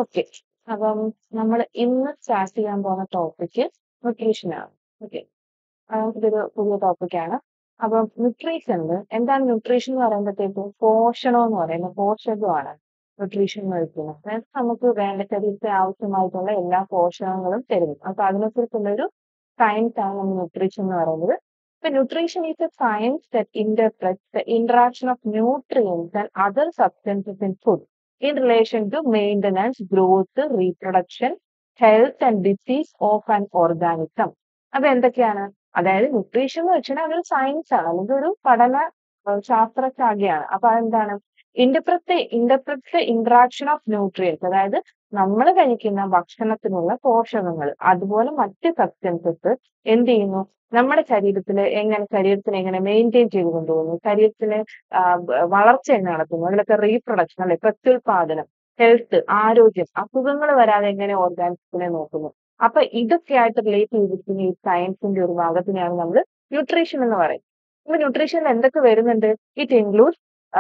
Okay അപ്പം നമ്മൾ ഇന്ന് സ്റ്റാർട്ട് ചെയ്യാൻ പോകുന്ന ടോപ്പിക്ക് ന്യൂട്രീഷൻ ആണ് ഓക്കെ ഇതൊരു പുതിയ ടോപ്പിക്കാണ് അപ്പം ന്യൂട്രീഷനിൽ എന്താണ് ന്യൂട്രീഷൻ എന്ന് പറയുമ്പോഴത്തേക്കും പോഷണം എന്ന് പറയുന്ന പോഷകമാണ് ന്യൂട്രീഷൻ എന്ന് വിളിക്കുന്നത് അതായത് നമുക്ക് വേണ്ട ശരീരത്തെ ആവശ്യമായിട്ടുള്ള എല്ലാ പോഷകങ്ങളും തരുന്നു അപ്പൊ അതിനെക്കുറിച്ചുള്ള ഒരു സയൻസ് ആണ് നമ്മൾ ന്യൂട്രീഷൻ എന്ന് പറയുന്നത് ഇപ്പൊ nutrition is a science that interprets the interaction of nutrients and other substances in food in relation to maintenance, growth, reproduction, health and disease of an organism. അപ്പൊ എന്തൊക്കെയാണ് അതായത് ന്യൂട്രീഷൻ എന്ന് വെച്ചാൽ അതൊരു സയൻസ് ആണ് അല്ലെങ്കിൽ ഒരു പഠന ഏഹ് ശാസ്ത്ര ശാഖയാണ് അപ്പൊ അതെന്താണ് interpret interpret interaction of nutrients അതായത് നമ്മൾ കഴിക്കുന്ന ഭക്ഷണത്തിനുള്ള പോഷകങ്ങൾ അതുപോലെ മറ്റ് സബ്സ്റ്റൻസസ് എന്ത് ചെയ്യുന്നു നമ്മുടെ ശരീരത്തിൽ എങ്ങനെ ശരീരത്തിനെ എങ്ങനെ മെയിൻറ്റെയിൻ ചെയ്ത് കൊണ്ടുപോകുന്നു ശരീരത്തിന് ആഹ് ബ- വളർച്ച എങ്ങനെ നടത്തുന്നു അതിലൊക്കെ റീപ്രൊഡക്ഷൻ അല്ലെ പ്രത്യുൽപാദനം ഹെൽത്ത് ആരോഗ്യം അസുഖങ്ങൾ വരാതെ എങ്ങനെ ഓർഗാനിസത്തിനെ നോക്കുന്നു അപ്പൊ ഇതൊക്കെ ആയിട്ട് റിലേറ്റ് ചെയ്തിരിക്കുന്ന ഈ സയൻസിന്റെ ഒരു ഭാഗത്തിനെയാണ് നമ്മൾ ന്യൂട്രീഷൻ എന്ന് പറയുന്നത് അപ്പൊ ന്യൂട്രീഷനിൽ എന്തൊക്കെ വരുന്നുണ്ട് ഇറ്റ് ഇൻക്ലൂഡ്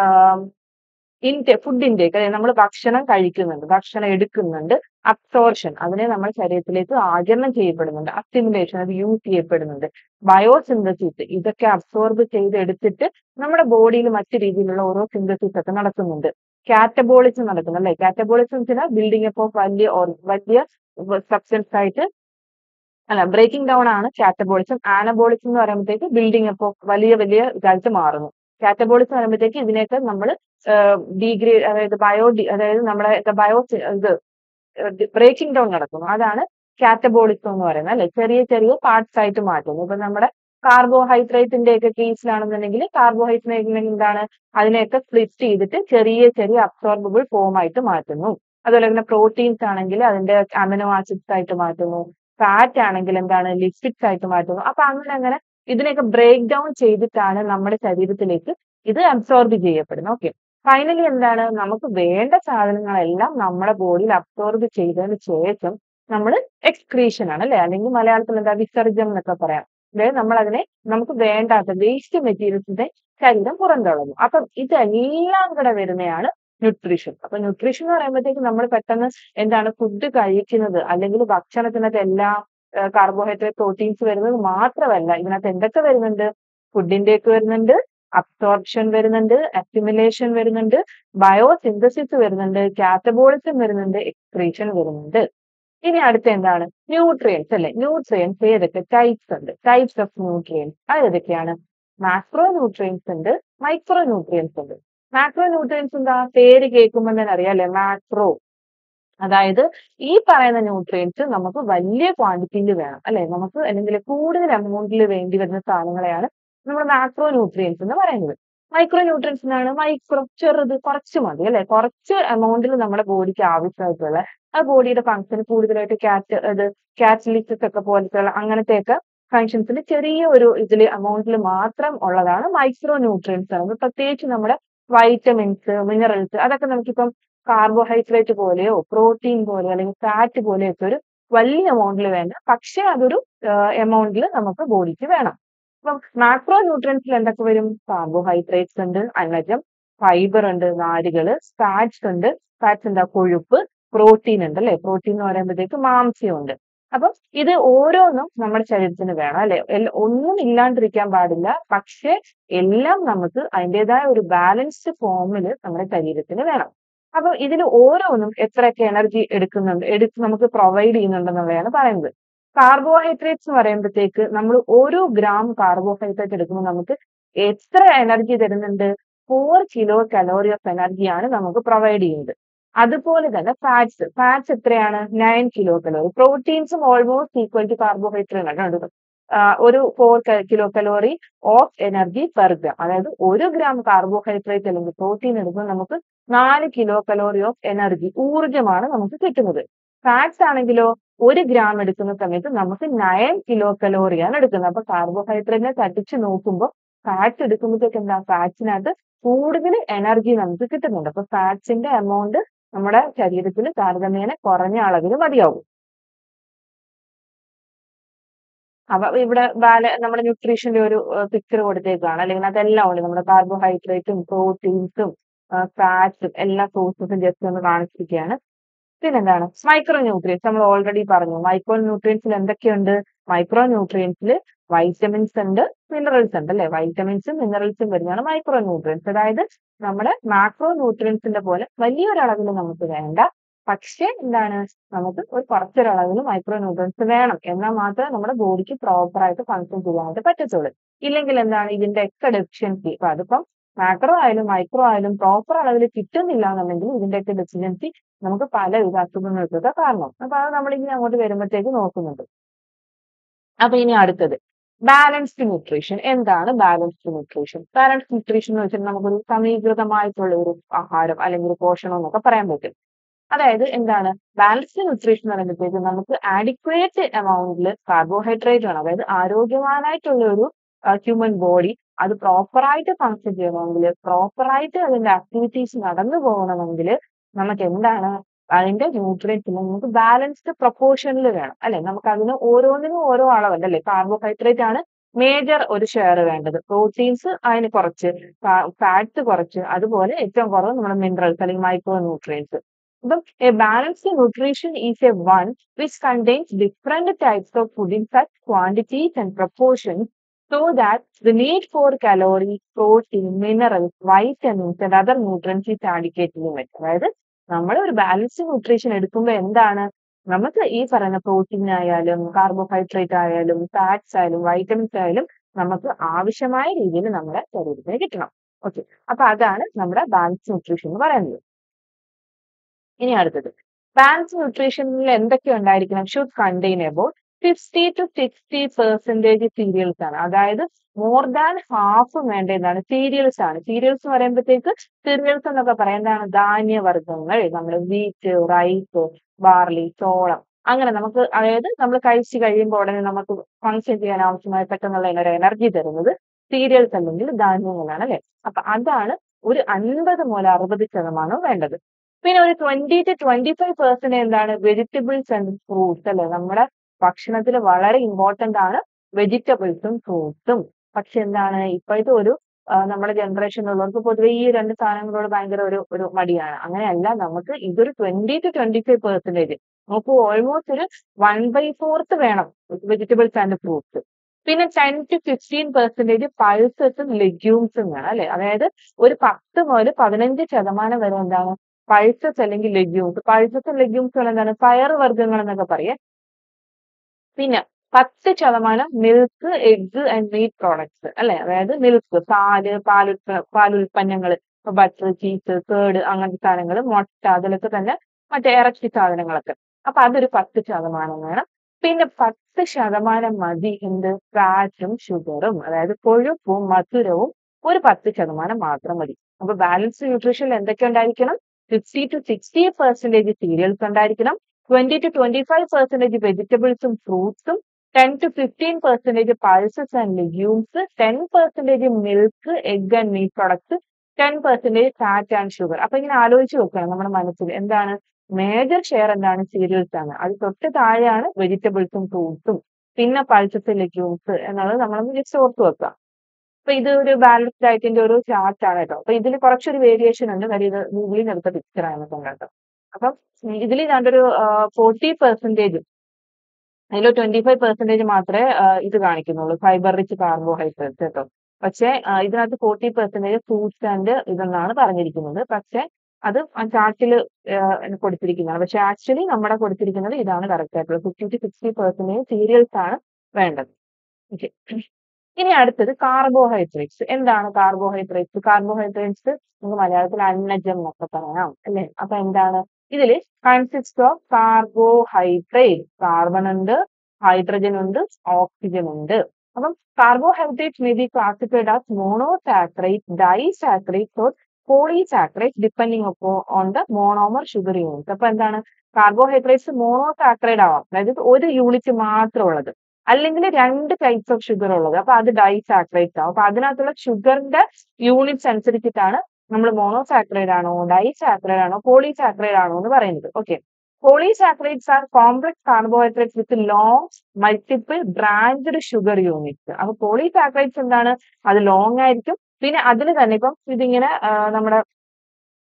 ഇൻടേ ഫുഡ് ഇൻടേക്ക് അതായത് നമ്മൾ ഭക്ഷണം കഴിക്കുന്നുണ്ട് ഭക്ഷണം എടുക്കുന്നുണ്ട് അബ്സോർഷൻ അതിനെ നമ്മുടെ ശരീരത്തിലേക്ക് ആഗിരണം ചെയ്യപ്പെടുന്നുണ്ട് അസിമുലേഷൻ അത് യൂസ് ചെയ്യപ്പെടുന്നുണ്ട് ബയോസിന്തസിസ് ഇതൊക്കെ അബ്സോർബ് ചെയ്തെടുത്തിട്ട് നമ്മുടെ ബോഡിയിൽ മറ്റു രീതിയിലുള്ള ഓരോ സിന്തസിസ് ഒക്കെ നടക്കുന്നുണ്ട് കാറ്റബോളിസം നടക്കുന്നു അല്ലെ കാറ്റബോളിസം വെച്ചാൽ ബിൽഡിംഗ് അപ്പ് ഓഫ് വലിയ or- വലിയ സബ്സ്റ്റൻസ് ആയിട്ട് അല്ല ബ്രേക്കിംഗ് ഡൗൺ ആണ് കാറ്റബോളിസം ആനബോളിസം എന്ന് പറയുമ്പോഴത്തേക്ക് ബിൽഡിംഗ് അപ്പ് ഓഫ് വലിയ വലിയ ഇതായിട്ട് മാറുന്നു കാറ്റബോളിസം പറയുമ്പോഴത്തേക്ക് ഇതിനെയൊക്കെ നമ്മൾ ഡീഗ്രേഡ് അതായത് ബയോ അതായത് നമ്മുടെ ബയോ ഇത് ബ്രേക്കിംഗ് ഡൗൺ നടക്കുന്നു അതാണ് കാറ്റബോളിസം എന്ന് പറയുന്നത് അല്ലെ ചെറിയ ചെറിയ പാർട്സ് ആയിട്ട് മാറ്റുന്നു ഇപ്പൊ നമ്മുടെ കാർബോഹൈഡ്രേറ്റിന്റെ ഒക്കെ കേസിലാണെന്നുണ്ടെങ്കിൽ കാർബോഹൈഡ്രേറ്റ് എന്താണ് അതിനെയൊക്കെ സ്പ്ലിറ്റ് ചെയ്തിട്ട് ചെറിയ ചെറിയ അബ്സോർബിൾ ഫോം ആയിട്ട് മാറ്റുന്നു അതുപോലെ തന്നെ പ്രോട്ടീൻസ് ആണെങ്കിൽ അതിന്റെ അമിനോ ആസിഡ്സ് ആയിട്ട് മാറ്റുന്നു ഫാറ്റ് ആണെങ്കിൽ എന്താണ് ലിപ്പിഡ്സ് ആയിട്ട് മാറ്റുന്നു അപ്പൊ അങ്ങനെ അങ്ങനെ ഇതിനെയൊക്കെ ബ്രേക്ക് ഡൗൺ ചെയ്തിട്ടാണ് നമ്മുടെ ശരീരത്തിലേക്ക് ഇത് അബ്സോർബ് ചെയ്യപ്പെടുന്നത് ഓക്കെ ഫൈനലി എന്താണ് നമുക്ക് വേണ്ട സാധനങ്ങളെല്ലാം നമ്മുടെ ബോഡിയിൽ അബ്സോർബ് ചെയ്തതിന് ശേഷം നമ്മൾ എക്സ്ക്രീഷൻ ആണ് അല്ലെ അല്ലെങ്കിൽ മലയാളത്തിൽ എന്താ വിസർജനം എന്നൊക്കെ പറയാം അതായത് നമ്മൾ അതിനെ നമുക്ക് വേണ്ടാത്ത വേസ്റ്റ് മെറ്റീരിയൽസിന്റെ ശരീരം പുറന്തള്ളുന്നു അപ്പം ഇതെല്ലാം കൂടെ വരുന്നതാണ് ന്യൂട്രീഷൻ അപ്പൊ ന്യൂട്രീഷൻ എന്ന് പറയുമ്പോഴത്തേക്ക് നമ്മൾ പെട്ടെന്ന് എന്താണ് ഫുഡ് കഴിക്കുന്നത് അല്ലെങ്കിൽ ഭക്ഷണത്തിനകത്ത് എല്ലാ കാർബോഹൈഡ്രേറ്റ് പ്രോട്ടീൻസ് വരുന്നത് മാത്രമല്ല ഇതിനകത്ത് എന്തൊക്കെ വരുന്നുണ്ട് ഫുഡിന്റെ ഒക്കെ വരുന്നുണ്ട് അബ്സോർപ്ഷൻ വരുന്നുണ്ട് അക്യുമുലേഷൻ വരുന്നുണ്ട് ബയോസിന്തസിസ് വരുന്നുണ്ട് കാറ്റബോളിസം വരുന്നുണ്ട് എക്സ്ക്രീഷൻ വരുന്നുണ്ട് ഇനി അടുത്ത എന്താണ് ന്യൂട്രിയൻസ് അല്ലെ ന്യൂട്രിയൻസ് ഏതൊക്കെ ടൈപ്സ് ഉണ്ട് ടൈപ്സ് ഓഫ് ന്യൂട്രിയൻസ് അത് ഏതൊക്കെയാണ് മാക്രോ ന്യൂട്രിയൻസ് ഉണ്ട് മൈക്രോ ന്യൂട്രിയൻസ് ഉണ്ട് മാക്രോ ന്യൂട്രിയൻസ് എന്താ പേര് കേൾക്കുമ്പോൾ തന്നെ അറിയാം അല്ലെ മാക്രോ അതായത് ഈ പറയുന്ന ന്യൂട്രിയൻസ് നമുക്ക് വലിയ ക്വാണ്ടിറ്റിയിൽ വേണം അല്ലെ നമുക്ക് അല്ലെങ്കിൽ കൂടുതൽ എമൗണ്ടിൽ വേണ്ടി വരുന്ന സാധനങ്ങളെയാണ് നമ്മൾ മാക്രോ ന്യൂട്രിയൻസ് എന്ന് പറയുന്നത് മൈക്രോ ന്യൂട്രിയൻസിനാണ് മൈക്രോ ചെറുത് കുറച്ച് മതി അല്ലെ കുറച്ച് എമൗണ്ടിൽ നമ്മുടെ ബോഡിക്ക് ആവശ്യമായിട്ടുള്ള ആ ബോഡിയുടെ ഫംഗ്ഷൻ കൂടുതലായിട്ട് കാറ്റ് അത് കാറ്റലിറ്റിസ് ഒക്കെ പോലത്തെ അങ്ങനത്തെയൊക്കെ ഫങ്ഷൻസിൽ ചെറിയ ഒരു ഇതിൽ എമൗണ്ടിൽ മാത്രം ഉള്ളതാണ് മൈക്രോ ന്യൂട്രിയൻസ് ആണ് പ്രത്യേകിച്ച് നമ്മുടെ വൈറ്റമിൻസ് മിനറൽസ് അതൊക്കെ നമുക്കിപ്പം കാർബോഹൈഡ്രേറ്റ് പോലെയോ പ്രോട്ടീൻ പോലെയോ അല്ലെങ്കിൽ ഫാറ്റ് പോലെയോ ഒക്കെ ഒരു വലിയ എമൗണ്ടിൽ വേണ്ട പക്ഷെ അതൊരു എമൗണ്ടിൽ നമുക്ക് ബോഡിക്ക് വേണം അപ്പം മാക്രോ ന്യൂട്രിയൻസിൽ എന്തൊക്കെ വരും കാർബോഹൈഡ്രേറ്റ്സ് ഉണ്ട് അന്നജം ഫൈബർ ഉണ്ട് നാരുകള് ഫാറ്റ്സ് ഉണ്ട് ഫാറ്റ്സ് എന്താ കൊഴുപ്പ് പ്രോട്ടീൻ ഉണ്ട് അല്ലെ പ്രോട്ടീൻ എന്ന് പറയുമ്പോഴത്തേക്ക് മാംസ്യം ഉണ്ട് അപ്പം ഇത് ഓരോന്നും നമ്മുടെ ശരീരത്തിന് വേണം അല്ലെ എല്ല- ഒന്നും ഇല്ലാണ്ടിരിക്കാൻ പാടില്ല പക്ഷെ എല്ലാം നമുക്ക് അതിൻ്റെതായ ഒരു ബാലൻസ്ഡ് ഫോമിൽ നമ്മുടെ ശരീരത്തിന് വേണം അപ്പൊ ഇതിൽ ഓരോന്നും എത്രയൊക്കെ എനർജി എടുക്കുന്നുണ്ട് എടുത്ത് നമുക്ക് പ്രൊവൈഡ് ചെയ്യുന്നുണ്ടെന്നുള്ളതാണ് പറയുന്നത് കാർബോഹൈഡ്രേറ്റ്സ് എന്ന് പറയുമ്പോഴത്തേക്ക് നമ്മൾ ഓരോ ഗ്രാം കാർബോഹൈഡ്രേറ്റ് എടുക്കുമ്പോൾ നമുക്ക് എത്ര എനർജി തരുന്നുണ്ട് ഫോർ കിലോ കലോറി ഓഫ് എനർജിയാണ് നമുക്ക് പ്രൊവൈഡ് ചെയ്യുന്നത് അതുപോലെ തന്നെ ഫാറ്റ്സ് ഫാറ്റ്സ് എത്രയാണ് നയൻ കിലോ കലോറി പ്രോട്ടീൻസും ഓൾമോസ്റ്റ് ഈക്വൽ ടു കാർബോഹൈഡ്രേറ്റ് ആണ് ആഹ് ഒരു four kilo calorie of energy per gram അതായത് ഒരു ഗ്രാം കാർബോഹൈഡ്രേറ്റ് അല്ലെങ്കിൽ പ്രോട്ടീൻ എടുക്കുമ്പോൾ നമുക്ക് നാല് കിലോ കലോറി ഓഫ് എനർജി ഊർജ്ജമാണ് നമുക്ക് കിട്ടുന്നത് ഫാറ്റ്സ് ആണെങ്കിലോ ഒരു ഗ്രാം എടുക്കുന്ന സമയത്ത് നമുക്ക് നയൻ കിലോ കലോറിയാണ് എടുക്കുന്നത് അപ്പൊ കാർബോഹൈഡ്രേറ്റിനെ തട്ടിച്ച് നോക്കുമ്പോൾ ഫാറ്റ് എടുക്കുമ്പോഴത്തേക്ക് എന്താ ഫാറ്റ്സിനകത്ത് കൂടുതൽ എനർജി നമുക്ക് കിട്ടുന്നുണ്ട് അപ്പൊ ഫാറ്റ്സിന്റെ എമൗണ്ട് നമ്മുടെ ശരീരത്തിൽ താരതമ്യേന കുറഞ്ഞ അളവിൽ മതിയാവും അപ്പൊ ഇവിടെ ബാല നമ്മുടെ ന്യൂട്രീഷന്റെ ഒരു പിക്ചർ കൊടുത്തേക്കാണ് അല്ലെങ്കിൽ അതെല്ലാം ഉണ്ട് നമ്മുടെ കാർബോഹൈഡ്രേറ്റും പ്രോട്ടീൻസും ഫാറ്റ്സും എല്ലാ സോഴ്സസും ജസ്റ്റ് ഒന്ന് കാണിച്ചിരിക്കുകയാണ് പിന്നെന്താണ് മൈക്രോ ന്യൂട്രിയൻസ് നമ്മൾ ഓൾറെഡി പറഞ്ഞു മൈക്രോ ന്യൂട്രിയൻസിൽ എന്തൊക്കെയുണ്ട് മൈക്രോ ന്യൂട്രിയൻസിൽ വൈറ്റമിൻസ് ഉണ്ട് മിനറൽസ് ഉണ്ട് അല്ലെ വൈറ്റമിൻസും മിനറൽസും വരുന്നതാണ് മൈക്രോ ന്യൂട്രിയൻസ് അതായത് നമ്മുടെ മാക്രോ ന്യൂട്രിയൻസിന്റെ പോലെ വലിയൊരളവിൽ നമുക്ക് വേണ്ട പക്ഷെ എന്താണ് നമുക്ക് ഒരു കുറച്ചൊരളവിൽ മൈക്രോ ന്യൂട്രിയൻസ് വേണം എന്നാൽ മാത്രമേ നമ്മുടെ ബോഡിക്ക് പ്രോപ്പർ ആയിട്ട് ഫങ്ഷൻ ചെയ്യാനായിട്ട് പറ്റത്തുള്ളൂ ഇല്ലെങ്കിൽ എന്താണ് ഇതിന്റെ ഒക്കെ ഡെഫിഷ്യൻസി അപ്പൊ അതിപ്പം മാക്രോ ആയാലും മൈക്രോ ആയാലും പ്രോപ്പർ അളവിൽ കിട്ടുന്നില്ല എന്നുണ്ടെങ്കിൽ ഇതിന്റെയൊക്കെ ഡെഫിഷ്യൻസി നമുക്ക് പലവിധ അസുഖങ്ങൾക്കൊക്കെ കാരണം അപ്പൊ അത് നമ്മൾ ഇനി അങ്ങോട്ട് വരുമ്പോഴത്തേക്ക് നോക്കുന്നുണ്ട് അപ്പൊ ഇനി അടുത്തത് ബാലൻസ്ഡ് ന്യൂട്രീഷൻ എന്താണ് ബാലൻസ്ഡ് ന്യൂട്രീഷൻ ബാലൻസ്ഡ് ന്യൂട്രീഷൻ എന്ന് വെച്ചാൽ നമുക്കൊരു സമീകൃതമായിട്ടുള്ള ഒരു ആഹാരം അല്ലെങ്കിൽ ഒരു പോഷണം എന്നൊക്കെ പറയാൻ പറ്റും അതായത് എന്താണ് ബാലൻസ്ഡ് ന്യൂട്രീഷൻ എന്ന് പറയുമ്പോഴത്തേക്ക് നമുക്ക് ആഡിക്വേറ്റ് എമൗണ്ടിൽ കാർബോഹൈഡ്രേറ്റ് വേണം അതായത് ആരോഗ്യവാനായിട്ടുള്ള ഒരു ഹ്യൂമൻ ബോഡി അത് പ്രോപ്പറായിട്ട് ഫങ്ഷൻ ചെയ്യണമെങ്കിൽ പ്രോപ്പറായിട്ട് അതിന്റെ ആക്ടിവിറ്റീസ് നടന്നു പോകണമെങ്കിൽ നമുക്ക് എന്താണ് അതിന്റെ ന്യൂട്രിയൻസ് നമുക്ക് ബാലൻസ്ഡ് പ്രൊപ്പോർഷനിൽ വേണം അല്ലെ നമുക്ക് അതിന് ഓരോന്നിനും ഓരോ അളവുണ്ട് അല്ലെ കാർബോഹൈഡ്രേറ്റ് ആണ് മേജർ ഒരു ഷെയർ വേണ്ടത് പ്രോട്ടീൻസ് അതിന് കുറച്ച് ഫാറ്റ്സ് കുറച്ച് അതുപോലെ ഏറ്റവും കുറവ് നമ്മുടെ മിനറൽസ് അല്ലെങ്കിൽ മൈക്രോ ന്യൂട്രിയൻസ് അപ്പം a balanced nutrition is a one which contains different types of food in such quantities and proportions so that the need for calories, protein, minerals, vitamins and other nutrients is adequately met. അതായത് നമ്മൾ ഒരു balanced nutrition എടുക്കുമ്പോൾ എന്താണ് നമുക്ക് ഈ പറയുന്ന protein ആയാലും carbohydrate ആയാലും ഫാറ്റ്സ് ആയാലും വൈറ്റമിൻസ് ആയാലും നമുക്ക് ആവശ്യമായ രീതിയിൽ നമ്മുടെ ശരീരത്തിന് കിട്ടണം ഓക്കെ അപ്പൊ അതാണ് നമ്മുടെ ബാലൻസ് ന്യൂട്രീഷൻ എന്ന് പറയുന്നത് ഇനി അടുത്തത് ബാലൻസ് ന്യൂട്രീഷനിൽ എന്തൊക്കെ ഉണ്ടായിരിക്കണം should contain about fifty to sixty percentage cereals ആണ് അതായത് മോർ ദാൻ ഹാഫ് വേണ്ട എന്താണ് സീരിയൽസ് ആണ് സീരിയൽസ് എന്ന് പറയുമ്പോഴത്തേക്ക് സീരിയൽസ് എന്നൊക്കെ പറയാം എന്താണ് ധാന്യവർഗ്ഗങ്ങൾ നമ്മൾ വീറ്റ് റൈസ് ബാർലി ചോളം അങ്ങനെ നമുക്ക് അതായത് നമ്മൾ കഴിച്ചു കഴിയുമ്പോൾ ഉടനെ നമുക്ക് ഫങ്ഷൻ ചെയ്യാൻ ആവശ്യമായ പെട്ടെന്നുള്ള ഒരു എനർജി തരുന്നത് സീരിയൽസ് അല്ലെങ്കിൽ ധാന്യങ്ങളാണ് അല്ലെ അപ്പൊ അതാണ് ഒരു അൻപത് മുതൽ അറുപത് ശതമാനം വേണ്ടത് പിന്നെ ഒരു twenty to twenty five percent എന്താണ് വെജിറ്റബിൾസ് ആൻഡ് ഫ്രൂട്ട്സ് അല്ലെ നമ്മുടെ ഭക്ഷണത്തിൽ വളരെ ഇമ്പോർട്ടന്റ് ആണ് വെജിറ്റബിൾസും ഫ്രൂട്ട്സും പക്ഷെ എന്താണ് ഇപ്പോഴത്തെ ഒരു നമ്മുടെ ജനറേഷനിലുള്ളവർക്ക് പൊതുവെ ഈ രണ്ട് സാധനങ്ങളോട് ഭയങ്കര ഒരു ഒരു മടിയാണ് അങ്ങനെയല്ല നമുക്ക് ഇതൊരു twenty to twenty five percentage നമുക്ക് ഓൾമോസ്റ്റ് ഒരു വൺ ബൈ ഫോർത്ത് വേണം വെജിറ്റബിൾസ് ആൻഡ് ഫ്രൂട്ട്സ് പിന്നെ ടെൻ ടു ഫിഫ്റ്റീൻ പെർസെന്റേജ് പൾസസും ലെഗ്യൂംസും വേണം അല്ലെ അതായത് ഒരു പത്ത് മുതൽ പതിനഞ്ച് ശതമാനം വരെ എന്താണ് പൾസസ് അല്ലെങ്കിൽ ലെഗ്യൂംസ് പൾസസും ലെഗ്യൂംസും എന്താണ് പയർ വർഗ്ഗങ്ങൾ എന്നൊക്കെ പറയാം പിന്നെ പത്ത് ശതമാനം milk egg and meat products അല്ലെ അതായത് മിൽക്ക് പാല് പാലുൽപ്പ പാലുൽപ്പന്നങ്ങൾ ബട്ടർ ചീസ് കേട് അങ്ങനത്തെ സാധനങ്ങൾ മുട്ട അതിലൊക്കെ തന്നെ മറ്റേ ഇറച്ചി സാധനങ്ങളൊക്കെ അപ്പൊ അതൊരു പത്ത് ശതമാനം വേണം പിന്നെ പത്ത് ശതമാനം മതി എന്ത് ഫാറ്റും ഷുഗറും അതായത് കൊഴുപ്പും മധുരവും ഒരു പത്ത് ശതമാനം മാത്രം മതി അപ്പൊ ബാലൻസ് ന്യൂട്രീഷനിൽ എന്തൊക്കെ ഉണ്ടായിരിക്കണം fifty to sixty percentage cereals ഉണ്ടായിരിക്കണം twenty to twenty five percentage വെജിറ്റബിൾസും ഫ്രൂട്ട്സും ten to fifteen percentage pulses and legumes ten percentage milk egg and meat products ten percentage fat and sugar അപ്പൊ ഇങ്ങനെ ആലോചിച്ച് വെക്കണം നമ്മുടെ മനസ്സിൽ എന്താണ് മേജർ ഷെയർ എന്താണ് സീരിയൽസ് ആണ് അത് തൊട്ട് താഴെയാണ് വെജിറ്റബിൾസും ഫ്രൂട്ട്സും പിന്നെ പൾസസ് ലെഗ്യൂംസ് എന്നുള്ളത് നമ്മൾ ജസ്റ്റ് ഓർത്ത് വെക്കുക അപ്പൊ ഇത് ഒരു ബാലൻസ് ഡയറ്റിന്റെ ഒരു ചാർട്ട് ആണ് കേട്ടോ അപ്പൊ ഇതിൽ കുറച്ചൊരു വേരിയേഷൻ ഉണ്ട് കാര്യം ഇത് ഗൂഗിളിൽ എടുത്ത പിക്ചർ ആണ് കേട്ടോ അപ്പം ഇതിൽ ഞാനൊരു ഫോർട്ടി പെർസെന്റേജ് അതിൽ ട്വന്റി ഫൈവ് പെർസെന്റേജ് മാത്രമേ ഇത് കാണിക്കുന്നുള്ളൂ ഫൈബർ റിച്ച് കാർബോഹൈഡ്രേറ്റ്സ് കേട്ടോ പക്ഷെ ഇതിനകത്ത് ഫോർട്ടി പെർസെന്റേജ് ഫ്രൂട്ട്സ് ആൻഡ് ഇതെന്നാണ് പറഞ്ഞിരിക്കുന്നത് പക്ഷെ അത് ചാർട്ടിൽ കൊടുത്തിരിക്കുന്നതാണ് പക്ഷെ ആക്ച്വലി നമ്മുടെ കൊടുത്തിരിക്കുന്നത് ഇതാണ് കറക്റ്റ് ആയിട്ടുള്ളത് fifty to sixty percentage cereals ആണ് വേണ്ടത് ഓക്കെ ഇനി അടുത്തത് കാർബോഹൈഡ്രേറ്റ്സ് എന്താണ് കാർബോഹൈഡ്രേറ്റ്സ് കാർബോഹൈഡ്രേറ്റ്സ് നമുക്ക് മലയാളത്തിൽ അന്നജം എന്നൊക്കെ പറയാം അല്ലെ അപ്പൊ എന്താണ് ഇതില് കൺസിസ്റ്റ് ഓഫ് കാർബോഹൈഡ്രേറ്റ് കാർബൺ ഉണ്ട് ഹൈഡ്രജൻ ഉണ്ട് ഓക്സിജൻ ഉണ്ട് അപ്പം carbohydrate may be classified as monosaccharide disaccharide or polysaccharide depending upon on the monomer sugar unit അപ്പൊ എന്താണ് കാർബോഹൈഡ്രേറ്റ്സ് മോണോസാക്രൈഡ് ആവാം അതായത് ഒരു യൂണിറ്റ് മാത്രം ഉള്ളത് അല്ലെങ്കിൽ രണ്ട് ടൈപ്സ് ഓഫ് ഷുഗർ ഉള്ളത് അപ്പൊ അത് ഡൈസാക്രൈഡ്സ് ആവും അപ്പൊ അതിനകത്തുള്ള ഷുഗറിന്റെ യൂണിറ്റ്സ് അനുസരിച്ചിട്ടാണ് നമ്മൾ മോണോസാക്രൈഡ് ആണോ ഡൈസാക്രൈഡ് ആണോ പോളിസാക്രൈഡ് ആണോ എന്ന് പറയുന്നത് okay polysaccharides are complex carbohydrates with long multiple branched sugar units അപ്പൊ പോളിസാക്രൈഡ്സ് എന്താണ് അത് ലോങ് ആയിരിക്കും പിന്നെ അതിൽ തന്നെ ഇപ്പം ഇതിങ്ങനെ നമ്മുടെ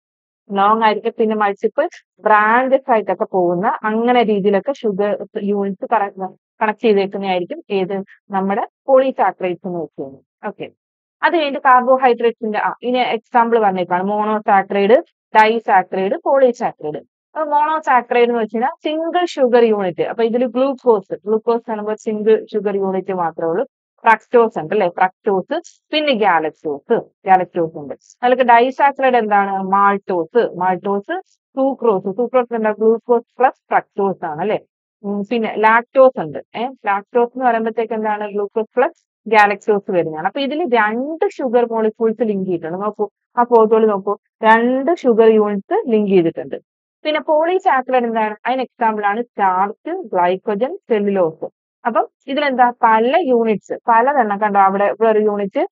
ലോങ് ആയിരിക്കും പിന്നെ മൾട്ടിപ്പിൾ ബ്രാഞ്ചസ് ആയിട്ടൊക്കെ പോകുന്ന അങ്ങനെ രീതിയിലൊക്കെ ഷുഗർ യൂണിറ്റ്സ് കണക്ട് ചെയ്തേക്കുന്നതായിരിക്കും ഏത് നമ്മുടെ പോളിസാക്രൈഡ്സ് എന്ന് വെച്ച് ഓക്കെ അത് കഴിഞ്ഞിട്ട് കാർബോഹൈഡ്രേറ്റ്സിന്റെ ആ ഇനി എക്സാമ്പിൾ പറഞ്ഞേക്കാണ് മോണോസാക്രൈഡ് ഡൈസാക്രൈഡ് പോളിസാക്രൈഡ് അപ്പൊ മോണോസാക്രൈഡ് എന്ന് വെച്ച് കഴിഞ്ഞാൽ സിംഗിൾ ഷുഗർ യൂണിറ്റ് അപ്പൊ ഇതിൽ ഗ്ലൂക്കോസ് ഗ്ലൂക്കോസ് ആകുമ്പോൾ സിംഗിൾ ഷുഗർ യൂണിറ്റ് മാത്രമേ ഉള്ളൂ ഫ്രക്ടോസ് ഉണ്ട് അല്ലെ ഫ്രക്ടോസ് പിന്നെ ഗാലക്ടോസ് ഗാലക്ടോസ് ഉണ്ട് അതിലൊക്കെ ഡൈസാക്രൈഡ് എന്താണ് മാൾട്ടോസ് മാൾട്ടോസ് സൂക്രോസ് സൂക്രോസ് എന്താ ഗ്ലൂക്കോസ് പ്ലസ് ഫ്രക്ടോസ് ആണ് അല്ലെ പിന്നെ ലാക്ടോസ് ഉണ്ട് ഏഹ് ലാക്ടോസ് എന്ന് പറയുമ്പോഴത്തേക്ക് എന്താണ് ഗ്ലൂക്കോസ് പ്ലസ് ഗാലക്ടോസ് വരുന്നതാണ് അപ്പൊ ഇതിൽ രണ്ട് ഷുഗർ മോളിക്യൂൾസ് ലിങ്ക് ചെയ്തിട്ടുണ്ട് നോക്കൂ ആ ഫോട്ടോയിൽ നോക്കൂ രണ്ട് ഷുഗർ യൂണിറ്റ്സ് ലിങ്ക് ചെയ്തിട്ടുണ്ട് പിന്നെ പോളിസാക്രൈഡ് എന്താണ് അതിന് എക്സാമ്പിൾ ആണ് സ്റ്റാർച്ച് ഗ്ലൈക്കോജൻ സെല്ലുലോസ് അപ്പം ഇതിലെന്താ പല യൂണിറ്റ്സ് പലതെണ്ണം കണ്ടോ അവിടെ ഒരു യൂണിറ്റ്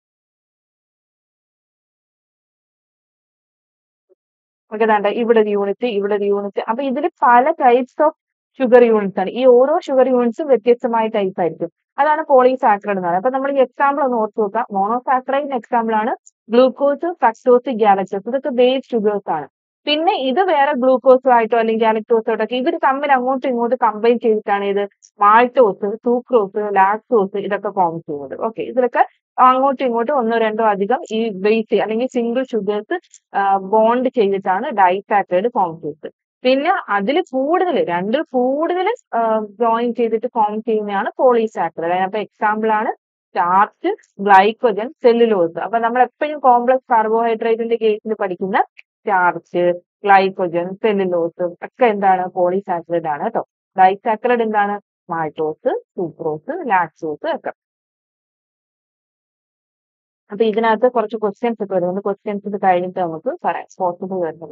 ഒക്കെ വേണ്ട ഇവിടെ ഒരു യൂണിറ്റ് ഇവിടെ ഒരു യൂണിറ്റ് അപ്പൊ ഇതിൽ പല ടൈപ്സ് ഓഫ് ഷുഗർ യൂണിറ്റ്സ് ആണ് ഈ ഓരോ ഷുഗർ യൂണിറ്റ്സും വ്യത്യസ്തമായ ടൈപ്പ് ആയിരിക്കും അതാണ് പോളിസാക്രൈഡ് എന്ന് പറയുന്നത് അപ്പൊ നമ്മൾ ഈ എക്സാമ്പിൾ ഒന്ന് ഓർത്ത് നോക്കാം മോണോസാക്രൈഡിന്റെ എക്സാമ്പിൾ ആണ് ഗ്ലൂക്കോസ് ഫ്രക്ടോസ് ഗാലക്ടോസ് ഇതൊക്കെ ബേസ് ഷുഗേഴ്സ് ആണ് പിന്നെ ഇത് വേറെ ഗ്ലൂക്കോസോ ആയിട്ടോ അല്ലെങ്കിൽ ഗാലക്ടോസോ ആയിട്ടോ ഇവർ തമ്മിൽ അങ്ങോട്ടും ഇങ്ങോട്ടും കമ്പൈൻ ചെയ്തിട്ടാണ് ഇത് മാൾട്ടോസ് സൂക്രോസ് ലാക്ടോസ് ഇതൊക്കെ ഫോം ചെയ്യുന്നത് ഓക്കെ ഇതിലൊക്കെ അങ്ങോട്ടും ഇങ്ങോട്ടും ഒന്നോ രണ്ടോ അധികം ഈ ബേസ് അല്ലെങ്കിൽ സിംഗിൾ ഷുഗേഴ്സ് ബോണ്ട് ചെയ്തിട്ടാണ് ഡൈസാക്രൈഡ് ഫോം ചെയ്തത് പിന്നെ അതിൽ കൂടുതൽ രണ്ടിൽ കൂടുതൽ ജോയിൻ ചെയ്തിട്ട് ഫോം ചെയ്യുന്നതാണ് പോളിസാക്രൈഡ് അതിനപ്പോ എക്സാമ്പിൾ ആണ് സ്റ്റാർച്ച് ഗ്ലൈക്കോജൻ സെല്ലുലോസ് അപ്പൊ നമ്മൾ എപ്പോഴും കോംപ്ലക്സ് കാർബോഹൈഡ്രേറ്റിന്റെ കേസിൽ പഠിക്കുന്ന സ്റ്റാർച്ച് ഗ്ലൈക്കോജൻ സെല്ലുലോസ് ഒക്കെ എന്താണ് പോളിസാക്രൈഡ് ആണ് കേട്ടോ ഡൈസാക്രൈഡ് എന്താണ് മാൾട്ടോസ് സൂക്രോസ് ലാക്ടോസ് ഒക്കെ അപ്പൊ ഇതിനകത്ത് കുറച്ച് ക്വസ്റ്റ്യൻസ് ഒക്കെ വരുന്നുണ്ട് ക്വസ്റ്റ്യൻസ് ഇത് കഴിഞ്ഞിട്ട് നമുക്ക് പറയാം പോസിബിൾ വരുന്നത്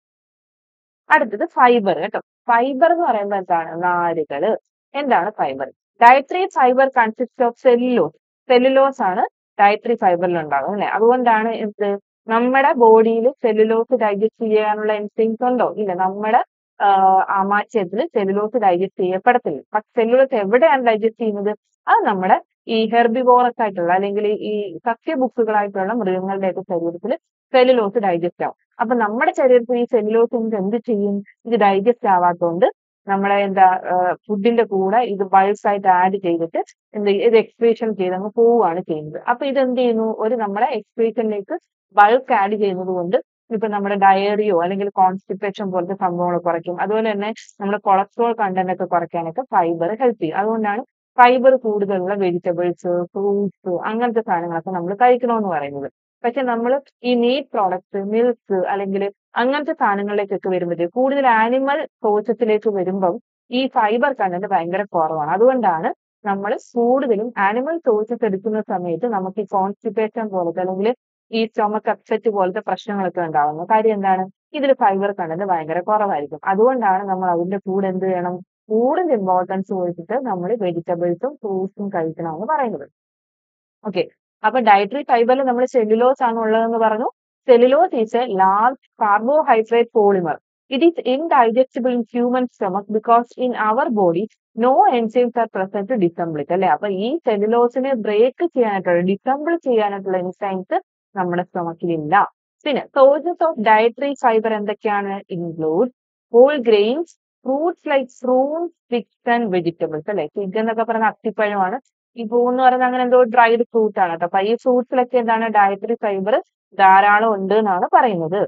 അടുത്തത് ഫൈബർ കേട്ടോ ഫൈബർ എന്ന് പറയുമ്പോൾ എന്താണ് നാരുകള് എന്താണ് fibre dietary fibre consist of cellulose cellulose ആണ് ഡയറ്ററി ഫൈബറിൽ ഉണ്ടാകുന്നത് അല്ലെ അതുകൊണ്ടാണ് എന്ത് നമ്മുടെ ബോഡിയിൽ സെല്ലുലോസ് ഡൈജസ്റ്റ് ചെയ്യാനുള്ള ഇൻസ്റ്റിങ്സ് ഉണ്ടോ ഇല്ല നമ്മുടെ ആമാശയത്തിൽ സെല്ലുലോസ് ഡൈജസ്റ്റ് ചെയ്യപ്പെടത്തില്ല പക്ഷെ സെല്ലുലോസ് എവിടെയാണ് ഡൈജസ്റ്റ് ചെയ്യുന്നത് അത് നമ്മുടെ ഈ ഹെർബിവോറസ് ആയിട്ടുള്ള അല്ലെങ്കിൽ ഈ സസ്യബുക്കുകളായിട്ടുള്ള മൃഗങ്ങളുടെയൊക്കെ ശരീരത്തിൽ സെല്ലുലോസ് ഡൈജസ്റ്റ് ആവും അപ്പൊ നമ്മുടെ ശരീരത്തിൽ ഈ സെല്ലുലോസ് എന്ത് ചെയ്യും ഇത് ഡൈജസ്റ്റ് ആവാത്തതുകൊണ്ട് നമ്മളെ എന്താ ഫുഡിന്റെ കൂടെ ഇത് ബൾസ് ആയിട്ട് ആഡ് ചെയ്തിട്ട് എന്ത് ഇത് എക്സ്പ്രേഷൻ ചെയ്ത് അങ്ങ് പോവുകയാണ് ചെയ്യുന്നത് അപ്പൊ ഇത് എന്ത് ചെയ്യുന്നു ഒരു നമ്മുടെ എക്സ്പ്രേഷനിലേക്ക് ബൾക്ക് ആഡ് ചെയ്യുന്നത് കൊണ്ട് ഇപ്പൊ നമ്മുടെ ഡയറിയോ അല്ലെങ്കിൽ കോൺസ്റ്റിപ്പേഷൻ പോലത്തെ സംഭവങ്ങൾ കുറയ്ക്കും അതുപോലെ തന്നെ നമ്മുടെ കൊളസ്ട്രോൾ കണ്ടന്റ് ഒക്കെ കുറയ്ക്കാനൊക്കെ ഫൈബർ ഹെൽപ്പ് ചെയ്യും അതുകൊണ്ടാണ് ഫൈബർ കൂടുതലുള്ള വെജിറ്റബിൾസ് ഫ്രൂട്ട്സ് അങ്ങനത്തെ സാധനങ്ങളൊക്കെ നമ്മൾ കഴിക്കണമെന്ന് പറയുന്നത് പക്ഷെ നമ്മൾ ഈ മീറ്റ് പ്രോഡക്ട്സ് മിൽക്ക് അല്ലെങ്കിൽ അങ്ങനത്തെ സാധനങ്ങളിലേക്കൊക്കെ വരുമ്പോഴത്തേക്ക് കൂടുതൽ ആനിമൽ സോഴ്സസിലേക്ക് വരുമ്പം ഈ ഫൈബർ കണ്ടന്റ് ഭയങ്കര കുറവാണ് അതുകൊണ്ടാണ് നമ്മൾ കൂടുതലും ആനിമൽ സോഴ്സസ് എടുക്കുന്ന സമയത്ത് നമുക്ക് ഈ കോൺസ്റ്റിപ്പേഷൻ പോലത്തെ അല്ലെങ്കിൽ ഈ സ്റ്റൊമക്ക് അപ്സെറ്റ് പോലത്തെ പ്രശ്നങ്ങളൊക്കെ ഉണ്ടാവുന്നത് കാര്യം എന്താണ് ഇതിൽ ഫൈബർ കണ്ടന്റ് ഭയങ്കര കുറവായിരിക്കും അതുകൊണ്ടാണ് നമ്മൾ അതിന്റെ കൂടെ എന്ത് ചെയ്യണം കൂടുതൽ ഇമ്പോർട്ടൻസ് കൊടുത്തിട്ട് നമ്മൾ വെജിറ്റബിൾസും ഫ്രൂട്ട്സും കഴിക്കണം എന്ന് പറയുന്നത് ഓക്കെ അപ്പൊ ഡയറ്ററി ഫൈബറിൽ നമ്മൾ സെല്ലുലോസ് ആണ് ഉള്ളതെന്ന് പറഞ്ഞു cellulose is a large carbohydrate polymer it is indigestible in human stomach because in our body no enzymes are present to disassemble it അല്ലെ അപ്പൊ ഈ സെല്ലുലോസിനെ ബ്രേക്ക് ചെയ്യാനായിട്ടുള്ള ഡിസംബിൾ ചെയ്യാനായിട്ടുള്ള എൻസൈംസ് നമ്മുടെ സ്റ്റൊമക്കിൽ ഇല്ല പിന്നെ സോഴ്സസ് ഓഫ് ഡയറ്ററി ഫൈബർ എന്തൊക്കെയാണ് include whole grains fruits like fruits figs and vegetables അല്ലെ ഫിഗ് എന്നൊക്കെ പറയുന്ന അത്തിപ്പഴമാണ് ഈ പൂ എന്ന് പറയുന്നത് അങ്ങനെ എന്തോ ഡ്രൈഡ് ഫ്രൂട്ട് ആണ് കേട്ടോ അപ്പൊ ഈ ഫ്രൂട്ട്സിലൊക്കെ എന്താണ് ഡയറ്ററി ഫൈബർ ധാരാളം ഉണ്ട് എന്നാണ് പറയുന്നത്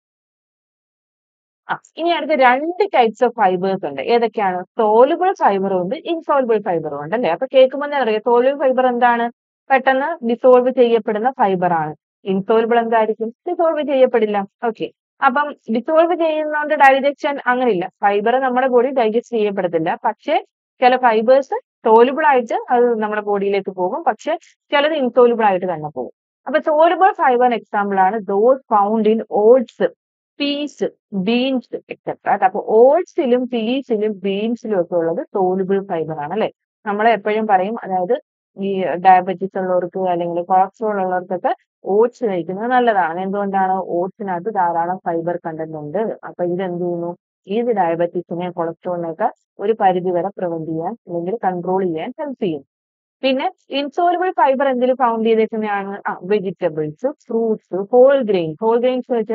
ആ ഇനി അടുത്ത രണ്ട് ടൈപ്സ് ഓഫ് ഫൈബേഴ്സ് ഉണ്ട് ഏതൊക്കെയാണ് സോലുബിൾ ഫൈബറും ഉണ്ട് ഇൻസോലുബിൾ ഫൈബറും ഉണ്ട് അല്ലെ അപ്പൊ കേൾക്കുമ്പോൾ തന്നെ അറിയാം സോലുബിൾ ഫൈബർ എന്താണ് പെട്ടെന്ന് ഡിസോൾവ് ചെയ്യപ്പെടുന്ന ഫൈബർ ആണ് ഇൻസോലുബിൾ എന്തായിരിക്കും ഡിസോൾവ് ചെയ്യപ്പെടില്ല ഓക്കെ അപ്പം ഡിസോൾവ് ചെയ്യുന്നതുകൊണ്ട് ഡൈജഷൻ അങ്ങനെയില്ല ഫൈബർ നമ്മുടെ ബോഡി ഡൈജസ്റ്റ് ചെയ്യപ്പെടത്തില്ല പക്ഷെ ചില ഫൈബേഴ്സ് സോലുബിൾ ആയിട്ട് അത് നമ്മുടെ ബോഡിയിലേക്ക് പോകും പക്ഷെ ചിലത് ഇൻസോലുബിൾ ആയിട്ട് തന്നെ പോകും അപ്പൊ സോലുബിൾ ഫൈബർ എക്സാമ്പിൾ ആണ് those found in oats peas beans etcetera അപ്പൊ ഓട്സിലും പീസിലും ബീൻസിലും ഒക്കെ ഉള്ളത് സോലുബിൾ ഫൈബർ ആണ് അല്ലെ നമ്മൾ എപ്പോഴും പറയും അതായത് ഈ ഡയബറ്റീസ് ഉള്ളവർക്ക് അല്ലെങ്കിൽ കൊളസ്ട്രോൾ ഉള്ളവർക്കൊക്കെ ഓട്സ് കഴിക്കുന്നത് നല്ലതാണ് എന്തുകൊണ്ടാണ് ഓട്സിനകത്ത് ധാരാളം ഫൈബർ കണ്ടന്റ് ഉണ്ട് അപ്പൊ ഇത് എന്ത് ചെയ്യുന്നു ഈ ഡയബറ്റീസിനെ കൊളസ്ട്രോളിനെയൊക്കെ ഒരു പരിധി വരെ പ്രിവെന്റ് ചെയ്യാൻ അല്ലെങ്കിൽ കൺട്രോൾ ചെയ്യാൻ ഹെൽപ്പ് ചെയ്യും പിന്നെ ഇൻസോലുബിൾ ഫൈബർ എന്തിൽ ഫൗണ്ട് ചെയ്തേക്കുന്നതാണ് ആ vegetables fruits whole grain whole grains വെച്ചാൽ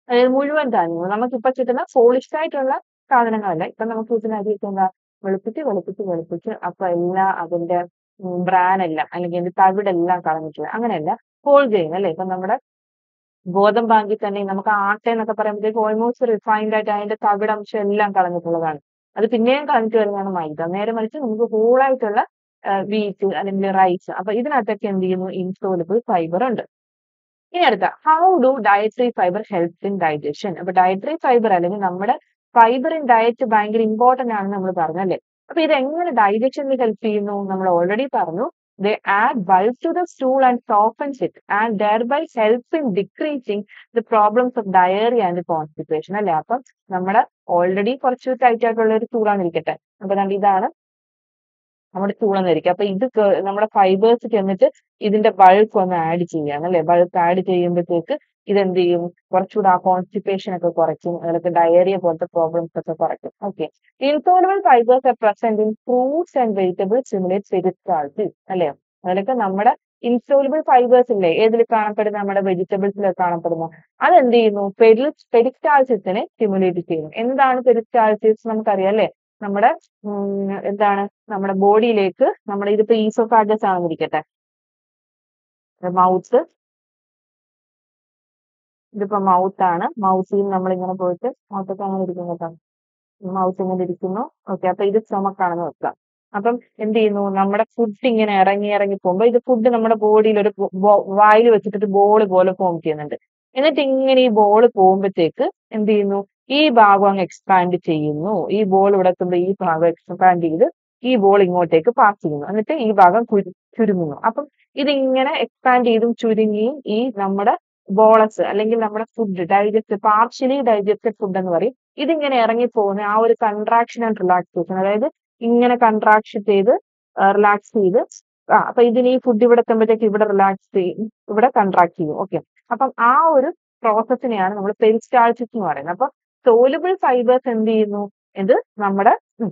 അതായത് മുഴുവൻ ധാന്യങ്ങൾ നമുക്കിപ്പോ കിട്ടുന്ന പോളിഷ്ഡ് ആയിട്ടുള്ള സാധനങ്ങളല്ല ഇപ്പൊ നമുക്ക് കിട്ടുന്ന അരിയൊക്കെ എന്താ വെളുപ്പിച്ച് വെളുപ്പിച്ച് വെളുപ്പിച്ച് അപ്പൊ എല്ലാം അതിന്റെ ബ്രാൻ എല്ലാം അല്ലെങ്കിൽ അതിന്റെ തവിടെല്ലാം കളഞ്ഞിട്ടുള്ള അങ്ങനെയല്ല ഹോൾ ഗ്രെയിൻ അല്ലെ ഇപ്പൊ നമ്മുടെ ഗോതമ്പാങ്കിൽ തന്നെ നമുക്ക് ആട്ട എന്നൊക്കെ പറയുമ്പോഴത്തേക്ക് ഓൾമോസ്റ്റ് റിഫൈൻഡ് ആയിട്ട് അതിന്റെ തവിടംശം എല്ലാം കളഞ്ഞിട്ടുള്ളതാണ് അത് പിന്നെയും കളഞ്ഞിട്ട് വരുന്നതാണ് മൈദ നേരെ മറിച്ച് നമുക്ക് whole ആയിട്ടുള്ള വീറ്റ് അല്ലെങ്കിൽ റൈസ് അപ്പൊ ഇതിനകത്തൊക്കെ എന്ത് ചെയ്യുന്നു ഇൻസോലബിൾ ഫൈബർ ഉണ്ട് ഇനി അടുത്ത how do dietary fibre help in digestion അപ്പൊ ഡയറ്ററി ഫൈബർ അല്ലെങ്കിൽ നമ്മുടെ ഫൈബർ ഇൻ ഡയറ്റ് ഭയങ്കര ഇമ്പോർട്ടന്റ് ആണെന്ന് നമ്മൾ പറഞ്ഞല്ലേ അപ്പൊ ഇത് എങ്ങനെ ഡൈജഷനിൽ ഹെൽപ്പ് ചെയ്യുന്നു നമ്മൾ ഓൾറെഡി പറഞ്ഞു they add bulk to the stool and softens it and thereby help in decreasing the problems of diarrhoea and constipation അല്ലെ അപ്പം നമ്മുടെ ഓൾറെഡി കുറച്ച് ടൈറ്റ് ആയിട്ടുള്ള ഒരു സ്റ്റൂളാണ് ഇരിക്കട്ടെ അപ്പൊ ദാണ്ട് ഇതാണ് നമ്മുടെ ചൂളന്നിരിക്കും അപ്പൊ ഇത് കേ- നമ്മുടെ ഫൈബേഴ്സ് ചെന്നിട്ട് ഇതിന്റെ ബൾക്ക് ഒന്ന് ആഡ് ചെയ്യാണ് അല്ലെ ബൾക്ക് ആഡ് ചെയ്യുമ്പോഴത്തേക്ക് ഇതെന്ത് ചെയ്യും കുറച്ചുകൂടെ ആ കോൺസ്റ്റിപ്പേഷൻ ഒക്കെ കുറയ്ക്കും അതൊക്കെ ഡയറിയ പോലത്തെ പ്രോബ്ലംസ് ഒക്കെ കുറയ്ക്കും okay insoluble fibres are present in fruits and vegetables stimulate peristalsis അല്ലേ അതിലൊക്കെ നമ്മുടെ ഇൻസോലബിൾ ഫൈബേഴ്സ് ഇല്ലേ ഏതിൽ കാണപ്പെടുന്ന നമ്മുടെ വെജിറ്റബിൾസിലൊക്കെ കാണപ്പെടുന്നു അതെന്ത് ചെയ്യുന്നു പെരി പെരിസ്റ്റാൾസിസിനെ സ്റ്റിമുലേറ്റ് ചെയ്യുന്നു എന്താണ് പെരിസ്റ്റാൾസിസ് നമുക്കറിയാം അല്ലേ നമ്മുടെ ഉം, എന്താണ് നമ്മുടെ ബോഡിയിലേക്ക് നമ്മുടെ ഇതിപ്പോ ഈസോഫാഗസ് ആണെന്നിരിക്കട്ടെ മൗത്ത് ഇതിപ്പോ മൗത്ത് ആണ് മൗത്തിൽ നമ്മൾ ഇങ്ങനെ പോയിട്ട് മൗത്തൊക്കെ അങ്ങനെ ഇരിക്കും കേട്ടോ മൗത്ത് ഇങ്ങനെ ഇരിക്കുന്നു ഓക്കെ അപ്പൊ ഇത് stomach ആണെന്ന് വെക്കാം അപ്പം എന്ത് ചെയ്യുന്നു നമ്മുടെ ഫുഡ് ഇങ്ങനെ ഇറങ്ങി ഇറങ്ങി പോകുമ്പോ ഇത് ഫുഡ് നമ്മുടെ ബോഡിയിൽ ഒരു വായിൽ വെച്ചിട്ട് ബോൾ പോലെ ഫോം ചെയ്യുന്നുണ്ട് എന്നിട്ട് ഇങ്ങനെ ഈ ബോൾ പോകുമ്പോഴത്തേക്ക് എന്ത് ചെയ്യുന്നു ഈ ഭാഗം അങ്ങ് എക്സ്പാൻഡ് ചെയ്യുന്നു ഈ ബോൾ ഇവിടെ എത്തുമ്പോൾ ഈ ഭാഗം എക്സ്പാൻഡ് ചെയ്ത് ഈ ബോൾ ഇങ്ങോട്ടേക്ക് പാസ് ചെയ്യുന്നു എന്നിട്ട് ഈ ഭാഗം കുരു- ചുരുങ്ങുന്നു അപ്പം ഇതിങ്ങനെ എക്സ്പാൻഡ് ചെയ്തും ചുരുങ്ങിയും ഈ നമ്മുടെ ബോളസ് അല്ലെങ്കിൽ നമ്മുടെ food digest partially digested food എന്ന് പറയും ഇതിങ്ങനെ ഇറങ്ങി പോകുന്ന ആ ഒരു കൺട്രാക്ഷൻ ആൻഡ് റിലാക്സേഷൻ അതായത് ഇങ്ങനെ കൺട്രാക്ഷൻ ചെയ്ത് റിലാക്സ് ചെയ്ത് ആ അപ്പൊ ഇതിന് ഈ ഫുഡ് ഇവിടെ എത്തുമ്പോഴത്തേക്ക് ഇവിടെ റിലാക്സ് ചെയ്യും ഇവിടെ കൺട്രാക്ട് ചെയ്യും ഓക്കെ അപ്പം ആ ഒരു പ്രോസസ്സിനെയാണ് നമ്മൾ പെരിസ്റ്റാൾസിസ് എന്ന് പറയുന്നത് അപ്പൊ സോലുബിൾ ഫൈബേഴ്സ് എന്ത് ചെയ്യുന്നു ഇത് നമ്മുടെ ഉം,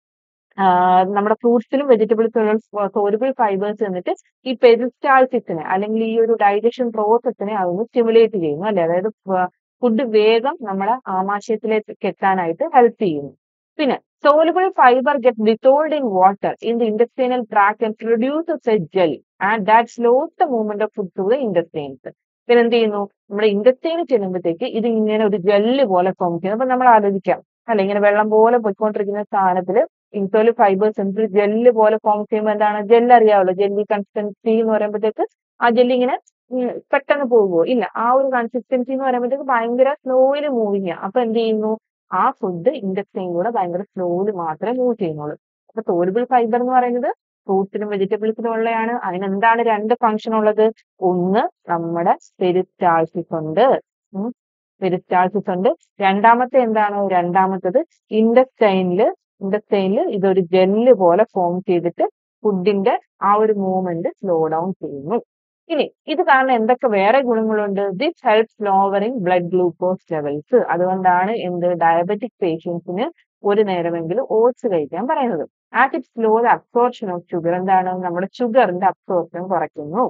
ആ, നമ്മുടെ ഫ്രൂട്ട്സിലും വെജിറ്റബിൾസിലും സോലുബിൾ ഫൈബേഴ്സ് എന്നിട്ട് ഈ പെരിസ്റ്റാൾസിസിനെ അല്ലെങ്കിൽ ഈ ഒരു ഡൈജഷൻ പ്രോസസ്സിനെ അതൊന്ന് സ്റ്റിമുലേറ്റ് ചെയ്യുന്നു അല്ലെ അതായത് ഫുഡ് വേഗം നമ്മുടെ ആമാശയത്തിലേക്ക് എത്താനായിട്ട് ഹെൽപ്പ് ചെയ്യുന്നു പിന്നെ soluble fiber gets dissolved in water in the intestinal tract and produces a gel and that slows the movement of food through the intestines. പിന്നെ എന്ത് ചെയ്യുന്നു നമ്മുടെ ഇൻഡസ്റ്റൈനിൽ ചെല്ലുമ്പോഴത്തേക്ക് ഇത് ഇങ്ങനെ ഒരു ജെല്ല് പോലെ ഫോം ചെയ്യും അപ്പൊ നമ്മൾ ആലോചിക്കാം അല്ലെ ഇങ്ങനെ വെള്ളം പോലെ പോയിക്കൊണ്ടിരിക്കുന്ന സ്ഥാനത്തിൽ ഇൻസോലി ഫൈബേഴ്സ് എന്തൊരു ജെല്ല് പോലെ ഫോം ചെയ്യുമ്പോൾ എന്താണ് ജെല്ല് അറിയാമല്ലോ ജെല്ലി കൺസിസ്റ്റൻസി എന്ന് പറയുമ്പോഴത്തേക്ക് ആ ജെല്ലി ഇങ്ങനെ ഉം, പെട്ടെന്ന് പോകുമോ ഇല്ല ആ ഒരു കൺസിസ്റ്റൻസി എന്ന് പറയുമ്പോഴത്തേക്ക് ഭയങ്കര സ്ലോയില് മൂവിങ് അപ്പൊ എന്ത് ചെയ്യുന്നു ആ ഫുഡ് ഇൻഡസ്ട്രിയിലൂടെ ഭയങ്കര സ്ലോയില് മാത്രമേ മൂവ് ചെയ്യുന്നുള്ളൂ അപ്പൊ സോലുബിൾ ഫൈബർ എന്ന് പറയുന്നത് ഫ്രൂട്ട്സിലും വെജിറ്റബിൾസിലും ഉള്ളതാണ് അതിനെന്താണ് രണ്ട് ഫംഗ്ഷൻ ഉള്ളത് ഒന്ന് നമ്മുടെ പെരിസ്റ്റാൾസിസ് ഉണ്ട് പെരിസ്റ്റാൾസിസ് ഉണ്ട് രണ്ടാമത്തെ എന്താണ് രണ്ടാമത്തത് ഇൻഡസ്റ്റൈനില് ഇൻഡസ്റ്റൈനില് ഇതൊരു ജെല്ല് പോലെ ഫോം ചെയ്തിട്ട് ഫുഡിന്റെ ആ ഒരു മൂവ്മെന്റ് സ്ലോ ഡൗൺ ചെയ്യുന്നു ഇനി ഇത് കാരണം എന്തൊക്കെ വേറെ ഗുണങ്ങളുണ്ട് this helps lowering blood glucose levels അതുകൊണ്ടാണ് എന്ത് ഡയബറ്റിക് പേഷ്യൻസിന് ഒരു നേരമെങ്കിലും ഓട്സ് കഴിക്കാൻ പറയുന്നത് as it slow the absorption of sugar എന്താണ് നമ്മുടെ ഷുഗറിന്റെ അബ്സോർപ്ഷൻ കുറയ്ക്കുന്നു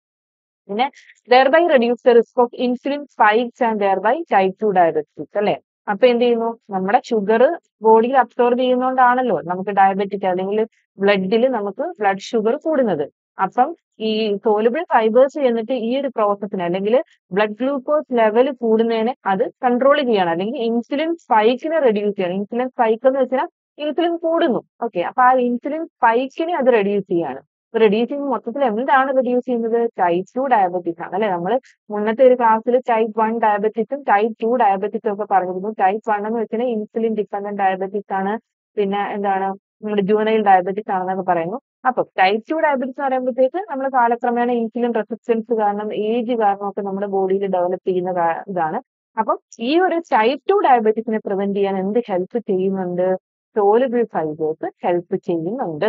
പിന്നെ thereby reduce the risk of insulin spikes and thereby type two diabetics അല്ലെ അപ്പൊ എന്ത് ചെയ്യുന്നു നമ്മുടെ ഷുഗർ ബോഡിയിൽ അബ്സോർബ് ചെയ്യുന്നോണ്ടാണല്ലോ നമുക്ക് ഡയബറ്റിക് അല്ലെങ്കിൽ ബ്ലഡിൽ നമുക്ക് ബ്ലഡ് ഷുഗർ കൂടുന്നത് അപ്പം ഈ സോലുബിൾ ഫൈബേഴ്സ് എന്നിട്ട് ഈ ഒരു പ്രോസസ്സിന് അല്ലെങ്കിൽ ബ്ലഡ് ഗ്ലൂക്കോസ് ലെവൽ കൂടുന്നതിനെ അത് കൺട്രോൾ ചെയ്യണം അല്ലെങ്കിൽ ഇൻസുലിൻ സ്പൈക്കിനെ റെഡ്യൂസ് ചെയ്യണം ഇൻസുലിൻ സ്പൈക്ക് എന്ന് വെച്ചാൽ ഇൻസുലിൻ കൂടുന്നു ഓക്കെ അപ്പൊ ആ ഇൻസുലിൻ സ്പൈക്കിനെ അത് റെഡ്യൂസ് ചെയ്യാണ് റെഡ്യൂസ് ചെയ്യുമ്പോൾ മൊത്തത്തിൽ എന്താണ് റെഡ്യൂസ് ചെയ്യുന്നത് ടൈപ്പ് ടു ഡയബറ്റീസ് ആണ് അല്ലെ നമ്മൾ മുന്നത്തെ ഒരു ക്ലാസ്സിൽ ടൈപ്പ് വൺ ഡയബറ്റീസും ടൈപ്പ് ടു ഡയബറ്റീസും ഒക്കെ പറഞ്ഞിരുന്നു ടൈപ്പ് വൺ എന്ന് വെച്ചാൽ ഇൻസുലിൻ ഡിപ്പെൻഡന്റ് ഡയബറ്റീസ് ആണ് പിന്നെ എന്താണ് നമ്മുടെ ജൂനൈൽ ഡയബറ്റീസ് ആണെന്നൊക്കെ പറയുന്നു അപ്പൊ ടൈപ്പ് ടു ഡയബറ്റീസ് എന്ന് പറയുമ്പോഴത്തേക്ക് നമ്മൾ കാലക്രമേണ ഇൻസുലിൻ റെസിസ്റ്റൻസ് കാരണം ഏജ് കാരണം ഒക്കെ നമ്മുടെ ബോഡിയിൽ ഡെവലപ്പ് ചെയ്യുന്ന കാ- ഇതാണ് അപ്പം ഈ ഒരു ടൈപ്പ് ടു ഡയബറ്റീസിനെ പ്രിവെന്റ് ചെയ്യാൻ എന്ത് ഹെൽപ്പ് ചെയ്യുന്നുണ്ട് സോലുബിൾ ഫൈബേഴ്സ് ഹെൽപ്പ് ചെയ്യുന്നുണ്ട്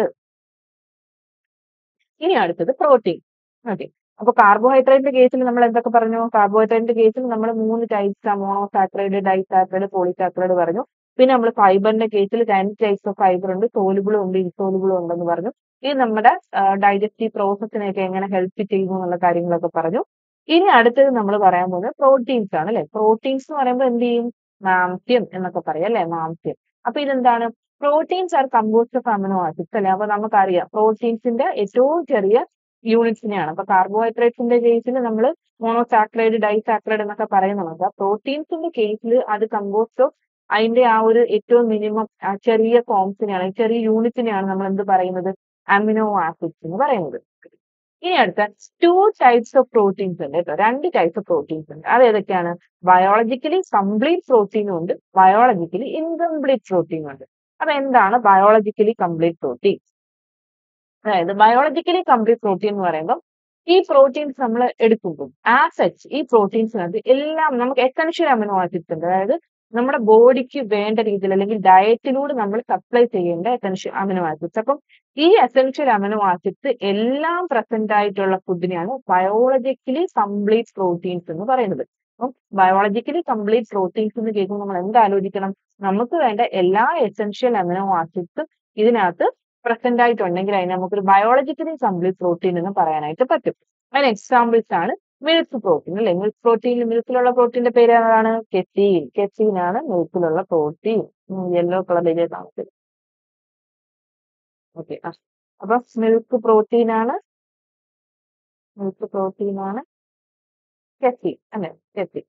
ഇനി അടുത്തത് പ്രോട്ടീൻ ഓക്കെ അപ്പൊ കാർബോഹൈഡ്രേറ്റിന്റെ കേസിൽ നമ്മൾ എന്തൊക്കെ പറഞ്ഞു കാർബോഹൈഡ്രേറ്റിന്റെ കേസിൽ നമ്മൾ മൂന്ന് ടൈപ്സ് മോണോസാക്രൈഡ് ഡൈസാക്രൈഡ് പോളിസാക്രൈഡ് പറഞ്ഞു പിന്നെ നമ്മൾ ഫൈബറിന്റെ കേസിൽ രണ്ട് ടൈപ്സ് ഓഫ് ഫൈബർ ഉണ്ട് സോലുബിളും ഉണ്ട് ഇൻസോലുബിളും ഉണ്ടെന്ന് പറഞ്ഞു ഇത് നമ്മുടെ ഡൈജസ്റ്റീവ് പ്രോസസ്സിനെയൊക്കെ എങ്ങനെ ഹെൽപ്പ് ചെയ്യുന്നു എന്നുള്ള കാര്യങ്ങളൊക്കെ പറഞ്ഞു ഇനി അടുത്തത് നമ്മൾ പറയാൻ പോകുന്നത് പ്രോട്ടീൻസ് ആണ് അല്ലെ പ്രോട്ടീൻസ് എന്ന് പറയുമ്പോൾ എന്ത് ചെയ്യും മാംസ്യം എന്നൊക്കെ പറയും അല്ലെ മാംസ്യം അപ്പൊ ഇതെന്താണ് proteins are composed of amino acids അല്ലെ അപ്പൊ നമുക്കറിയാം പ്രോട്ടീൻസിന്റെ ഏറ്റവും ചെറിയ യൂണിറ്റ്സിനെയാണ് അപ്പൊ കാർബോഹൈഡ്രേറ്റ്സിന്റെ കേസിൽ നമ്മൾ മോണോസാക്രൈഡ് ഡൈസാക്രൈഡ് എന്നൊക്കെ പറയുന്നുണ്ട് പ്രോട്ടീൻസിന്റെ കേസിൽ അത് കമ്പോസ്റ്റ് ഓഫ് അതിന്റെ ആ ഒരു ഏറ്റവും മിനിമം ചെറിയ ഫോംസിനെയാണ് ചെറിയ യൂണിറ്റിനെയാണ് നമ്മൾ എന്ത് പറയുന്നത് അമിനോ ആസിഡ്സ് എന്ന് പറയുന്നത് ഇനി അടുത്ത ടു ടൈപ്സ് ഓഫ് പ്രോട്ടീൻസ് ഉണ്ട് കേട്ടോ രണ്ട് ടൈപ്സ് ഓഫ് പ്രോട്ടീൻസ് ഉണ്ട് അത് ഏതൊക്കെയാണ് ബയോളജിക്കലി കംപ്ലീറ്റ് പ്രോട്ടീനും ഉണ്ട് ബയോളജിക്കലി ഇൻകംപ്ലീറ്റ് പ്രോട്ടീനും ഉണ്ട് അപ്പൊ എന്താണ് ബയോളജിക്കലി കംപ്ലീറ്റ് പ്രോട്ടീൻ അതായത് ബയോളജിക്കലി കംപ്ലീറ്റ് പ്രോട്ടീൻ എന്ന് പറയുമ്പോൾ ഈ പ്രോട്ടീൻസ് നമ്മൾ എടുക്കുമ്പോൾ ആസ് സച്ച് ഈ പ്രോട്ടീൻസിനകത്ത് എല്ലാം നമുക്ക് എസെൻഷ്യൽ അമിനോ ആസിഡ്സ് ഉണ്ട് അതായത് നമ്മുടെ ബോഡിക്ക് വേണ്ട രീതിയിൽ അല്ലെങ്കിൽ ഡയറ്റിലൂടെ നമ്മൾ സപ്ലൈ ചെയ്യേണ്ട എസെൻഷ്യൽ അമിനോ ആസിഡ്സ് അപ്പം ഈ എസെൻഷ്യൽ അമിനോ ആസിഡ്സ് എല്ലാം പ്രസന്റ് ആയിട്ടുള്ള ഫുഡിനെയാണ് ബയോളജിക്കലി കംപ്ലീറ്റ് പ്രോട്ടീൻസ് എന്ന് പറയുന്നത് അപ്പം ബയോളജിക്കലി കംപ്ലീറ്റ് പ്രോട്ടീൻസ് എന്ന് കേൾക്കുമ്പോൾ നമ്മൾ എന്ത് ആലോചിക്കണം നമുക്ക് വേണ്ട എല്ലാ എസെൻഷ്യൽ അമിനോ ആസിഡ്സും ഇതിനകത്ത് പ്രസന്റ് ആയിട്ടുണ്ടെങ്കിൽ അതിന് നമുക്കൊരു ബയോളജിക്കലി കംപ്ലീറ്റ് പ്രോട്ടീൻ എന്ന് പറയാനായിട്ട് പറ്റും അതിന് എക്സാമ്പിൾസ് ആണ് മിൽക്ക് പ്രോട്ടീൻ അല്ലെ മിൽക്ക് പ്രോട്ടീൻ മിൽക്കിലുള്ള പ്രോട്ടീന്റെ പേര് ഏതാണ് കെറ്റീൻ കെറ്റീൻ ആണ് മിൽക്കിലുള്ള പ്രോട്ടീൻ യെല്ലോ കളറിൽ കാണുന്നത് ഓക്കെ അപ്പൊ മിൽക്ക് പ്രോട്ടീൻ ആണ് മിൽക്ക് പ്രോട്ടീൻ ആണ് കെറ്റീൻ അല്ലെ കെറ്റീൻ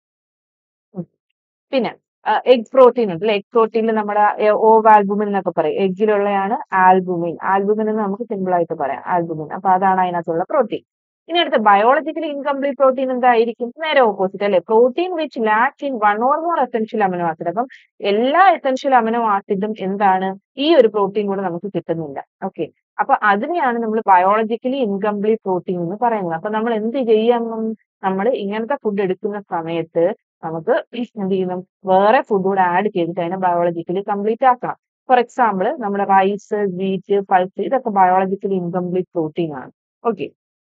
പിന്നെ എഗ് പ്രോട്ടീൻ ഉണ്ട് എഗ് പ്രോട്ടീനിൽ നമ്മുടെ ഓവ് ആൽബുമിൻ എന്നൊക്കെ പറയും എഗ്ഗിലുള്ളതാണ് ആൽബുമിൻ ആൽബുമിൻ എന്ന് നമുക്ക് സിമ്പിൾ ആയിട്ട് പറയാം ആൽബുമിൻ അപ്പൊ അതാണ് അതിനകത്തുള്ള പ്രോട്ടീൻ ഇനി അടുത്ത ബയോളജിക്കലി ഇൻകംപ്ലീറ്റ് പ്രോട്ടീൻ എന്തായിരിക്കും നേരെ ഓപ്പോസിറ്റ് അല്ലെ protein which lack in one or more essential amino acid അപ്പം എല്ലാ എസെൻഷ്യൽ അമിനോ ആസിഡും എന്താണ് ഈ ഒരു പ്രോട്ടീൻ കൂടെ നമുക്ക് കിട്ടുന്നില്ല ഓക്കെ അപ്പൊ അതിനെയാണ് നമ്മൾ ബയോളജിക്കലി ഇൻകംപ്ലീറ്റ് പ്രോട്ടീൻ എന്ന് പറയുന്നത് അപ്പൊ നമ്മൾ എന്ത് ചെയ്യണം നമ്മൾ ഇങ്ങനത്തെ ഫുഡ് എടുക്കുന്ന സമയത്ത് നമുക്ക് എന്ത് ചെയ്യണം വേറെ ഫുഡ് കൂടെ ആഡ് ചെയ്തിട്ട് അതിനെ ബയോളജിക്കലി കംപ്ലീറ്റ് ആക്കണം ഫോർ എക്സാമ്പിൾ നമ്മുടെ റൈസ് വീറ്റ് പൾസ് ഇതൊക്കെ ബയോളജിക്കലി ഇൻകംപ്ലീറ്റ് പ്രോട്ടീൻ ആണ് ഓക്കെ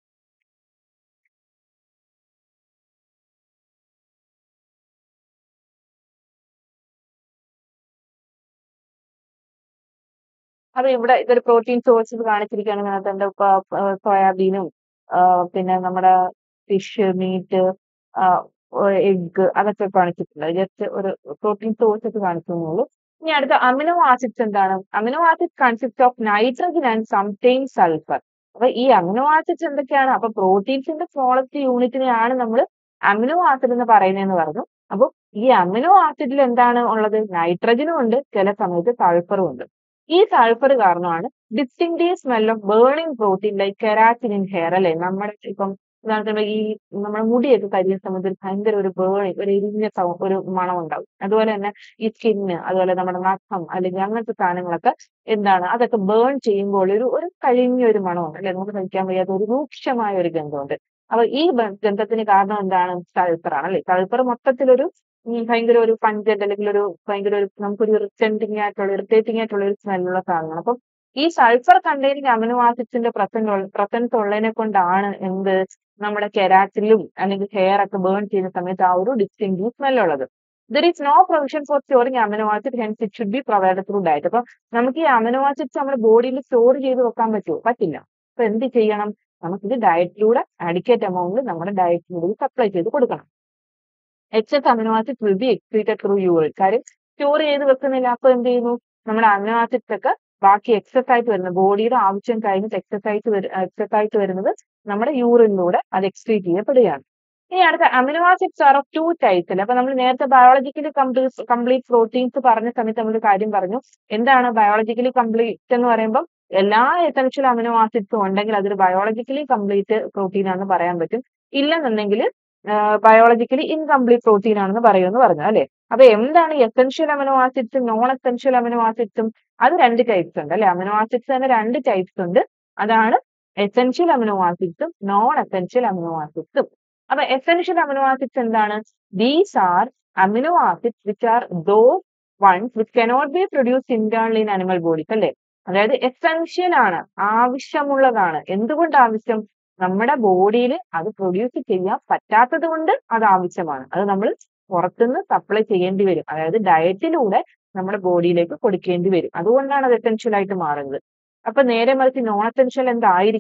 അപ്പൊ ഇവിടെ ഇതൊരു പ്രോട്ടീൻ സോഴ്സസ് കാണിച്ചിരിക്കുകയാണ് ഇതിനകത്തുണ്ട് സോയാബീനും പിന്നെ നമ്മുടെ ഫിഷ് മീറ്റ് എഗ് അതൊക്കെ കാണിച്ചിട്ടുണ്ട് ജസ്റ്റ് ഒരു പ്രോട്ടീൻ സോഴ്സസ് കാണിക്കുന്നുള്ളൂ ഇനി അടുത്ത അമിനോ ആസിഡ്സ് എന്താണ് amino acid consist of nitrogen and sometime sulphur അപ്പൊ ഈ അമിനോ ആസിഡ്സ് എന്തൊക്കെയാണ് അപ്പൊ പ്രോട്ടീൻസിന്റെ സ്മോളസ്റ്റ് യൂണിറ്റിനെയാണ് നമ്മൾ അമിനോ ആസിഡ് എന്ന് പറയുന്നതെന്ന് പറഞ്ഞു അപ്പൊ ഈ അമിനോ ആസിഡിൽ എന്താണ് ഉള്ളത് നൈട്രജനും ഉണ്ട് ചില സമയത്ത് സൾഫറും ഉണ്ട് ഈ സൾഫർ കാരണമാണ് distinctive smell of burning protein like keratin in hair അല്ലെ നമ്മുടെ ഇപ്പം ഉദാഹരണത്തിന് ഈ നമ്മുടെ മുടിയൊക്കെ കരിയുന്ന സമയത്ത് ഒരു ഭയങ്കര ഒരു ബേണിംഗ് ഒരു എരിഞ്ഞ സൗ ഒരു മണം ഉണ്ടാവും അതുപോലെ തന്നെ ഈ സ്കിന്ന് അതുപോലെ നമ്മുടെ നഖം അല്ലെങ്കിൽ അങ്ങനത്തെ സാധനങ്ങളൊക്കെ എന്താണ് അതൊക്കെ ബേൺ ചെയ്യുമ്പോൾ ഒരു ഒരു കഴിഞ്ഞ ഒരു മണമുണ്ട് അല്ലെ നമുക്ക് സഹിക്കാൻ വയ്യാത്ത ഒരു രൂക്ഷമായ ഒരു ഗന്ധമുണ്ട് അപ്പൊ ഈ ഗന്ധത്തിന് കാരണം എന്താണ് സൾഫർ ആണ് അല്ലെ സൾഫർ മൊത്തത്തിലൊരു ഭയങ്കര ഒരു പഞ്ചന്റ് അല്ലെങ്കിൽ ഒരു ഭയങ്കര ഒരു നമുക്കൊരു ഇറിറ്റന്റിങ് ആയിട്ടുള്ള ഇറിറ്റേറ്റിംഗ് ആയിട്ടുള്ള ഒരു സ്മെല്ലുള്ള സാധനമാണ് അപ്പം ഈ സൾഫർ കണ്ടെയ്നിങ് അമിനോ ആസിഡ്സിന്റെ പ്രസന്റ് പ്രസൻസ് ഉള്ളതിനെ കൊണ്ടാണ് എന്ത് നമ്മുടെ കെരാറ്റിലും അല്ലെങ്കിൽ ഹെയർ ഒക്കെ ബേൺ ചെയ്യുന്ന സമയത്ത് ആ ഒരു ഡിസ്റ്റിങ്റ്റീവ് സ്മെൽ ഉള്ളത് there is no provision for storing amino acid hence it should be provide through diet അപ്പൊ നമുക്ക് ഈ അമിനോ ആസിഡ്സ് നമ്മുടെ ബോഡിയിൽ സ്റ്റോർ ചെയ്ത് വെക്കാൻ പറ്റുമോ പറ്റില്ല അപ്പൊ എന്ത് ചെയ്യണം നമുക്കിത് ഡയറ്റിലൂടെ അഡിക്കേറ്റ് എമൗണ്ട് നമ്മുടെ ഡയറ്റിലൂടെ സപ്ലൈ ചെയ്ത് കൊടുക്കണം excess amino acid will be excreted through urine കാര്യം സ്റ്റോർ ചെയ്ത് വെക്കുന്നില്ല അപ്പൊ എന്ത് ചെയ്യുന്നു നമ്മുടെ അമിനോ ആസിഡ്സ് ഒക്കെ ബാക്കി എക്സസ് ആയിട്ട് വരുന്നത് ബോഡിയുടെ ആവശ്യം കഴിഞ്ഞിട്ട് എക്സസ് ആയിട്ട് എക്സസ് ആയിട്ട് വരുന്നത് നമ്മുടെ യൂറിനിലൂടെ അത് എക്സ്ക്രീറ്റ് ചെയ്യപ്പെടുകയാണ് ഇനി അടുത്ത amino acids are of two ടൈപ്സിൽ അപ്പൊ നമ്മൾ നേരത്തെ ബയോളജിക്കലി കംപ്ലീറ്റ് കംപ്ലീറ്റ് പ്രോട്ടീൻസ് പറഞ്ഞ സമയത്ത് നമ്മൾ കാര്യം പറഞ്ഞു എന്താണ് ബയോളജിക്കലി കംപ്ലീറ്റ് എന്ന് പറയുമ്പോൾ എല്ലാ എസൻഷ്യൽ അമിനോ ആസിഡ്സും ഉണ്ടെങ്കിൽ അതൊരു ബയോളജിക്കലി കംപ്ലീറ്റ് പ്രോട്ടീൻ ആണെന്ന് പറയാൻ പറ്റും ഇല്ലെന്നുണ്ടെങ്കിൽ ബയോളജിക്കലി ഇൻകംപ്ലീറ്റ് പ്രോട്ടീൻ ആണെന്ന് പറയുമെന്ന് പറഞ്ഞു അല്ലെ അപ്പൊ എന്താണ് എസെൻഷ്യൽ അമിനോ ആസിഡ്സും നോൺ എസെൻഷ്യൽ അമിനോ ആസിഡ്സും അത് രണ്ട് ടൈപ്സ് ഉണ്ട് അല്ലെ അമിനോ ആസിഡ്സ് തന്നെ രണ്ട് ടൈപ്സ് ഉണ്ട് അതാണ് എസെൻഷ്യൽ അമിനോ ആസിഡ്സും നോൺ എസെൻഷ്യൽ അമിനോ ആസിഡ്സും അപ്പൊ എസെൻഷ്യൽ അമിനോ ആസിഡ്സ് എന്താണ് these are amino acids which are those ones which cannot be produce internally in animal bodies അല്ലെ അതായത് എസെൻഷ്യൽ ആണ് ആവശ്യമുള്ളതാണ് എന്തുകൊണ്ട് ആവശ്യം നമ്മുടെ ബോഡിയിൽ അത് പ്രൊഡ്യൂസ് ചെയ്യാൻ പറ്റാത്തത് കൊണ്ട് അത് ആവശ്യമാണ് അത് നമ്മൾ പുറത്തുനിന്ന് സപ്ലൈ ചെയ്യേണ്ടി വരും അതായത് ഡയറ്റിലൂടെ നമ്മുടെ ബോഡിയിലേക്ക് കൊടുക്കേണ്ടി വരും അതുകൊണ്ടാണ് അത് എസെൻഷ്യൽ ആയിട്ട് മാറുന്നത് അപ്പൊ നേരെ മറിച്ച് നോൺ എസെൻഷ്യൽ എന്തായിരിക്കും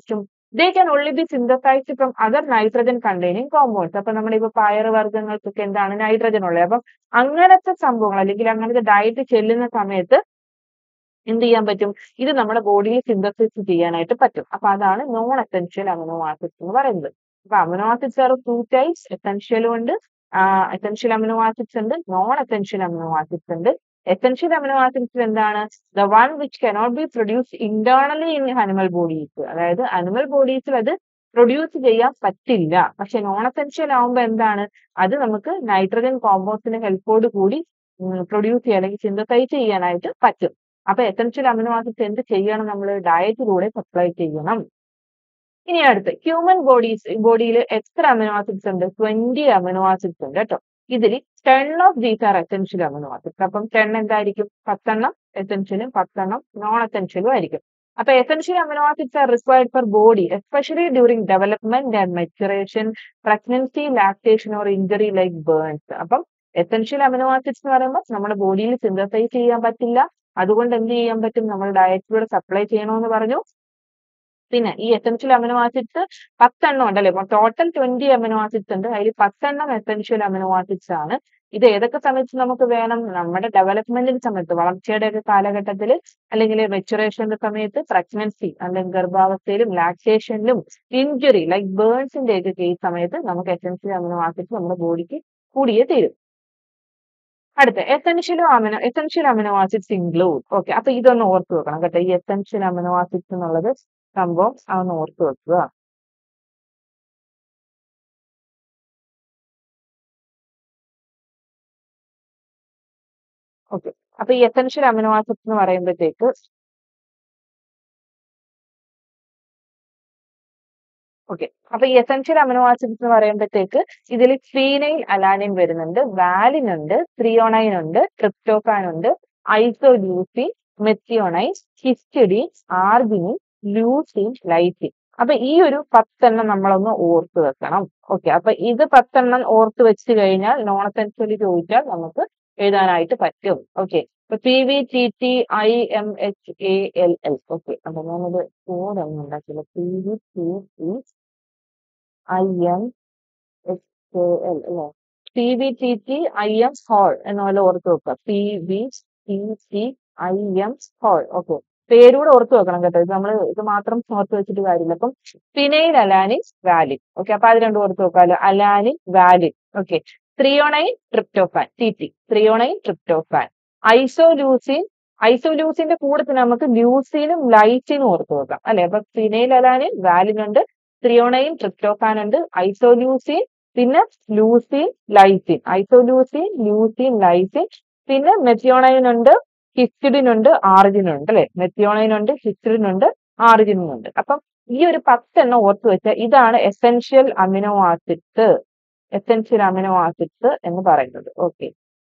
they can only be synthesized from other nitrogen containing compounds അപ്പൊ നമ്മുടെ ഇപ്പൊ പയറ് വർഗ്ഗങ്ങൾക്കൊക്കെ എന്താണ് നൈട്രജൻ ഉള്ളത് അപ്പം അങ്ങനത്തെ സംഭവങ്ങൾ അല്ലെങ്കിൽ അങ്ങനത്തെ ഡയറ്റ് ചെല്ലുന്ന സമയത്ത് എന്ത് ചെയ്യാൻ പറ്റും ഇത് നമ്മുടെ ബോഡിയിൽ സിന്തസിസ് ചെയ്യാനായിട്ട് പറ്റും അപ്പൊ അതാണ് നോൺ എസെൻഷ്യൽ അമിനോ ആസിഡ്സ് എന്ന് പറയുന്നത് അപ്പൊ amino acids are two types എസെൻഷ്യലും ഉണ്ട് എസെൻഷ്യൽ അമിനോ ആസിഡ്സ് ഉണ്ട് നോൺ എസെൻഷ്യൽ അമിനോ ആസിഡ്സ് ഉണ്ട് എസെൻഷ്യൽ അമിനോ ആസിഡ്സ് എന്താണ് the one which cannot be produce internally in animal bodies അതായത് അനിമൽ ബോഡീസിൽ അത് പ്രൊഡ്യൂസ് ചെയ്യാൻ പറ്റില്ല പക്ഷെ നോൺ എസെൻഷ്യൽ ആവുമ്പോൾ എന്താണ് അത് നമുക്ക് നൈട്രജൻ കോമ്പൗണ്ട്സിന്റെ ഹെൽപ്പോട് കൂടി പ്രൊഡ്യൂസ് ചെയ്യാൻ അല്ലെങ്കിൽ സിന്തസൈസ് ചെയ്യാനായിട്ട് പറ്റും അപ്പൊ എസെൻഷ്യൽ അമിനോ ആസിഡ്സ് എന്ത് ചെയ്യണം നമ്മൾ ഡയറ്റിലൂടെ സപ്ലൈ ചെയ്യണം ഇനി അടുത്ത് ഹ്യൂമൻ ബോഡീസ് ബോഡിയിൽ എത്ര അമിനോ ആസിഡ്സ് ഉണ്ട് ട്വന്റി അമിനോ ആസിഡ്സ് ഉണ്ട് കേട്ടോ ഇതിൽ ten of these are essential amino acids അപ്പം ടെൻ എന്തായിരിക്കും പത്തെണ്ണം എസെൻഷ്യലും പത്തെണ്ണം നോൺ എസെൻഷ്യലും ആയിരിക്കും അപ്പൊ essential amino acids are required for body especially during development and maturation pregnancy lactation or injury like burns അപ്പം എസെൻഷ്യൽ അമിനോ ആസിഡ്സ് എന്ന് പറയുമ്പോൾ നമ്മുടെ ബോഡിയിൽ സിന്തസൈസ് ചെയ്യാൻ പറ്റില്ല അതുകൊണ്ട് എന്ത് ചെയ്യാൻ പറ്റും നമ്മൾ ഡയറ്റിലൂടെ സപ്ലൈ ചെയ്യണമെന്ന് പറഞ്ഞു പിന്നെ ഈ എസെൻഷ്യൽ അമിനോ ആസിഡ്സ് പത്തെണ്ണം ഉണ്ടല്ലേ ടോട്ടൽ ട്വന്റി അമിനോ ആസിഡ്സ് ഉണ്ട് അതിൽ പത്തെണ്ണം എസെൻഷ്യൽ അമിനോ ആസിഡ്സ് ആണ് ഇത് ഏതൊക്കെ സമയത്ത് നമുക്ക് വേണം നമ്മുടെ ഡെവലപ്മെന്റിന്റെ സമയത്ത് വളർച്ചയുടെ ഒക്കെ കാലഘട്ടത്തിൽ അല്ലെങ്കിൽ മെച്ചുറേഷന്റെ സമയത്ത് പ്രഗ്നൻസി അല്ലെങ്കിൽ ഗർഭാവസ്ഥയിലും ലാക്ടേഷനിലും ഇഞ്ചുറി ലൈക്ക് ബേൺസിന്റെ ഒക്കെ കേസ് സമയത്ത് നമുക്ക് എസെൻഷ്യൽ അമിനോ ആസിഡ്സ് നമ്മുടെ ബോഡിക്ക് കൂടിയേ തീരും അടുത്ത essential amino essential amino acids include okay അപ്പൊ ഇതൊന്ന് ഓർത്ത് വെക്കണം കേട്ടോ ഈ എസെൻഷ്യൽ അമിനോ ആസിഡ്സ് എന്നുള്ളത് സംഭവം അതൊന്ന് ഓർത്ത് വെക്കുക ഓക്കെ അപ്പൊ ഈ എസെൻഷ്യൽ അമിനോ ആസിഡ്സ് എന്ന് പറയുമ്പോഴത്തേക്ക് ഓക്കെ അപ്പൊ ഈ എസെൻഷ്യൽ അമിനോ ആസിഡ്സ് എന്ന് പറയുമ്പോഴത്തേക്ക് ഇതിൽ ഫീനൈൽ അലാനിൻ വരുന്നുണ്ട് വാലിൻ ഉണ്ട് ത്രിയോണൈൻ ഉണ്ട് ട്രിപ്റ്റോഫാൻ ഉണ്ട് isoleucine methionine histidine arginine leucine lysine അപ്പൊ ഈ ഒരു പത്തെണ്ണം നമ്മളൊന്ന് ഓർത്ത് വെക്കണം ഓക്കെ അപ്പൊ ഇത് പത്തെണ്ണം ഓർത്ത് വെച്ച് കഴിഞ്ഞാൽ നോൺ എസെൻഷ്യലി ചോദിച്ചാൽ നമുക്ക് എഴുതാനായിട്ട് പറ്റും ഓക്കെ ഇപ്പൊ P V T T I M H A L L okay അപ്പൊ ഞാനത് കോഡ് ഒന്നും ഉണ്ടാക്കില്ല P V T T I M H A L അല്ലെ P V T T I M hall എന്ന പോലെ ഓർത്ത് വെക്കുക P V T T I M hall okay പേരൂടെ ഓർത്ത് വെക്കണം കേട്ടോ ഇത് നമ്മൾ ഇത് മാത്രം ഓർത്ത് വെച്ചിട്ട് കാര്യമില്ല അപ്പം ഫിനൈൽ അലാനിൻ വാലിൻ ഓക്കെ അപ്പൊ അത് രണ്ടും ഓർത്ത് വെക്കാമല്ലോ alanine valine okay threonine tryptophan T T threonine tryptophan isoleucine ഐസോലൂസിന്റെ കൂടെ തന്നെ നമുക്ക് ല്യൂസിനും ലൈസിനും ഓർത്ത് വെക്കാം അല്ലെ അപ്പൊ ഫിനൈൽ അലാനിൻ വാലിൻ ഉണ്ട് ത്രിയോണൈൻ ട്രിപ്റ്റോഫാൻ ഉണ്ട് ഐസോലൂസിൻ പിന്നെ leucine lysine isoleucine leucine lysine പിന്നെ മെത്തിയോണൈൻ ഉണ്ട് ഹിസ്റ്റിഡിൻ ഉണ്ട് ആർജിൻ ഉണ്ട് അല്ലെ മെത്തിയോണൈൻ ഉണ്ട് ഹിസ്റ്റിഡിൻ ഉണ്ട് ആർജിനും ഉണ്ട് അപ്പം ഈ ഒരു പത്തെണ്ണം ഓർത്ത് വെച്ചാൽ ഇതാണ് essential amino acids essential amino acids എന്ന് പറയുന്നത് ഓക്കെ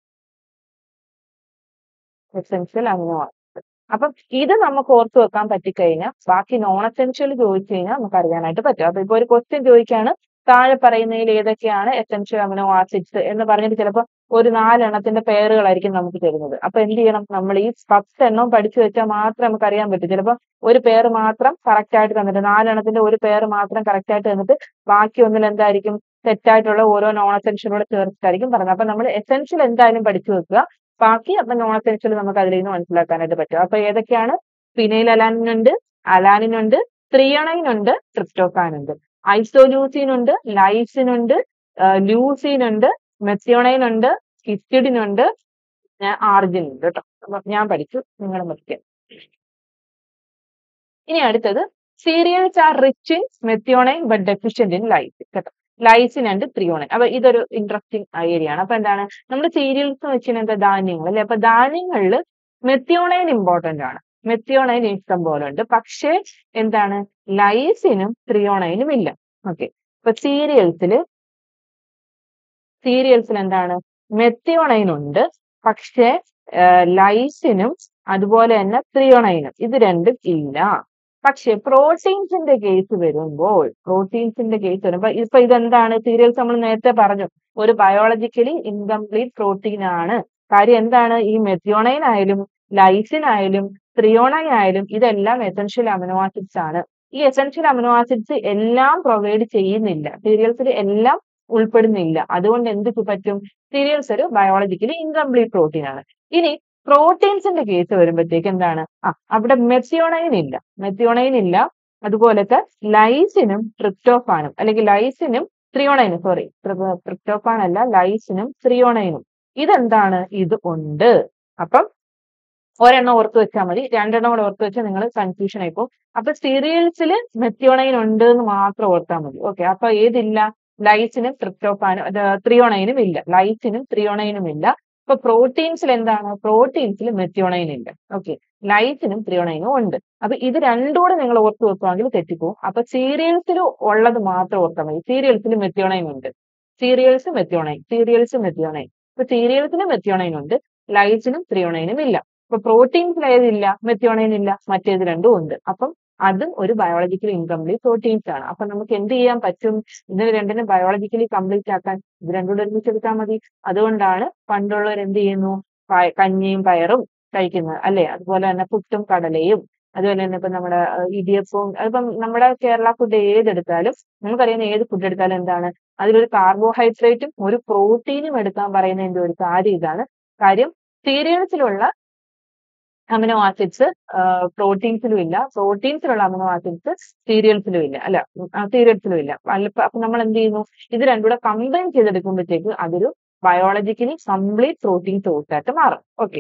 എസെൻഷ്യൽ അമിനോ ആസിഡ് അപ്പം ഇത് നമുക്ക് ഓർത്ത് വെക്കാൻ പറ്റിക്കഴിഞ്ഞാൽ ബാക്കി നോൺ എസെൻഷ്യൽ ചോദിച്ചു കഴിഞ്ഞാൽ നമുക്ക് അറിയാനായിട്ട് പറ്റും അപ്പൊ ഇപ്പൊ ഒരു ക്വസ്റ്റ്യൻ ചോദിക്കാണ് താഴെ പറയുന്നതിൽ ഏതൊക്കെയാണ് എസെൻഷ്യൽ അമിനോ ആസിഡ്സ് എന്ന് പറഞ്ഞിട്ട് ചിലപ്പോൾ ഒരു നാലെണ്ണത്തിന്റെ പേരുകളായിരിക്കും നമുക്ക് തരുന്നത് അപ്പൊ എന്ത് ചെയ്യണം നമ്മൾ ഈ പത്തെണ്ണം പഠിച്ചു വെച്ചാൽ മാത്രമേ നമുക്ക് അറിയാൻ പറ്റൂ ചിലപ്പോൾ ഒരു പേര് മാത്രം കറക്റ്റ് ആയിട്ട് തന്നിട്ട് നാലെണ്ണത്തിന്റെ ഒരു പേര് മാത്രം കറക്റ്റ് ആയിട്ട് തന്നിട്ട് ബാക്കി ഒന്നിൽ എന്തായിരിക്കും തെറ്റായിട്ടുള്ള ഓരോ നോൺ എസെൻഷ്യലോടെ ചേർത്തിട്ടായിരിക്കും പറയുന്നത് അപ്പൊ നമ്മൾ എസെൻഷ്യൽ എന്തായാലും പഠിച്ചു വെക്കുക ബാക്കി അപ്പൊ നോൺ എസെൻഷ്യൽ നമുക്ക് അതിൽ നിന്ന് മനസ്സിലാക്കാനായിട്ട് പറ്റും അപ്പൊ ഏതൊക്കെയാണ് ഫിനൈൽ അലാനിൻ ഉണ്ട് അലാനിൻ ഉണ്ട് ത്രിയണൈൻ ഉണ്ട് ട്രിപ്റ്റോഫാൻ ഉണ്ട് ഐസോലൂസിൻ ഉണ്ട് ലൈസിൻ ഉണ്ട് ലൂസിൻ ഉണ്ട് മെത്തിയോണൈൻ ഉണ്ട് ഹിസ്റ്റിഡിൻ ഉണ്ട് ആർജിൻ ഉണ്ട് കേട്ടോ അപ്പൊ ഞാൻ പഠിച്ചു നിങ്ങൾ പഠിക്കാം ഇനി അടുത്തത് cereals are rich in methionine but deficient in lysine കേട്ടോ ലൈസിൻ ആൻഡ് ത്രിയോണൈൻ അപ്പൊ ഇതൊരു ഇൻട്രസ്റ്റിംഗ് ഏരിയ ആണ് അപ്പൊ എന്താണ് നമ്മുടെ സീരിയൽസ് വെച്ചാൽ എന്താ ധാന്യങ്ങൾ അല്ലെ അപ്പൊ ധാന്യങ്ങളിൽ മെത്തിയോണൈൻ ഇമ്പോർട്ടന്റ് ആണ് മെത്തിയോണൈൻ ഇഷ്ടം പോലെ ഉണ്ട് പക്ഷേ എന്താണ് ലൈസിനും ത്രിയോണൈനും ഇല്ല ഓക്കെ ഇപ്പൊ സീരിയൽസില് സീരിയൽസിൽ എന്താണ് മെത്തിയോണൈൻ ഉണ്ട് പക്ഷേ ലൈസിനും അതുപോലെ തന്നെ ത്രിയോണൈനും ഇത് രണ്ടും ഇല്ല പക്ഷെ പ്രോട്ടീൻസിന്റെ കേസ് വരുമ്പോൾ പ്രോട്ടീൻസിന്റെ കേസ് വരുമ്പോൾ ഇപ്പൊ ഇതെന്താണ് സീരിയൽസ് നമ്മൾ നേരത്തെ പറഞ്ഞു ഒരു ബയോളജിക്കലി ഇൻകംപ്ലീറ്റ് പ്രോട്ടീൻ ആണ് കാര്യം എന്താണ് ഈ മെത്തിയോണൈൻ ആയാലും ലൈസിൻ ആയാലും ത്രിയോണൈൻ ആയാലും ഇതെല്ലാം എസെൻഷ്യൽ അമിനോ ആസിഡ്സ് ആണ് ഈ എസെൻഷ്യൽ അമിനോ ആസിഡ്സ് എല്ലാം പ്രൊവൈഡ് ചെയ്യുന്നില്ല സീരിയൽസിൽ എല്ലാം ഉൾപ്പെടുന്നില്ല അതുകൊണ്ട് എന്ത് പറ്റും സീരിയൽസ് ഒരു ബയോളജിക്കലി ഇൻകംപ്ലീറ്റ് പ്രോട്ടീൻ ആണ് ഇനി പ്രോട്ടീൻസിന്റെ കേസ് വരുമ്പോഴത്തേക്ക് എന്താണ് ആ അവിടെ മെത്തിയോണൈൻ ഇല്ല മെത്തിയോണൈൻ ഇല്ല അതുപോലത്തെ ലൈസിനും ട്രിപ്റ്റോഫാനും അല്ലെങ്കിൽ ലൈസിനും ത്രിയോണൈനും സോറി ട്രിപ്റ്റോഫാൻ അല്ല ലൈസിനും ത്രിയോണൈനും ഇതെന്താണ് ഇത് ഉണ്ട് അപ്പം ഒരെണ്ണം ഓർത്ത് വെച്ചാൽ മതി രണ്ടെണ്ണം കൂടെ ഓർത്ത് വെച്ചാൽ നിങ്ങൾ കൺഫ്യൂഷൻ ആയിപ്പോ അപ്പൊ സീരിയൽസിൽ മെത്തിയോണൈൻ ഉണ്ട് എന്ന് മാത്രം ഓർത്താൽ മതി ഓക്കെ അപ്പൊ ഏതില്ല ലൈസിനും ട്രിപ്റ്റോഫാനും ത്രിയോണൈനും ഇല്ല ലൈസിനും ത്രിയോണൈനും ഇല്ല ഇപ്പൊ പ്രോട്ടീൻസിൽ എന്താണ് പ്രോട്ടീൻസിൽ മെത്തിയോണൈൻ ഇല്ല ഓക്കെ ലൈസിനും ത്രിയോണൈനും ഉണ്ട് അപ്പൊ ഇത് രണ്ടും കൂടെ നിങ്ങൾ ഓർത്ത് വെക്കുവാണെങ്കിൽ തെറ്റിപ്പോവും അപ്പൊ സീരിയൽസിൽ ഉള്ളത് മാത്രം ഓർത്താൽ മതി സീരിയൽസിൽ മെത്തിയോണൈൻ ഉണ്ട് സീരിയൽസ് മെത്തിയോണൈൻ സീരിയൽസ് മെത്തിയോണൈൻ ഇപ്പൊ സീരിയൽസിന് മെത്തിയോണൈൻ ഉണ്ട് ലൈസിനും ത്രിയോണൈനും ഇല്ല ഇപ്പൊ പ്രോട്ടീൻസിൽ ഏതില്ല മെത്തിയോണൈൻ ഇല്ല മറ്റേത് രണ്ടും ഉണ്ട് അപ്പം അതും ഒരു ബയോളജിക്കലി ഇൻകംപ്ലീറ്റ് പ്രോട്ടീൻസ് ആണ് അപ്പൊ നമുക്ക് എന്ത് ചെയ്യാൻ പറ്റും ഇതിന് രണ്ടിനും ബയോളജിക്കലി കംപ്ലീറ്റ് ആക്കാൻ ഇത് രണ്ടും കൂടെ ഒരുമിച്ചെടുത്താൽ മതി അതുകൊണ്ടാണ് പണ്ടുള്ളവർ എന്ത് ചെയ്യുന്നു പ- കഞ്ഞിയും പയറും കഴിക്കുന്നത് അല്ലെ അതുപോലെ തന്നെ പുട്ടും കടലയും അതുപോലെ തന്നെ ഇപ്പൊ നമ്മുടെ ഏഹ്, ഇടിയപ്പവും അതിപ്പം നമ്മുടെ കേരള ഫുഡ് ഏതെടുത്താലും നമുക്കറിയാവുന്ന ഏത് ഫുഡ് എടുത്താലും എന്താണ് അതിലൊരു കാർബോഹൈഡ്രേറ്റും ഒരു പ്രോട്ടീനും എടുക്കാൻ പറയുന്നതിന്റെ ഒരു കാര്യം ഇതാണ് കാര്യം സീരിയൽസിലുള്ള അമിനോ ആസിഡ്സ് പ്രോട്ടീൻസിലും ഇല്ല പ്രോട്ടീൻസിലുള്ള അമിനോ ആസിഡ്സ് സീരിയൽസിലും ഇല്ല അല്ല സീരിയൽസിലും ഇല്ല അല്ല, ഇപ്പൊ- അപ്പൊ നമ്മൾ എന്ത് ചെയ്യുന്നു ഇത് രണ്ടും കൂടെ കമ്പൈൻ ചെയ്തെടുക്കുമ്പോഴത്തേക്ക് അതൊരു ബയോളജിക്കലി കംപ്ലീറ്റ് പ്രോട്ടീൻ സോഴ്സ് ആയിട്ട് മാറും ഓക്കെ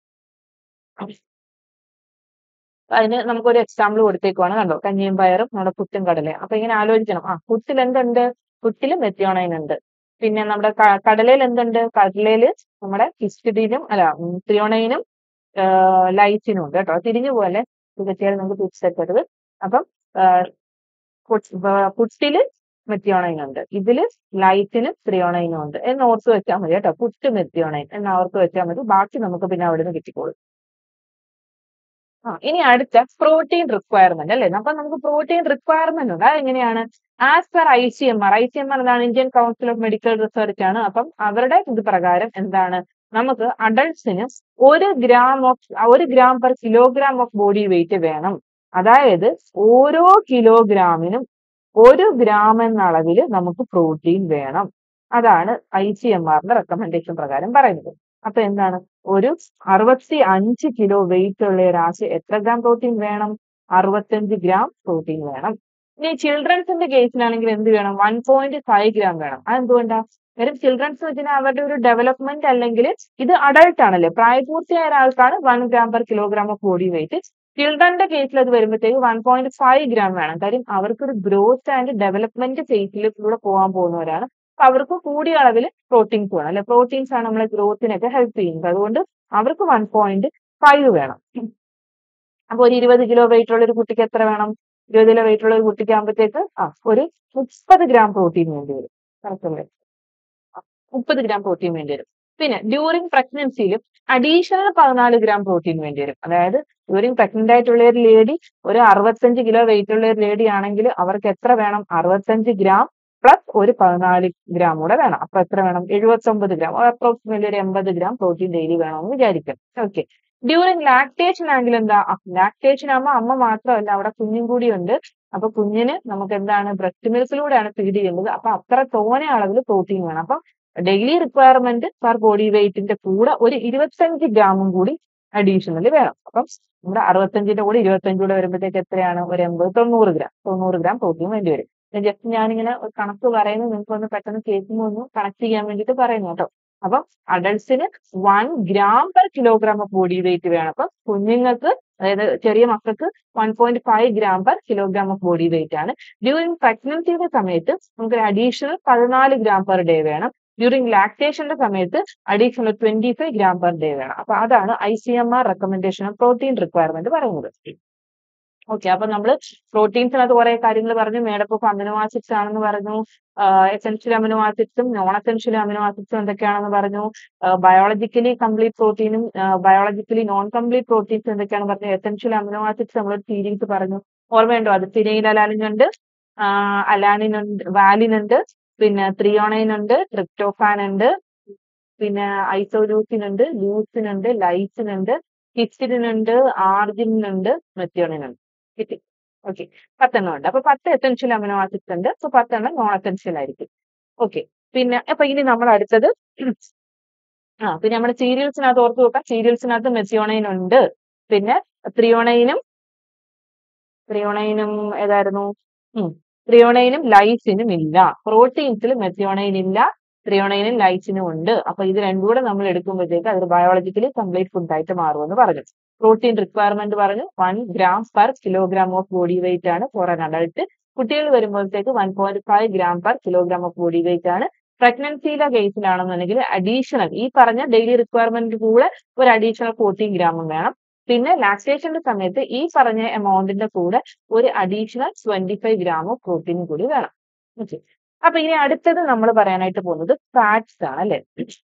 അതിന് നമുക്കൊരു എക്സാമ്പിൾ കൊടുത്തേക്കുവാണ് കണ്ടോ കഞ്ഞിയും പയറും നമ്മുടെ പുട്ടും കടലയും അപ്പൊ ഇങ്ങനെ ആലോചിക്കണം ആ പുട്ടിൽ എന്തുണ്ട് പുട്ടിൽ മെത്തിയോണൈൻ ഉണ്ട് പിന്നെ നമ്മുടെ ക- കടലയിൽ എന്തുണ്ട് കടലയില് നമ്മുടെ ഹിസ്റ്റിഡിനും അല്ല ത്രിയോണൈനും ലൈസിനും ഉണ്ട് കേട്ടോ തിരിഞ്ഞു പോലെ തികച്ചാൽ നമുക്ക് തിരിച്ചെത്തരുത് അപ്പം ആഹ് പുട്ട് വ- പുട്ടില് മെത്തിയോണൈൻ ഉണ്ട് ഇതില് ലൈറ്റിനും ത്രിയോണൈനും ഉണ്ട് എന്ന് ഓർത്ത് വെച്ചാൽ മതി കേട്ടോ പുട്ട് മെത്തിയോണൈൻ എന്ന് ഓർത്ത് വെച്ചാൽ മതി ബാക്കി നമുക്ക് പിന്നെ അവിടെ നിന്ന് കിട്ടിക്കോളും ആ ഇനി അടുത്ത പ്രോട്ടീൻ റിക്വയർമെന്റ് അല്ലേ അപ്പൊ നമുക്ക് പ്രോട്ടീൻ റിക്വയർമെന്റ് ഉണ്ട് അത് എങ്ങനെയാണ് as per I C M R I C M R എന്താണ് Indian Council of Medical Research ആണ് അപ്പം അവരുടെ ഇത് പ്രകാരം എന്താണ് നമുക്ക് അഡൾട്ട്സിന് ഒരു ഗ്രാം ഓഫ് ഒരു gram per kilogram of body weight വേണം അതായത് ഓരോ കിലോഗ്രാമിനും ഒരു ഗ്രാം എന്ന അളവിൽ നമുക്ക് പ്രോട്ടീൻ വേണം അതാണ് ഐ സി എം ആറിന്റെ റെക്കമെൻഡേഷൻ പ്രകാരം പറയുന്നത് അപ്പൊ എന്താണ് ഒരു അറുപത്തി അഞ്ച് കിലോ വെയിറ്റ് ഉള്ള ഒരാൾക്ക് എത്ര ഗ്രാം പ്രോട്ടീൻ വേണം അറുപത്തഞ്ച് ഗ്രാം പ്രോട്ടീൻ വേണം ഇനി ചിൽഡ്രൻസിന്റെ കേസിലാണെങ്കിൽ എന്ത് വേണം വൺ പോയിന്റ് ഫൈവ് ഗ്രാം വേണം അതെന്തുകൊണ്ടാ കാര്യം ചിൽഡ്രൻസ് വെച്ചാൽ അവരുടെ ഒരു ഡെവലപ്മെന്റ് അല്ലെങ്കിൽ ഇത് അഡൾട്ട് ആണല്ലേ പ്രായപൂർത്തിയായ ഒരാൾക്കാണ് one gram per kilogram of body weight ചിൽഡ്രന്റെ കേസിൽ അത് വരുമ്പോഴത്തേക്ക് വൺ പോയിന്റ് ഫൈവ് ഗ്രാം വേണം കാര്യം അവർക്കൊരു ഗ്രോത്ത് ആൻഡ് ഡെവലപ്മെന്റ് ഫേസിലൂടെ പോകാൻ പോകുന്നവരാണ് അപ്പൊ അവർക്ക് കൂടിയ അളവിൽ പ്രോട്ടീൻസ് വേണം അല്ലെ പ്രോട്ടീൻസ് ആണ് നമ്മളെ ഗ്രോത്തിനൊക്കെ ഹെൽപ്പ് ചെയ്യുന്നത് അതുകൊണ്ട് അവർക്ക് വൺ പോയിന്റ് ഫൈവ് വേണം അപ്പൊ ഒരു ഇരുപത് കിലോ വെയിറ്റ് ഉള്ള ഒരു കുട്ടിക്ക് എത്ര വേണം ഇരുപത് കിലോ വെയിറ്റ് ഉള്ള ഒരു കുട്ടിക്ക് ആകുമ്പോഴത്തേക്ക് ആ ഒരു മുപ്പത് ഗ്രാം പ്രോട്ടീൻ വേണ്ടി വരും കറക്റ്റ് അല്ലേ ആ, മുപ്പത് ഗ്രാം പ്രോട്ടീൻ വേണ്ടി വരും പിന്നെ ഡ്യൂറിങ് പ്രഗ്നൻസിയിലും അഡീഷണൽ പതിനാല് ഗ്രാം പ്രോട്ടീൻ വേണ്ടി വരും അതായത് ഡ്യൂറിങ് പ്രഗ്നന്റ് ആയിട്ടുള്ള ഒരു ലേഡി ഒരു അറുപത്തഞ്ച് കിലോ വെയിറ്റ് ഉള്ള ഒരു ലേഡി ആണെങ്കിൽ അവർക്ക് എത്ര വേണം അറുപത്തഞ്ച് ഗ്രാം പ്ലസ് ഒരു പതിനാല് ഗ്രാം കൂടെ വേണം അപ്പൊ എത്ര വേണം എഴുപത്തി ഒമ്പത് ഗ്രാം അപ്രോക്സിമേറ്റ്ലി ഒരു എൺപത് ഗ്രാം പ്രോട്ടീൻ ഡെയിലി വേണമെന്ന് വിചാരിക്കാം ഓക്കെ ഡ്യൂറിങ് ലാക്ടേഷൻ ആണെങ്കിൽ എന്താ ലാക്ടേഷൻ ആകുമ്പോൾ അമ്മ മാത്രമല്ല അവിടെ കുഞ്ഞും കൂടി ഉണ്ട് അപ്പൊ കുഞ്ഞിന് നമുക്ക് എന്താണ് ബ്രസ്റ്റ് മിൽക്കിലൂടെയാണ് ഫീഡ് ചെയ്യുന്നത് അപ്പൊ അത്ര തോന അളവിൽ പ്രോട്ടീൻ വേണം അപ്പൊ ഡെയിലി റിക്വയർമെന്റ് പെർ ബോഡി വെയിറ്റിന്റെ കൂടെ ഒരു ഇരുപത്തഞ്ച് ഗ്രാമും കൂടി അഡീഷണൽ വേണം അപ്പം നമ്മുടെ അറുപത്തഞ്ചിന്റെ കൂടെ ഇരുപത്തഞ്ച് കൂടെ വരുമ്പോഴത്തേക്ക് എത്രയാണ് ഒരു എൺപത് തൊണ്ണൂറ് ഗ്രാം തൊണ്ണൂറ് ഗ്രാം പ്രോട്ടീൻ വേണ്ടി വരും ജസ്റ്റ് ഞാനിങ്ങനെ ഒരു കണക്ക് പറയുന്നത് നിങ്ങൾക്ക് ഒന്ന് പെട്ടെന്ന് കേൾക്കുമ്പോൾ ഒന്ന് കണക്ട് ചെയ്യാൻ വേണ്ടിയിട്ട് പറയുന്നു കേട്ടോ അപ്പം അഡൾട്ട്സിന് one gram per kilogram of body weight വേണം അപ്പം കുഞ്ഞുങ്ങൾക്ക് അതായത് ചെറിയ മക്കൾക്ക് one point five gram per kilogram of body weight ആണ് ഡ്യൂറിങ് പ്രഗ്നൻസിയുടെ സമയത്ത് നമുക്ക് അഡീഷണൽ പതിനാല് ഗ്രാം പെർ ഡേ വേണം ഡ്യൂറിങ് ലാക്ടേഷന്റെ സമയത്ത് additional twenty five gram per day വേണം അപ്പൊ അതാണ് I C M R recommendation of protein requirement പറയുന്നത് ഓക്കെ അപ്പൊ നമ്മൾ പ്രോട്ടീൻസിനകത്ത് കുറെ കാര്യങ്ങൾ പറഞ്ഞു മേഡപ്പ് ഓഫ് അമിനോ ആസിഡ്സ് ആണെന്ന് പറഞ്ഞു എസെൻഷ്യൽ അമിനോ ആസിഡ്സും നോൺ എസെൻഷ്യൽ അമിനോ ആസിഡ്സും എന്തൊക്കെയാണെന്ന് പറഞ്ഞു ബയോളജിക്കലി കംപ്ലീറ്റ് പ്രോട്ടീനും ബയോളജിക്കലി നോൺ കംപ്ലീറ്റ് പ്രോട്ടീൻസ് എന്തൊക്കെയാണെന്ന് പറഞ്ഞു എസെൻഷ്യൽ അമിനോ ആസിഡ്സ് നമ്മളൊരു സീരീസ് പറഞ്ഞു ഓർമ്മയുണ്ടോ അത് ഫിനൈൽ അലാനിൻ ഉണ്ട് അലാനിൻ ഉണ്ട് വാലിൻ ഉണ്ട് പിന്നെ ത്രിയോണൈൻ ഉണ്ട് ട്രിപ്റ്റോഫാൻ ഉണ്ട് പിന്നെ ഐസോലൂസിൻ ഉണ്ട് ലൂസിൻ ഉണ്ട് ലൈസിൻ ഉണ്ട് ഹിസ്റ്റിഡിൻ ഉണ്ട് ആർജിൻ ഉണ്ട് മെത്തിയോണിൻ ഉണ്ട് കിട്ടി ഓക്കെ പത്തെണ്ണം ഉണ്ട് അപ്പൊ പത്ത് എസെൻഷ്യൽ അമിനോ ആസിഡ്സ് ഉണ്ട് സോ പത്തെണ്ണം നോൺ എസെൻഷ്യൽ ആയിരിക്കും ഓക്കെ പിന്നെ അപ്പൊ ഇനി നമ്മൾ അടുത്തത് ആ പിന്നെ നമ്മുടെ സീരിയൽസിനകത്ത് ഓർത്ത് നോക്കാം സീരിയൽസിനകത്ത് മെസിയോണൈൻ ഉണ്ട് പിന്നെ ത്രിയോണൈനും ത്രിയോണൈനും ഏതായിരുന്നു ഉം ത്രിയോണൈനും ലൈസിനും ഇല്ല പ്രോട്ടീൻസിൽ മെത്തിയോണൈൻ ഇല്ല ത്രിയോണൈനും ലൈസിനും ഉണ്ട് അപ്പൊ ഇത് രണ്ടും കൂടെ നമ്മൾ എടുക്കുമ്പോഴത്തേക്ക് അത് ബയോളജിക്കലി കംപ്ലീറ്റ് ഫുഡ് ആയിട്ട് മാറുമെന്ന് പറഞ്ഞു പ്രോട്ടീൻ റിക്വയർമെന്റ് പറഞ്ഞു one gram per kilogram of body weight ആണ് ഫോർ ആൻ അഡൾട്ട് കുട്ടികൾ വരുമ്പോഴത്തേക്ക് one point five gram per kilogram of body weight ആണ് പ്രഗ്നൻസിയിലെ കേസിലാണെന്നുണ്ടെങ്കിൽ അഡീഷണൽ ഈ പറഞ്ഞ ഡെയിലി റിക്വയർമെന്റ് കൂടെ ഒരു അഡീഷണൽ ഫോർട്ടീൻ ഗ്രാമും വേണം പിന്നെ ലാക്ടേഷന്റെ സമയത്ത് ഈ പറഞ്ഞ എമൗണ്ടിന്റെ കൂടെ ഒരു additional twenty five gram of protein കൂടി വേണം ഓക്കെ അപ്പൊ ഇനി അടുത്തത് നമ്മൾ പറയാനായിട്ട് പോകുന്നത് ഫാറ്റ്സ് ആണ് അല്ലെ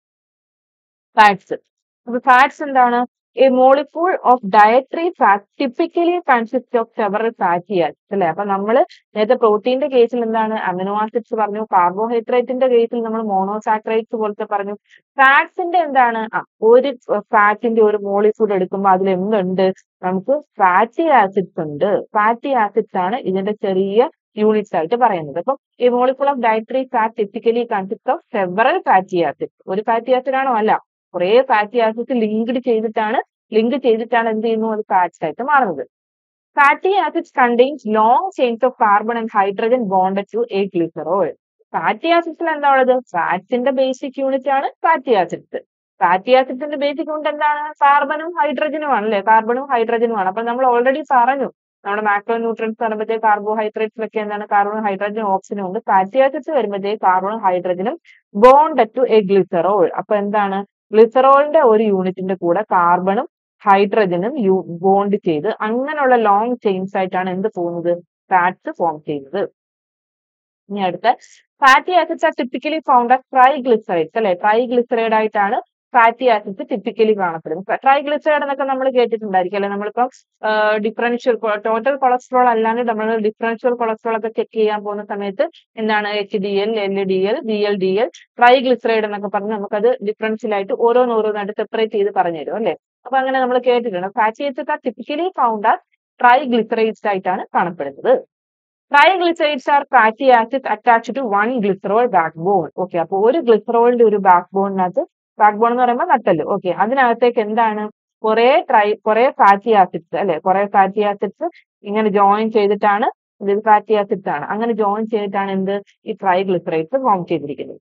ഫാറ്റ്സ് അപ്പൊ ഫാറ്റ്സ് എന്താണ് a molecule of dietary fat typically consist of several fatty acids അല്ലെ അപ്പൊ നമ്മൾ നേരത്തെ പ്രോട്ടീന്റെ കേസിൽ എന്താണ് അമിനോ ആസിഡ്സ് പറഞ്ഞു കാർബോഹൈഡ്രേറ്റിന്റെ കേസിൽ നമ്മൾ മോണോസാക്രൈഡ്സ് പോലത്തെ പറഞ്ഞു ഫാറ്റ്സിന്റെ എന്താണ് ആ ഒരു ഫാറ്റിന്റെ ഒരു മോളിക്യൂൾ എടുക്കുമ്പോൾ അതിൽ എന്തുണ്ട് നമുക്ക് ഫാറ്റി ആസിഡ്സ് ഉണ്ട് ഫാറ്റി ആസിഡ്സ് ആണ് ഇതിന്റെ ചെറിയ യൂണിറ്റ്സ് ആയിട്ട് പറയുന്നത് അപ്പം ഈ molecule of dietary fat typically consist of several fatty acids ഒരു ഫാറ്റി ആസിഡ് ആണോ അല്ല കുറെ ഫാറ്റി ആസിഡ്സ് ലിങ്ക്ഡ് ചെയ്തിട്ടാണ് ലിങ്ക് ചെയ്തിട്ടാണ് എന്ത് ചെയ്യുന്നു അത് ഫാറ്റ്സ് ആയിട്ട് മാറുന്നത് fatty acids contains long chains of carbon and hydrogen bonded to a glycerol fatty ആസിഡ്സിൽ എന്താ ഉള്ളത് ഫാറ്റ്സിന്റെ ബേസിക് യൂണിറ്റ് ആണ് fatty acids fatty ആസിഡ്സിന്റെ basic unit എന്താണ് കാർബണും ഹൈഡ്രജനും ആണ് അല്ലെ കാർബണും ഹൈഡ്രജനും ആണ് അപ്പൊ നമ്മൾ ഓൾറെഡി പറഞ്ഞു നമ്മുടെ മാക്രോ ന്യൂട്രൻസ് പറയുമ്പോഴത്തേക്ക് കാർബോഹൈഡ്രേറ്റ്സിലൊക്കെ എന്താണ് കാർബൺ ഹൈഡ്രജൻ ഓക്സിജനും ഉണ്ട് ഫാറ്റി ആസിഡ്സ് വരുമ്പോഴത്തേക്ക് കാർബണും ഹൈഡ്രജനും ബോണ്ടഡ് ടു എ ഗ്ലിസറോൾ അപ്പൊ എന്താണ് ഗ്ലിസറോളിന്റെ ഒരു യൂണിറ്റിന്റെ കൂടെ കാർബണും ഹൈഡ്രജനും യു ബോണ്ട് ചെയ്ത് അങ്ങനെയുള്ള ലോങ് ചെയിൻസ് ആയിട്ടാണ് എന്ത് പോകുന്നത് ഫാറ്റ്സ് ഫോം ചെയ്യുന്നത് ഇനി അടുത്ത fatty acids are typically found as triglycerides അല്ലെ ട്രൈഗ്ലിസറൈഡ് ആയിട്ടാണ് ഫാറ്റി ആസിഡ്സ് ടിപ്പിക്കലി കാണപ്പെടുന്നത് ട്രൈഗ്ലിസറൈഡ് എന്നൊക്കെ നമ്മൾ കേട്ടിട്ടുണ്ടായിരിക്കും അല്ലെ നമ്മളിപ്പം ഡിഫറൻഷ്യൽ ടോട്ടൽ കൊളസ്ട്രോൾ അല്ലാണ്ട് നമ്മൾ ഡിഫറൻഷ്യൽ കൊളസ്ട്രോൾ ഒക്കെ ചെക്ക് ചെയ്യാൻ പോകുന്ന സമയത്ത് എന്താണ് H D L L D L B L D L triglyceride എന്നൊക്കെ പറഞ്ഞ് നമുക്കത് ഡിഫറൻഷ്യൽ ആയിട്ട് ഓരോന്നോരോന്നായിട്ട് സെപ്പറേറ്റ് ചെയ്ത് പറഞ്ഞു തരും അല്ലെ അപ്പൊ അങ്ങനെ നമ്മൾ കേട്ടിട്ടുണ്ട് fatty acids are typically found as triglycerides ആയിട്ടാണ് കാണപ്പെടുന്നത് triglycerides are fatty acid attach to one glycerol backbone okay അപ്പൊ ഒരു ഗ്ലിസറോളിന്റെ ഒരു ബാക്ക് ബോണിനകത്ത് ബാക്ക് ബോൺ എന്ന് പറയുമ്പോൾ നട്ടല് ഓക്കെ അതിനകത്തേക്ക് എന്താണ് കുറെ ട്രൈ കുറെ ഫാറ്റി ആസിഡ്സ് അല്ലെ കുറെ ഫാറ്റി ആസിഡ്സ് ഇങ്ങനെ ജോയിൻ ചെയ്തിട്ടാണ് ഇത് ഫാറ്റി ആസിഡ്സ് ആണ് അങ്ങനെ ജോയിൻ ചെയ്തിട്ടാണ് എന്ത് ഈ ട്രൈഗ്ലിസറൈഡ്സ് ഫോം ചെയ്തിരിക്കുന്നത്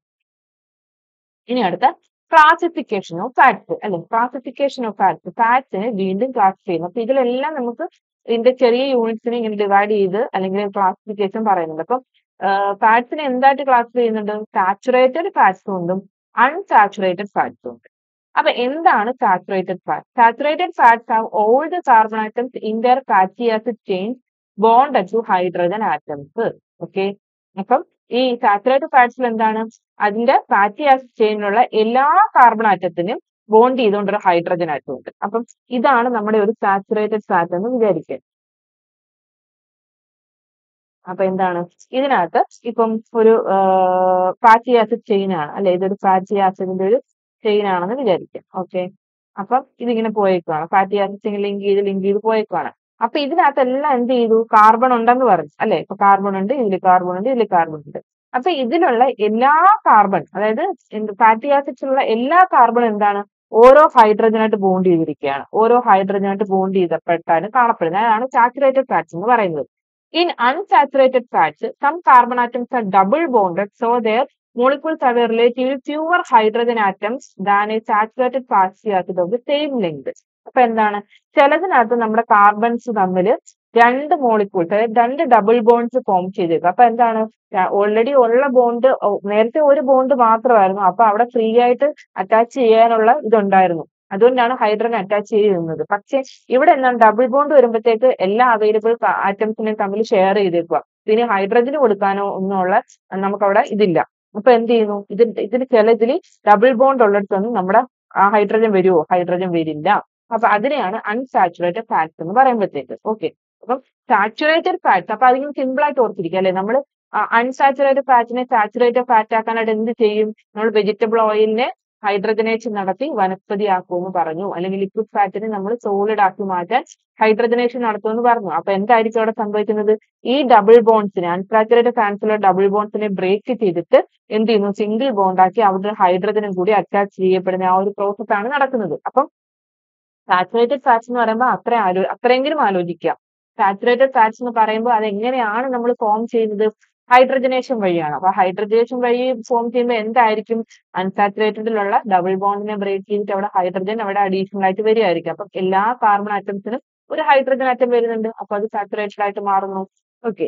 ഇനി അടുത്ത ക്ലാസിഫിക്കേഷൻ ഓഫ് ഫാറ്റ്സ് അല്ലെ ക്ലാസിഫിക്കേഷൻ ഓഫ് ഫാറ്റ്സ് ഫാറ്റ്സിനെ വീണ്ടും ക്ലാസ് ചെയ്യുന്നു അപ്പൊ ഇതിലെല്ലാം നമുക്ക് ഇതിന്റെ ചെറിയ യൂണിറ്റ്സിനെ ഇങ്ങനെ ഡിവൈഡ് ചെയ്ത് അല്ലെങ്കിൽ ക്ലാസിഫിക്കേഷൻ പറയുന്നുണ്ട് അപ്പം ഫാറ്റ്സിനെ എന്തായിട്ട് ക്ലാസ് ചെയ്യുന്നുണ്ട് സാച്ചുറേറ്റഡ് ഫാറ്റ്സും ഉണ്ടും അൺസാച്ചുറേറ്റഡ് ഫാറ്റ്സും ഉണ്ട് അപ്പൊ എന്താണ് saturated fat saturated fats have all the carbon atoms in their fatty acid chain bond to hydrogen atoms okay അപ്പം ഈ സാച്ചുറേറ്റഡ് ഫാറ്റ്സിൽ എന്താണ് അതിന്റെ ഫാറ്റി ആസിഡ് ചെയിനിലുള്ള എല്ലാ കാർബൺ ആറ്റത്തിനും ബോണ്ട് ചെയ്തുകൊണ്ടൊരു ഹൈഡ്രജൻ ആറ്റം ഉണ്ട് അപ്പം ഇതാണ് നമ്മുടെ ഒരു സാച്ചുറേറ്റഡ് ഫാറ്റ് എന്ന് വിചാരിക്കുക അപ്പൊ എന്താണ് ഇതിനകത്ത് ഇപ്പം ഒരു ഫാറ്റി ആസിഡ് ചെയിൻ ആണ് അല്ലെ ഇതൊരു ഫാറ്റി ആസിഡിന്റെ ഒരു ചെയിൻ ആണെന്ന് വിചാരിക്കാം ഓക്കെ അപ്പം ഇതിങ്ങനെ പോയേക്കുവാണ് ഫാറ്റി ആസിഡ് ലിങ്ക് ചെയ്ത് ലിങ്ക് ചെയ്ത് പോയേക്കുവാണ് അപ്പൊ ഇതിനകത്തെല്ലാം എന്ത് ചെയ്തു കാർബൺ ഉണ്ടെന്ന് പറഞ്ഞു അല്ലെ ഇപ്പൊ കാർബൺ ഉണ്ട് ഇതിൽ കാർബൺ ഉണ്ട് ഇതിൽ കാർബൺ ഉണ്ട് അപ്പൊ ഇതിലുള്ള എല്ലാ കാർബൺ അതായത് ഫാറ്റി ആസിഡ്സിലുള്ള എല്ലാ കാർബൺ എന്താണ് ഓരോ ഹൈഡ്രജനായിട്ട് ബോണ്ട് ചെയ്തിരിക്കുകയാണ് ഓരോ ഹൈഡ്രജനായിട്ട് ബോണ്ട് ചെയ്തപ്പെട്ടാണ് കാണപ്പെടുന്നത് അതാണ് സാച്ചുറേറ്റഡ് ഫാറ്റ്സ് എന്ന് പറയുന്നത് in unsaturated fats some carbon atoms are double bonded so their molecules have a relatively fewer hydrogen atoms than a saturated fatty acid of the same length. അപ്പൊ എന്താണ് ചിലതിനകത്ത് നമ്മുടെ carbons തമ്മിൽ രണ്ട് molecules അതായത് രണ്ട് double bonds form ചെയ്തേക്കും അപ്പൊ എന്താണ് ഓൾറെഡി ഉള്ള ബോണ്ട് നേരത്തെ ഒരു ബോണ്ട് മാത്രമായിരുന്നു അപ്പൊ അവിടെ ഫ്രീ ആയിട്ട് അറ്റാച്ച് ചെയ്യാനുള്ള ഇതുണ്ടായിരുന്നു അതുകൊണ്ടാണ് ഹൈഡ്രജൻ അറ്റാച്ച് ചെയ്യുന്നത് പക്ഷെ ഇവിടെ എന്താണ് ഡബിൾ ബോണ്ട് വരുമ്പോഴത്തേക്ക് എല്ലാ അവൈലബിൾ ആറ്റംസിനെയും തമ്മിൽ ഷെയർ ചെയ്തേക്കുക പിന്നെ ഹൈഡ്രജന് കൊടുക്കാനോ ഒന്നുമുള്ള നമുക്കവിടെ ഇതില്ല അപ്പൊ എന്ത് ചെയ്യുന്നു ഇത് ഇതിന് ചിലതിൽ ഡബിൾ ബോണ്ട് ഉള്ളിടത്തൊന്നും നമ്മുടെ ആ ഹൈഡ്രജൻ വരുമോ ഹൈഡ്രജൻ വരില്ല അപ്പൊ അതിനെയാണ് അൺസാച്ചുറേറ്റഡ് ഫാറ്റ്സ് എന്ന് പറയുമ്പോഴത്തേക്ക് ഓക്കെ അപ്പം സാച്ചുറേറ്റഡ് ഫാറ്റ്സ് അപ്പൊ അതിങ്ങനെ സിമ്പിൾ ആയിട്ട് ഓർത്തിരിക്കുക അല്ലെ നമ്മൾ അൺസാച്ചുറേറ്റഡ് ഫാറ്റിനെ സാച്ചുറേറ്റഡ് ഫാറ്റ് ആക്കാനായിട്ട് എന്ത് ചെയ്യും നമ്മൾ വെജിറ്റബിൾ ഓയിലിനെ ഹൈഡ്രജനേഷൻ നടത്തി വനസ്പതിയാക്കുമെന്ന് പറഞ്ഞു അല്ലെങ്കിൽ ലിക്വിഡ് ഫാറ്റിനെ നമ്മൾ സോളിഡ് ആക്കി മാറ്റാൻ ഹൈഡ്രജനേഷൻ നടത്തുമെന്ന് പറഞ്ഞു അപ്പൊ എന്തായിരിക്കും അവിടെ സംഭവിക്കുന്നത് ഈ ഡബിൾ ബോൺസിനെ അൺസാച്ചുറേറ്റഡ് ഫാൻസിലുള്ള ഡബിൾ ബോൺസിനെ ബ്രേക്ക് ചെയ്തിട്ട് എന്ത് ചെയ്യുന്നു സിംഗിൾ ബോണ്ട് ആക്കി അവിടെ ഹൈഡ്രജനും കൂടി അറ്റാച്ച് ചെയ്യപ്പെടുന്ന ആ ഒരു പ്രോസസ് ആണ് നടക്കുന്നത് അപ്പം സാച്ചുറേറ്റഡ് ഫാറ്റ്സ് എന്ന് പറയുമ്പോൾ അത്ര ആലോ അത്രയെങ്കിലും ആലോചിക്കുക സാച്ചുറേറ്റഡ് ഫാറ്റ്സ് എന്ന് പറയുമ്പോൾ അത് എങ്ങനെയാണ് നമ്മൾ ഫോം ചെയ്യുന്നത് ഹൈഡ്രജനേഷൻ വഴിയാണ് അപ്പൊ ഹൈഡ്രജനേഷൻ വഴി ഫോം ചെയ്യുമ്പോൾ എന്തായിരിക്കും അൺസാച്ചുറേറ്റഡിലുള്ള ഡബിൾ ബോണ്ടിനെ ബ്രേക്ക് ചെയ്തിട്ട് അവിടെ ഹൈഡ്രജൻ അവിടെ അഡീഷണൽ ആയിട്ട് വരികയായിരിക്കും അപ്പം എല്ലാ കാർബൺ ആറ്റംസിനും ഒരു ഹൈഡ്രജൻ ആറ്റം വരുന്നുണ്ട് അപ്പൊ അത് സാച്ചുറേറ്റഡ് ആയിട്ട് മാറുന്നു ഓക്കെ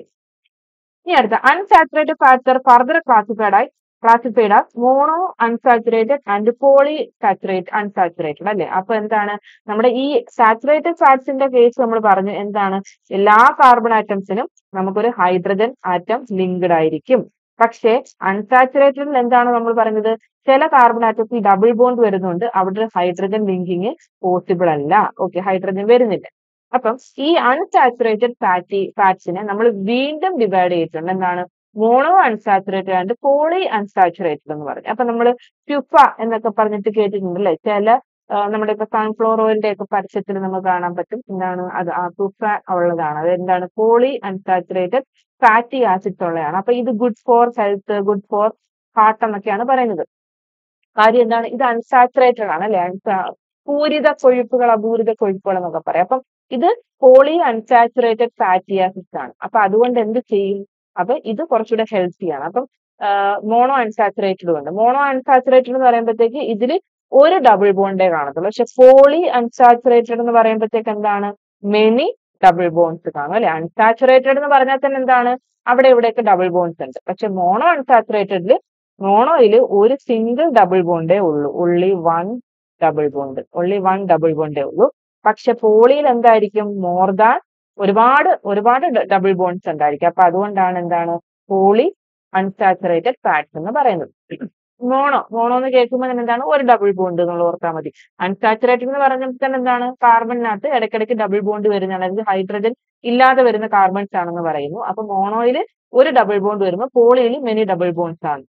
ഇനി അടുത്ത unsaturated fats are further classified ആയി classified as mono unsaturated and poly saturate unsaturated അല്ലെ അപ്പൊ എന്താണ് നമ്മുടെ ഈ സാച്ചുറേറ്റഡ് ഫാറ്റ്സിന്റെ കേസ് നമ്മൾ പറഞ്ഞു എന്താണ് എല്ലാ കാർബൺ ആറ്റംസിനും നമുക്കൊരു ഹൈഡ്രജൻ ആറ്റം ലിങ്ക്ഡ് ആയിരിക്കും പക്ഷേ അൺസാച്ചുറേറ്റഡിൽ എന്താണ് നമ്മൾ പറഞ്ഞത് ചില കാർബൺ ആറ്റംസ് ഈ ഡബിൾ ബോണ്ട് വരുന്നുണ്ട് അവിടെ ഹൈഡ്രജൻ ലിങ്കിങ് പോസിബിൾ അല്ല ഓക്കെ ഹൈഡ്രജൻ വരുന്നില്ല അപ്പം ഈ അൺസാച്ചുറേറ്റഡ് ഫാറ്റി ഫാറ്റ്സിനെ നമ്മൾ വീണ്ടും ഡിവൈഡ് ചെയ്തിട്ടുണ്ട് എന്താണ് mono unsaturated and poly unsaturated എന്ന് പറഞ്ഞു അപ്പൊ നമ്മൾ പ്യുഫ എന്നൊക്കെ പറഞ്ഞിട്ട് കേട്ടിട്ടുണ്ടല്ലേ ചില ആ, നമ്മുടെ ഇപ്പൊ സൺഫ്ലവർ ഓയിലിന്റെ ഒക്കെ പരസ്യത്തിൽ നമുക്ക് കാണാൻ പറ്റും എന്താണ് അത് ആ പ്യുഫ ഉള്ളതാണ് അത് എന്താണ് പോളി അൺസാച്ചുറേറ്റഡ് ഫാറ്റി ആസിഡ്സ് ഉള്ളതാണ് അപ്പൊ ഇത് good for health good for heart എന്നൊക്കെയാണ് പറയുന്നത് കാര്യം എന്താണ് ഇത് അൺസാച്ചുറേറ്റഡ് ആണ് അല്ലെ പൂരിത കൊഴുപ്പുകൾ അപൂരിത കൊഴുപ്പുകൾ എന്നൊക്കെ പറയാം അപ്പം ഇത് പോളി അൺസാച്ചുറേറ്റഡ് ഫാറ്റി ആസിഡ്സ് ആണ് അപ്പൊ അതുകൊണ്ട് എന്ത് ചെയ്യും അപ്പൊ ഇത് കുറച്ചുകൂടെ ഹെൽത്തിയാണ് അപ്പം മോണോ അൺസാച്ചുറേറ്റഡ് ഉണ്ട് മോണോ അൺസാച്ചുറേറ്റഡ് എന്ന് പറയുമ്പോഴത്തേക്ക് ഇതിൽ ഒരു ഡബിൾ ബോണ്ടേ കാണത്തുള്ളൂ പക്ഷെ പോളി അൺസാച്ചുറേറ്റഡ് എന്ന് പറയുമ്പോഴത്തേക്ക് എന്താണ് മെനി ഡബിൾ ബോൺസ് കാണും അല്ലെ അൺസാച്ചുറേറ്റഡ് എന്ന് പറഞ്ഞാൽ തന്നെ എന്താണ് അവിടെ ഇവിടെയൊക്കെ ഡബിൾ ബോൺസ് ഉണ്ട് പക്ഷെ മോണോ അൺസാച്ചുറേറ്റഡിൽ മോണോയിൽ ഒരു സിംഗിൾ ഡബിൾ ബോണ്ടേ ഉള്ളൂ ഉള്ളി വൺ ഡബിൾ ബോണ്ട് ഉള്ളി വൺ ഡബിൾ ബോണ്ടേ ഉള്ളൂ പക്ഷെ പോളിയിൽ എന്തായിരിക്കും മോർ ദാൻ ഒരുപാട് ഒരുപാട് ഡബിൾ ബോൺസ് ഉണ്ടായിരിക്കും അപ്പൊ അതുകൊണ്ടാണ് എന്താണ് പോളി അൺസാച്ചുറേറ്റഡ് ഫാറ്റ്സ് എന്ന് പറയുന്നത് മോണോ മോണോ എന്ന് കേൾക്കുമ്പോൾ തന്നെ എന്താണ് ഒരു ഡബിൾ ബോണ്ട് എന്നുള്ള ഓർത്താൽ മതി അൺസാച്ചുറേറ്റഡ് എന്ന് പറഞ്ഞപ്പോൾ തന്നെ എന്താണ് കാർബണിനകത്ത് ഇടയ്ക്കിടയ്ക്ക് ഡബിൾ ബോണ്ട് വരുന്നതാണ് അതായത് ഹൈഡ്രജൻ ഇല്ലാതെ വരുന്ന കാർബൺസ് ആണെന്ന് പറയുന്നു അപ്പൊ മോണോയിൽ ഒരു ഡബിൾ ബോണ്ട് വരുമ്പോൾ പോളിയിൽ മെനി ഡബിൾ ബോൺസ് ആണ്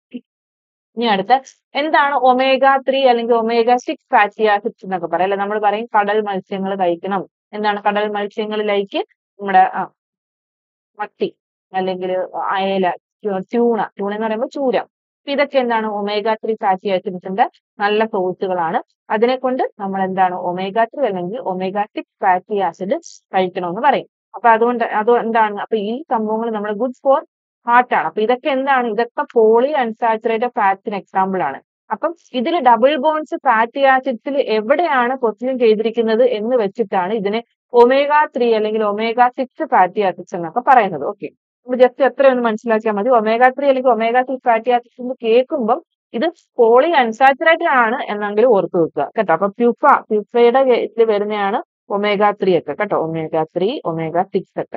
ഇനി അടുത്ത എന്താണ് ഒമേഗ ത്രീ അല്ലെങ്കിൽ ഒമേഗ സിക്സ് ഫാറ്റി ആസിഡ്സ് എന്നൊക്കെ പറയാം അല്ലെ നമ്മൾ പറയും കടൽ മത്സ്യങ്ങൾ കഴിക്കണം എന്താണ് കടൽ മത്സ്യങ്ങളിലേക്ക് നമ്മുടെ ആ, മത്തി അല്ലെങ്കിൽ അയല ട്യൂണ ട്യൂണ എന്ന് പറയുമ്പോൾ ചൂര അപ്പൊ ഇതൊക്കെ എന്താണ് ഒമേഗ ത്രീ ഫാറ്റി ആസിഡ്സിന്റെ നല്ല സോഴ്സുകളാണ് അതിനെ കൊണ്ട് നമ്മൾ എന്താണ് ഒമേഗ ത്രീ അല്ലെങ്കിൽ ഒമേഗ സിക്സ് ഫാറ്റി ആസിഡ് കഴിക്കണമെന്ന് പറയും അപ്പൊ അതുകൊണ്ട് അത് എന്താണ് അപ്പൊ ഈ സംഭവങ്ങൾ നമ്മൾ ഗുഡ് ഫോർ ഹാർട്ട് ആണ് അപ്പൊ ഇതൊക്കെ എന്താണ് ഇതൊക്കെ പോളി അൺസാച്ചുറേറ്റഡ് ഫാറ്റ്സിന് എക്സാമ്പിൾ ആണ് അപ്പം ഇതിൽ ഡബിൾ ബോൺസ് ഫാറ്റി ആസിഡ്സിൽ എവിടെയാണ് പൊസിഷൻ ചെയ്തിരിക്കുന്നത് എന്ന് വെച്ചിട്ടാണ് ഇതിനെ ഒമേഗ ത്രീ അല്ലെങ്കിൽ ഒമേഗ സിക്സ് ഫാറ്റി ആസിഡ്സ് എന്നൊക്കെ പറയുന്നത് ഓക്കെ അപ്പൊ ജസ്റ്റ് എത്ര ഒന്ന് മനസ്സിലാക്കിയാൽ മതി ഒമേഗ ത്രീ അല്ലെങ്കിൽ ഒമേഗ സിക്സ് ഫാറ്റി ആസിഡ്സ് എന്ന് കേൾക്കുമ്പം ഇത് പോളി അൺസാച്ചുറേറ്റഡ് ആണ് എന്നെങ്കിലും ഓർത്ത് വെക്കുക കേട്ടോ അപ്പൊ പ്യൂഫ പ്യൂഫയുടെ കേസിൽ വരുന്നതാണ് ഒമേഗ ത്രീ ഒക്കെ കേട്ടോ ഒമേഗ ത്രീ ഒമേഗ സിക്സ് ഒക്കെ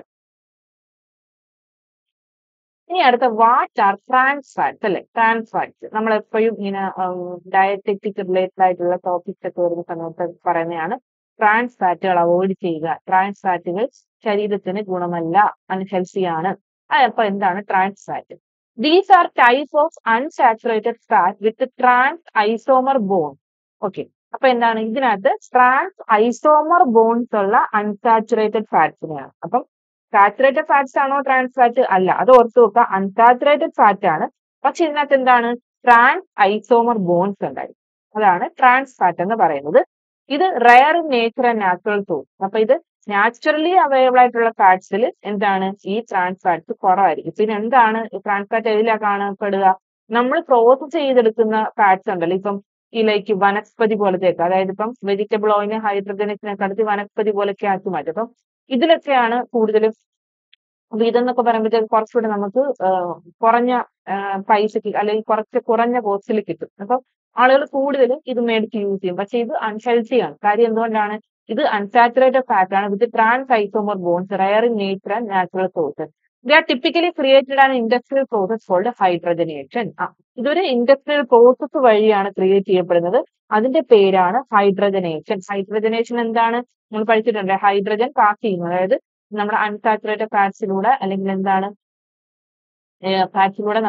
ഇനി അടുത്ത വാട്ട് ആർ ട്രാൻസ് ഫാറ്റ്സ് അല്ലെ ട്രാൻസ് ഫാറ്റ്സ് നമ്മൾ എപ്പോഴും ഇങ്ങനെ ഡയറ്ററ്റിക് റിലേറ്റഡ് ആയിട്ടുള്ള ടോപ്പിക്സ് ഒക്കെ വരുന്ന സമയത്ത് പറയുന്നതാണ് ട്രാൻസ് ഫാറ്റുകൾ അവോയ്ഡ് ചെയ്യുക ട്രാൻസ് ഫാറ്റുകൾ ശരീരത്തിന് ഗുണമല്ല അൺഹെൽത്തി ആണ് അതപ്പോ എന്താണ് trans fat these are type of unsaturated fat with trans isomer bond okay അപ്പൊ എന്താണ് ഇതിനകത്ത് ട്രാൻസ് ഐസോമർ ബോൺസ് ഉള്ള അൺസാച്ചുറേറ്റഡ് ഫാറ്റ്സിനെയാണ് അപ്പം സാച്ചുറേറ്റഡ് ഫാറ്റ്സ് ആണോ ട്രാൻസ് ഫാറ്റ് അല്ല അത് ഓർത്ത് വെക്കുക അൺസാച്ചുറേറ്റഡ് ഫാറ്റ് ആണ് പക്ഷെ ഇതിനകത്ത് എന്താണ് ട്രാൻസ് ഐസോമർ ബോൺസ് ഉണ്ടായിരിക്കും അതാണ് ട്രാൻസ് ഫാറ്റ് എന്ന് പറയുന്നത് ഇത് rare in nature and natural source അപ്പൊ ഇത് നാച്ചുറലി അവൈലബിൾ ആയിട്ടുള്ള ഫാറ്റ്സിൽ എന്താണ് ഈ ട്രാൻസ് ഫാറ്റ്സ് കുറവായിരിക്കും പിന്നെ എന്താണ് ട്രാൻസ് ഫാറ്റ് എതിലാണ് കാണപ്പെടുക നമ്മൾ പ്രോസസ് ചെയ്തെടുക്കുന്ന ഫാറ്റ്സ് ഉണ്ടല്ലോ ഇപ്പം ഈ ലൈക്ക് വനസ്പതി പോലത്തെയൊക്കെ അതായത് ഇപ്പം വെജിറ്റബിൾ ഓയിലിനെ ഹൈഡ്രജനസിനെ കടത്തി വനസ്പതി പോലൊക്കെ ആക്കി മാറ്റും അപ്പം ഇതിലൊക്കെയാണ് കൂടുതലും അപ്പൊ ഇതെന്നൊക്കെ പറയുമ്പോഴത്തേക്ക് കുറച്ചുകൂടെ നമുക്ക് ആ, കുറഞ്ഞ ആ, പൈസക്ക് അല്ലെങ്കിൽ കുറച്ച് കുറഞ്ഞ കോസ്റ്റിൽ കിട്ടും അപ്പൊ ആളുകൾ കൂടുതലും ഇത് മേടിച്ച് യൂസ് ചെയ്യും പക്ഷെ ഇത് അൺഹെൽത്തി ആണ് കാര്യം എന്തുകൊണ്ടാണ് ഇത് അൺസാച്ചുറേറ്റഡ് ഫാറ്റ് ആണ് with trans isomer bonds rare in nature and natural sources they are typically created an industrial process called hydrogenation ഇതൊരു ഇൻഡസ്ട്രിയൽ പ്രോസസ് വഴിയാണ് ക്രിയേറ്റ് ചെയ്യപ്പെടുന്നത് അതിന്റെ പേരാണ് ഹൈഡ്രജനേഷൻ ഹൈഡ്രജനേഷൻ എന്താണ് നമ്മൾ പഠിച്ചിട്ടുണ്ട് ഹൈഡ്രജൻ പാസ് ചെയ്യുന്നു അതായത് നമ്മുടെ അൺസാച്ചുറേറ്റഡ് ഫാറ്റ്സിലൂടെ അല്ലെങ്കിൽ എന്താണ് ഫാറ്റ്സിലൂടെ നമ്മൾ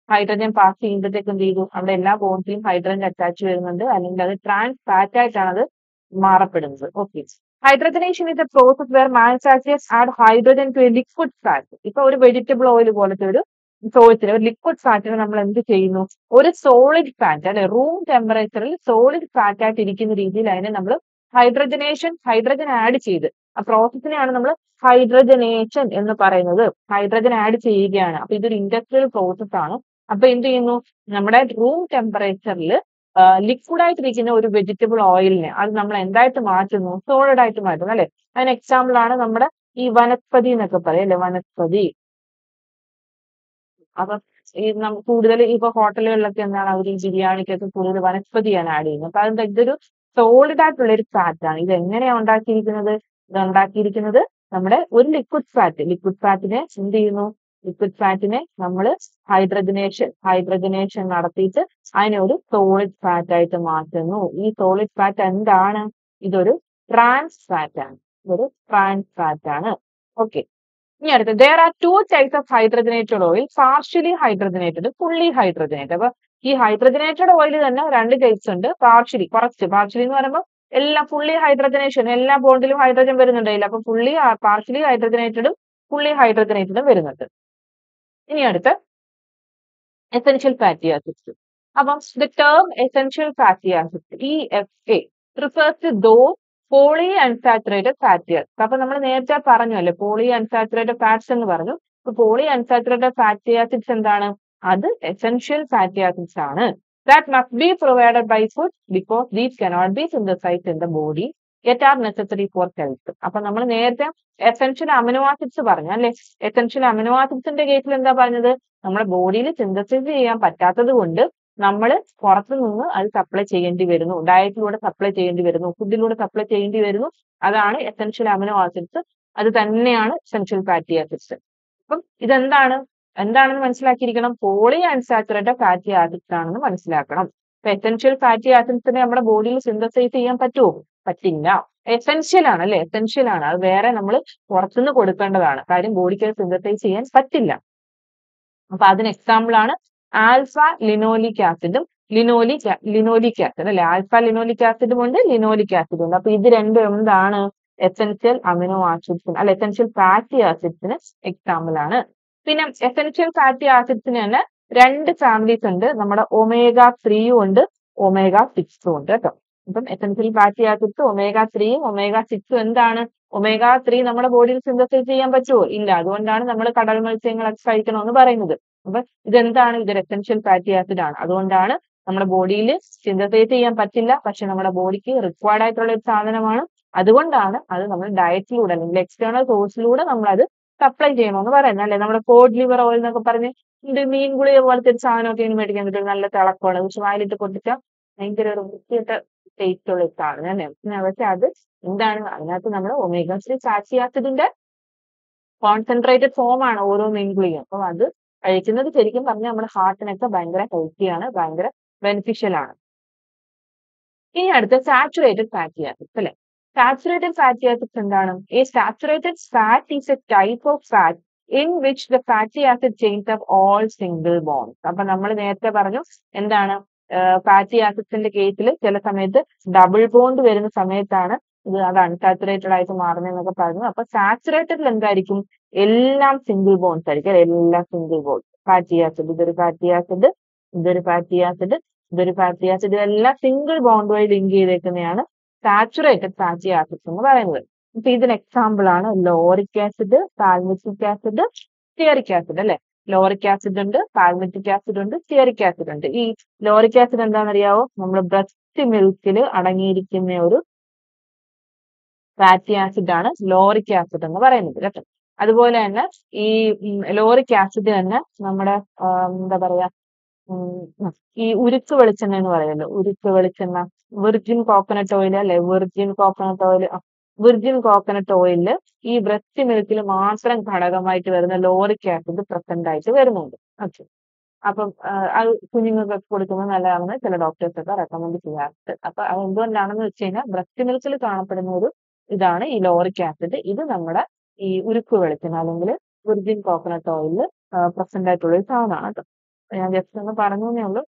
ഹൈഡ്രജൻ പാസ് ചെയ്യുമ്പോഴത്തേക്ക് എന്ത് ചെയ്തു അവിടെ എല്ലാ ബോൺസിലും ഹൈഡ്രജൻ അറ്റാച്ച് വരുന്നുണ്ട് അല്ലെങ്കിൽ അത് ട്രാൻസ് ഫാറ്റ് ആയിട്ടാണ് അത് മാറപ്പെടുന്നത് okay hydrogenation is a process where manufacturers add hydrogen to a liquid fat ഇപ്പൊ ഒരു വെജിറ്റബിൾ ഓയിൽ പോലത്തെ ഒരു സോഴ്സിന് ഒരു ലിക്വിഡ് ഫാറ്റിന് നമ്മൾ എന്ത് ചെയ്യുന്നു ഒരു സോളിഡ് ഫാറ്റ് അല്ലെ റൂം ടെമ്പറേച്ചറിൽ സോളിഡ് ഫാറ്റ് ആയിട്ട് ഇരിക്കുന്ന രീതിയിൽ അതിനെ നമ്മൾ ഹൈഡ്രജനേഷൻ ഹൈഡ്രജൻ ആഡ് ചെയ്ത് ആ പ്രോസസ്സിനെയാണ് നമ്മൾ ഹൈഡ്രജനേഷൻ എന്ന് പറയുന്നത് ഹൈഡ്രജൻ ആഡ് ചെയ്യുകയാണ് അപ്പൊ ഇതൊരു ഇൻഡസ്ട്രിയൽ പ്രോസസ് ആണ് അപ്പൊ എന്ത് ചെയ്യുന്നു നമ്മുടെ റൂം ടെമ്പറേച്ചറിൽ ലിക്വിഡ് ആയിട്ടിരിക്കുന്ന ഒരു വെജിറ്റബിൾ ഓയിലിനെ അത് നമ്മൾ എന്തായിട്ട് മാറ്റുന്നു സോളിഡ് ആയിട്ട് മാറ്റുന്നു അല്ലെ അതിന് എക്സാമ്പിൾ ആണ് നമ്മുടെ ഈ വനസ്പതി എന്നൊക്കെ പറയും അല്ലെ വനസ്പതി അപ്പൊ ഈ നം- കൂടുതൽ ഇപ്പൊ ഹോട്ടലുകളിലൊക്കെ എന്താണ് അവർ ഈ ബിരിയാണിക്കൊക്കെ കൂടുതൽ വനസ്പതിയാണ് ആഡ് ചെയ്യുന്നത് അപ്പൊ അതെന്താ ഇതൊരു സോളിഡ് ആയിട്ടുള്ള ഒരു ഫാറ്റ് ആണ് ഇത് എങ്ങനെയാ ഉണ്ടാക്കിയിരിക്കുന്നത് ഇത് ഉണ്ടാക്കിയിരിക്കുന്നത് നമ്മുടെ ഒരു ലിക്വിഡ് ഫാറ്റ് ലിക്വിഡ് ഫാറ്റിനെ എന്ത് ചെയ്യുന്നു ലിക്വിഡ് ഫാറ്റിനെ നമ്മൾ ഹൈഡ്രജനേഷൻ ഹൈഡ്രജനേഷൻ നടത്തിയിട്ട് അതിനെ ഒരു സോളിഡ് ഫാറ്റ് ആയിട്ട് മാറ്റുന്നു ഈ സോളിഡ് ഫാറ്റ് എന്താണ് ഇതൊരു ട്രാൻസ് ഫാറ്റ് ആണ് ഇതൊരു ട്രാൻസ് ഫാറ്റ് ആണ് ഓക്കെ ഇനി അടുത്ത് there are two types of hydrogenated oil partially hydrogenated fully hydrogenated അപ്പൊ ഈ ഹൈഡ്രജനേറ്റഡ് ഓയിൽ തന്നെ രണ്ട് ടൈപ്സ് ഉണ്ട് പാർഷ്യലി കുറച്ച് പാർഷ്യലി എന്ന് പറയുമ്പോൾ എല്ലാം ഫുള്ളി ഹൈഡ്രജനേഷൻ എല്ലാ ബോണ്ടിലും ഹൈഡ്രജൻ വരുന്നുണ്ടായില്ല അപ്പൊ ഫുള്ളി പാർഷ്യലി ഹൈഡ്രജനേറ്റഡും ഫുള്ളി ഹൈഡ്രജനേറ്റഡും വരുന്നുണ്ട് ഇനി അടുത്ത് എസെൻഷ്യൽ ഫാറ്റി ആസിഡ്സ് അപ്പം the term essential fatty acids E F A refers to those poly unsaturated fatty acids അപ്പൊ നമ്മൾ നേരത്തെ പറഞ്ഞല്ലേ പോളി അൺസാച്ചുറേറ്റഡ് ഫാറ്റ്സ് എന്ന് പറഞ്ഞു അപ്പൊ പോളി അൺസാച്ചുറേറ്റഡ് ഫാറ്റി ആസിഡ്സ് എന്താണ് അത് എസെൻഷ്യൽ ഫാറ്റി ആസിഡ്സ് ആണ് that must be provided by food because these cannot be synthesize in the body yet are necessary for health അപ്പൊ നമ്മൾ നേരത്തെ എസെൻഷ്യൽ അമിനോ ആസിഡ്സ് പറഞ്ഞു അല്ലെ എസെൻഷ്യൽ അമിനോ ആസിഡ്സിന്റെ കേസിൽ എന്താ പറഞ്ഞത് നമ്മുടെ ബോഡിയിൽ സിന്തസിസ് ചെയ്യാൻ പറ്റാത്തത് കൊണ്ട് നമ്മൾ പുറത്തു നിന്ന് അത് സപ്ലൈ ചെയ്യേണ്ടി വരുന്നു ഡയറ്റിലൂടെ സപ്ലൈ ചെയ്യേണ്ടി വരുന്നു ഫുഡിലൂടെ സപ്ലൈ ചെയ്യേണ്ടി വരുന്നു അതാണ് എസെൻഷ്യൽ അമിനോ ആസിഡ്സ് അത് തന്നെയാണ് എസെൻഷ്യൽ ഫാറ്റി ആസിഡ്സ് അപ്പം ഇതെന്താണ് എന്താണെന്ന് മനസ്സിലാക്കിയിരിക്കണം പോളി അൺസാച്ചുറേറ്റഡ് ഫാറ്റി ആസിഡ്സ് ആണെന്ന് മനസ്സിലാക്കണം ഇപ്പൊ എസെൻഷ്യൽ ഫാറ്റി ആസിഡ്സിനെ നമ്മുടെ ബോഡിയിൽ സിന്തസൈസ് ചെയ്യാൻ പറ്റുമോ പറ്റില്ല എസെൻഷ്യൽ ആണ് അല്ലെ എസെൻഷ്യൽ ആണ് അത് വേറെ നമ്മൾ പുറത്തുനിന്ന് കൊടുക്കേണ്ടതാണ് കാര്യം ബോഡിക്ക് അത് സിന്തസൈസ് ചെയ്യാൻ പറ്റില്ല അപ്പൊ അതിന് എക്സാമ്പിൾ ആണ് ആൽഫ ലിനോലിക് ആസിഡും ലിനോലിക് ലിനോലിക് ആസിഡ് അല്ലെ ആൽഫ ലിനോലിക് ആസിഡും ഉണ്ട് ലിനോലിക് ആസിഡും ഉണ്ട് അപ്പൊ ഇത് രണ്ടും എന്താണ് എസെൻഷ്യൽ അമിനോ ആസിഡ്സിന് അല്ല എസെൻഷ്യൽ ഫാറ്റി ആസിഡ്സിന് എക്സാമ്പിൾ ആണ് പിന്നെ എസെൻഷ്യൽ ഫാറ്റി ആസിഡ്സിന് തന്നെ രണ്ട് ഫാമിലീസ് ഉണ്ട് നമ്മുടെ ഒമേഗ ത്രീയും ഉണ്ട് ഒമേഗ സിക്സും ഉണ്ട് കേട്ടോ അപ്പം എസെൻഷ്യൽ ഫാറ്റി ആസിഡ്സ് ഒമേഗ ത്രീയും ഒമേഗ സിക്സും എന്താണ് ഒമേഗ ത്രീ നമ്മുടെ ബോഡിയിൽ സിന്തസൈസ് ചെയ്യാൻ പറ്റുമോ ഇല്ല അതുകൊണ്ടാണ് നമ്മൾ കടൽ മത്സ്യങ്ങളൊക്കെ കഴിക്കണമെന്ന് പറയുന്നത് അപ്പൊ ഇതെന്താണ് ഇതൊരു എസെൻഷ്യൽ ഫാറ്റി ആസിഡ് ആണ് അതുകൊണ്ടാണ് നമ്മുടെ ബോഡിയിൽ സിന്തസൈസ് ചെയ്യാൻ പറ്റില്ല പക്ഷെ നമ്മുടെ ബോഡിക്ക് റിക്വയർഡ് ആയിട്ടുള്ള ഒരു സാധനമാണ് അതുകൊണ്ടാണ് അത് നമ്മൾ ഡയറ്റിലൂടെ അല്ലെങ്കിൽ എക്സ്റ്റേണൽ സോഴ്സിലൂടെ നമ്മൾ അത് സപ്ലൈ ചെയ്യണമെന്ന് പറയുന്നത് അല്ലെ നമ്മുടെ കോഡ് ലിവർ ഓയിൽ എന്നൊക്കെ പറഞ്ഞ് ഇത് മീൻ ഗുളിക പോലത്തെ ഒരു സാധനമൊക്കെ ഇനി മേടിക്കാൻ കിട്ടും നല്ല തിളക്കമാണ് പക്ഷെ വായിലിട്ട് പൊട്ടിച്ചാൽ ഭയങ്കര ഒരു വൃത്തിയിട്ട ടേസ്റ്റ് ഉള്ള ഒരു സാധനം അല്ലേ പിന്നെ പക്ഷെ അത് എന്താണ് അതിനകത്ത് നമ്മൾ ഒമേഗ ത്രീ ഫാറ്റി ആസിഡിന്റെ കോൺസെൻട്രേറ്റഡ് ഫോം ആണ് ഓരോ മീൻ ഗുളികയും അപ്പൊ അത് കഴിക്കുന്നത് ശരിക്കും പറഞ്ഞാൽ നമ്മുടെ ഹാർട്ടിനൊക്കെ ഭയങ്കര ഹെൽത്തിയാണ് ഭയങ്കര ബെനിഫിഷ്യൽ ആണ് ഇനി അടുത്ത സാച്ചുറേറ്റഡ് ഫാറ്റി ആസിഡ്സ് അല്ലെ സാച്ചുറേറ്റഡ് ഫാറ്റി ആസിഡ്സ് എന്താണ് ഈ saturated fat is a type of fat in which the fatty acid chains of all single bonds അപ്പൊ നമ്മൾ നേരത്തെ പറഞ്ഞു എന്താണ് ഫാറ്റി ആസിഡ്സിന്റെ കേസിൽ ചില സമയത്ത് ഡബിൾ ബോണ്ട് വരുന്ന സമയത്താണ് ഇത് അത് അൺസാച്ചുറേറ്റഡ് ആയിട്ട് മാറുന്നതെന്നൊക്കെ പറഞ്ഞു അപ്പൊ സാച്ചുറേറ്റഡിൽ എന്തായിരിക്കും എല്ലാം സിംഗിൾ ബോൺസ് ആയിരിക്കും അല്ലേ? എല്ലാം സിംഗിൾ ബോണ്ട് ഫാറ്റി ആസിഡ് ഇതൊരു ഫാറ്റി ആസിഡ് ഇതൊരു ഫാറ്റി ആസിഡ് ഇതൊരു ഫാറ്റി ആസിഡ് ഇതെല്ലാം സിംഗിൾ ബോണ്ട് വഴി ലിങ്ക് ചെയ്തേക്കുന്നതാണ് സാച്ചുറേറ്റഡ് ഫാറ്റി ആസിഡ്സ് എന്ന് പറയുന്നത് ഇപ്പൊ ഇതിന് എക്സാമ്പിൾ ആണ് lauric acid palmitic acid stearic acid അല്ലെ ലോറിക് ആസിഡ് ഉണ്ട് പാൽമിറ്റിക് ആസിഡ് ഉണ്ട് സ്റ്റിയറിക് ആസിഡ് ഉണ്ട് ഈ ലോറിക് ആസിഡ് എന്താണെന്നറിയാവോ നമ്മൾ ബ്രസ്റ്റ് മിൽക്കിൽ അടങ്ങിയിരിക്കുന്ന ഒരു ഫാറ്റി ആസിഡ് ആണ് ലോറിക് ആസിഡ് എന്ന് പറയുന്നത് കേട്ടോ അതുപോലെ തന്നെ ഈ ലോറിക് ആസിഡ് തന്നെ നമ്മുടെ ആ, എന്താ പറയാ ഉം, ഉം, ഈ ഉരുക്ക് വെളിച്ചെണ്ണ എന്ന് പറയുമല്ലോ ഉരുക്ക് വെളിച്ചെണ്ണ വിർജിൻ കോക്കനട്ട് ഓയിൽ അല്ലെ virgin coconut oil virgin coconut ഓയിലില് ഈ ബ്രസ്റ്റ് മിൽക്കിൽ മാത്രം ഘടകമായിട്ട് വരുന്ന ലോറിക് ആസിഡ് പ്രസന്റ് ആയിട്ട് വരുന്നുണ്ട് ഓക്കെ അപ്പം ആ, അത് കുഞ്ഞുങ്ങൾക്കൊക്കെ കൊടുക്കുന്നത് നല്ലതാണെന്ന് ചില ഡോക്ടേഴ്സ് ഒക്കെ റെക്കമെൻഡ് ചെയ്യാറുണ്ട് അപ്പൊ അത് എന്തുകൊണ്ടാണെന്ന് വെച്ച് കഴിഞ്ഞാൽ ബ്രസ്റ്റ് മിൽക്കിൽ കാണപ്പെടുന്ന ഒരു ഇതാണ് ഈ ലോറിക് ആസിഡ് ഇത് നമ്മുടെ ഈ ഉരുക്ക് വെളിച്ചെണ്ണ അല്ലെങ്കിൽ വിർജിൻ കോക്കനട്ട് ഓയിലിൽ പ്രസന്റ് ആയിട്ടുള്ള ഒരു സാധനമാണ് കേട്ടോ ഞാൻ ജസ്റ്റ് ഒന്ന് പറഞ്ഞേ ഉള്ളൂ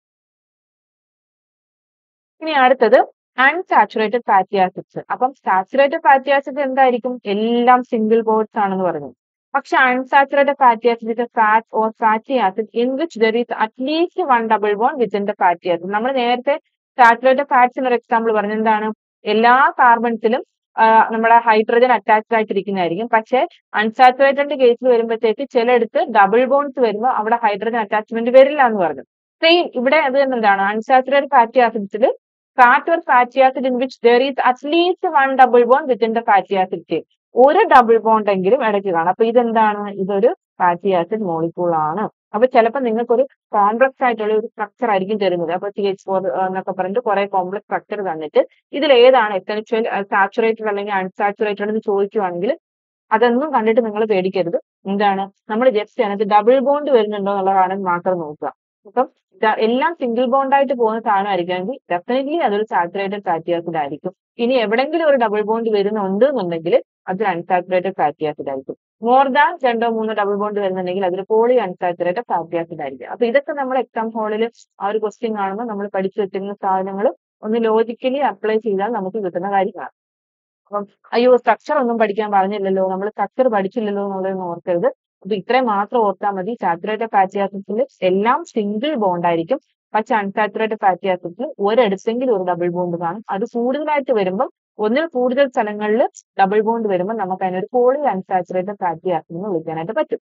ഇനി അടുത്തത് അൺസാച്ചുറേറ്റഡ് ഫാറ്റി ആസിഡ്സ് അപ്പം സാച്ചുറേറ്റഡ് ഫാറ്റി ആസിഡ് എന്തായിരിക്കും എല്ലാം സിംഗിൾ ബോൺഡ്സ് ആണെന്ന് പറഞ്ഞു പക്ഷെ unsaturated fatty acid is fat or fatty acid in which there is at least one double bond within the fatty acid നമ്മൾ നേരത്തെ സാച്ചുറേറ്റഡ് ഫാറ്റ്സിന് ഒരു എക്സാമ്പിൾ പറഞ്ഞു എന്താണ് എല്ലാ കാർബൺസിലും നമ്മുടെ ഹൈഡ്രജൻ അറ്റാച്ച്ഡ് ആയിട്ടിരിക്കുന്നതായിരിക്കും പക്ഷെ അൺസാച്ചുറേറ്റഡ് കേസിൽ വരുമ്പോഴത്തേക്ക് ചിലയിടത്ത് ഡബിൾ ബോൺസ് വരുമ്പോൾ അവിടെ ഹൈഡ്രജൻ അറ്റാച്ച്മെന്റ് വരില്ല എന്ന് പറഞ്ഞു സെയിം ഇവിടെ അത് തന്നെ എന്താണ് അൺസാച്ചുറേറ്റഡ് ഫാറ്റി ആസിഡ്സിൽ fat or fatty acid in which there is at least one double bond within the fatty acid chain ഒരു ഡബിൾ ബോണ്ട് എങ്കിലും ഇടയ്ക്ക് കാണാം അപ്പൊ ഇതെന്താണ് ഇതൊരു ഫാറ്റി ആസിഡ് മോളിക്യൂൾ ആണ് അപ്പൊ ചിലപ്പോൾ നിങ്ങൾക്ക് ഒരു കോംപ്ലക്സ് ആയിട്ടുള്ള ഒരു സ്ട്രക്ചർ ആയിരിക്കും തരുന്നത് അപ്പൊ ടി എച്ച് ഫോർ എന്നൊക്കെ പറഞ്ഞിട്ട് കുറെ കോംപ്ലക്സ് സ്ട്രക്ചർ തന്നിട്ട് ഇതിൽ ഏതാണ് എസെൻഷ്യൽ സാച്ചുറേറ്റഡ് അല്ലെങ്കിൽ അൺസാച്ചുറേറ്റഡ് എന്ന് ചോദിക്കുവാണെങ്കിൽ അതൊന്നും കണ്ടിട്ട് നിങ്ങൾ പേടിക്കരുത് എന്താണ് നമ്മൾ ജസ്റ്റ് അതിനകത്ത് ഡബിൾ ബോണ്ട് വരുന്നുണ്ടോ എന്നുള്ള കാര്യം മാത്രം നോക്കുക അപ്പം എല്ലാം സിംഗിൾ ബോണ്ട് ആയിട്ട് പോകുന്ന സാധനമായിരിക്കുമെങ്കിൽ ഡെഫിനറ്റ്ലി അതൊരു സാച്ചുറേറ്റഡ് ഫാറ്റി ആസിഡ് ആയിരിക്കും ഇനി എവിടെങ്കിലും ഒരു ഡബിൾ ബോണ്ട് വരുന്നുണ്ട് എന്നുണ്ടെങ്കിൽ അതൊരു അൺസാച്ചുറേറ്റഡ് ഫാറ്റി ആസിഡ് ആയിരിക്കും മോർ ദാൻ രണ്ടോ മൂന്നോ ഡബിൾ ബോണ്ട് വരുന്നുണ്ടെങ്കിൽ അതൊരു പോളി അൺസാച്ചുറേറ്റഡ് ഫാറ്റി ആസിഡ് ആയിരിക്കും അപ്പൊ ഇതൊക്കെ നമ്മൾ എക്സാം ഹാളിൽ ആ ഒരു ക്വസ്റ്റ്യൻ കാണുമ്പോൾ നമ്മൾ പഠിച്ചു വെച്ചിരുന്ന സാധനങ്ങൾ ഒന്ന് ലോജിക്കലി അപ്ലൈ ചെയ്താൽ നമുക്ക് കിട്ടുന്ന കാര്യമാണ് അപ്പം അയ്യോ സ്ട്രക്ചർ ഒന്നും പഠിക്കാൻ പറഞ്ഞില്ലല്ലോ നമ്മൾ സ്ട്രക്ചർ പഠിച്ചില്ലല്ലോ എന്നുള്ളതൊന്നും ഓർക്കരുത് അപ്പൊ ഇത്രയും മാത്രം ഓർത്താൽ മതി സാച്ചുറേറ്റഡ് ഫാറ്റി ആസിഡ്സിൽ എല്ലാം സിംഗിൾ ബോണ്ട് ആയിരിക്കും പക്ഷെ അൺസാച്ചുറേറ്റഡ് ഫാറ്റി ആസിഡ്സിൽ ഒരിടത്തെങ്കിലും ഒരു ഡബിൾ ബോണ്ട് കാണും അത് കൂടുതലായിട്ട് വരുമ്പോൾ ഒന്നിൽ കൂടുതൽ സ്ഥലങ്ങളിൽ ഡബിൾ ബോണ്ട് വരുമ്പോൾ നമുക്ക് അതിനൊരു പോളി അൺസാച്ചുറേറ്റഡ് ഫാറ്റി ആസിഡ് എന്ന് വിളിക്കാനായിട്ട് പറ്റും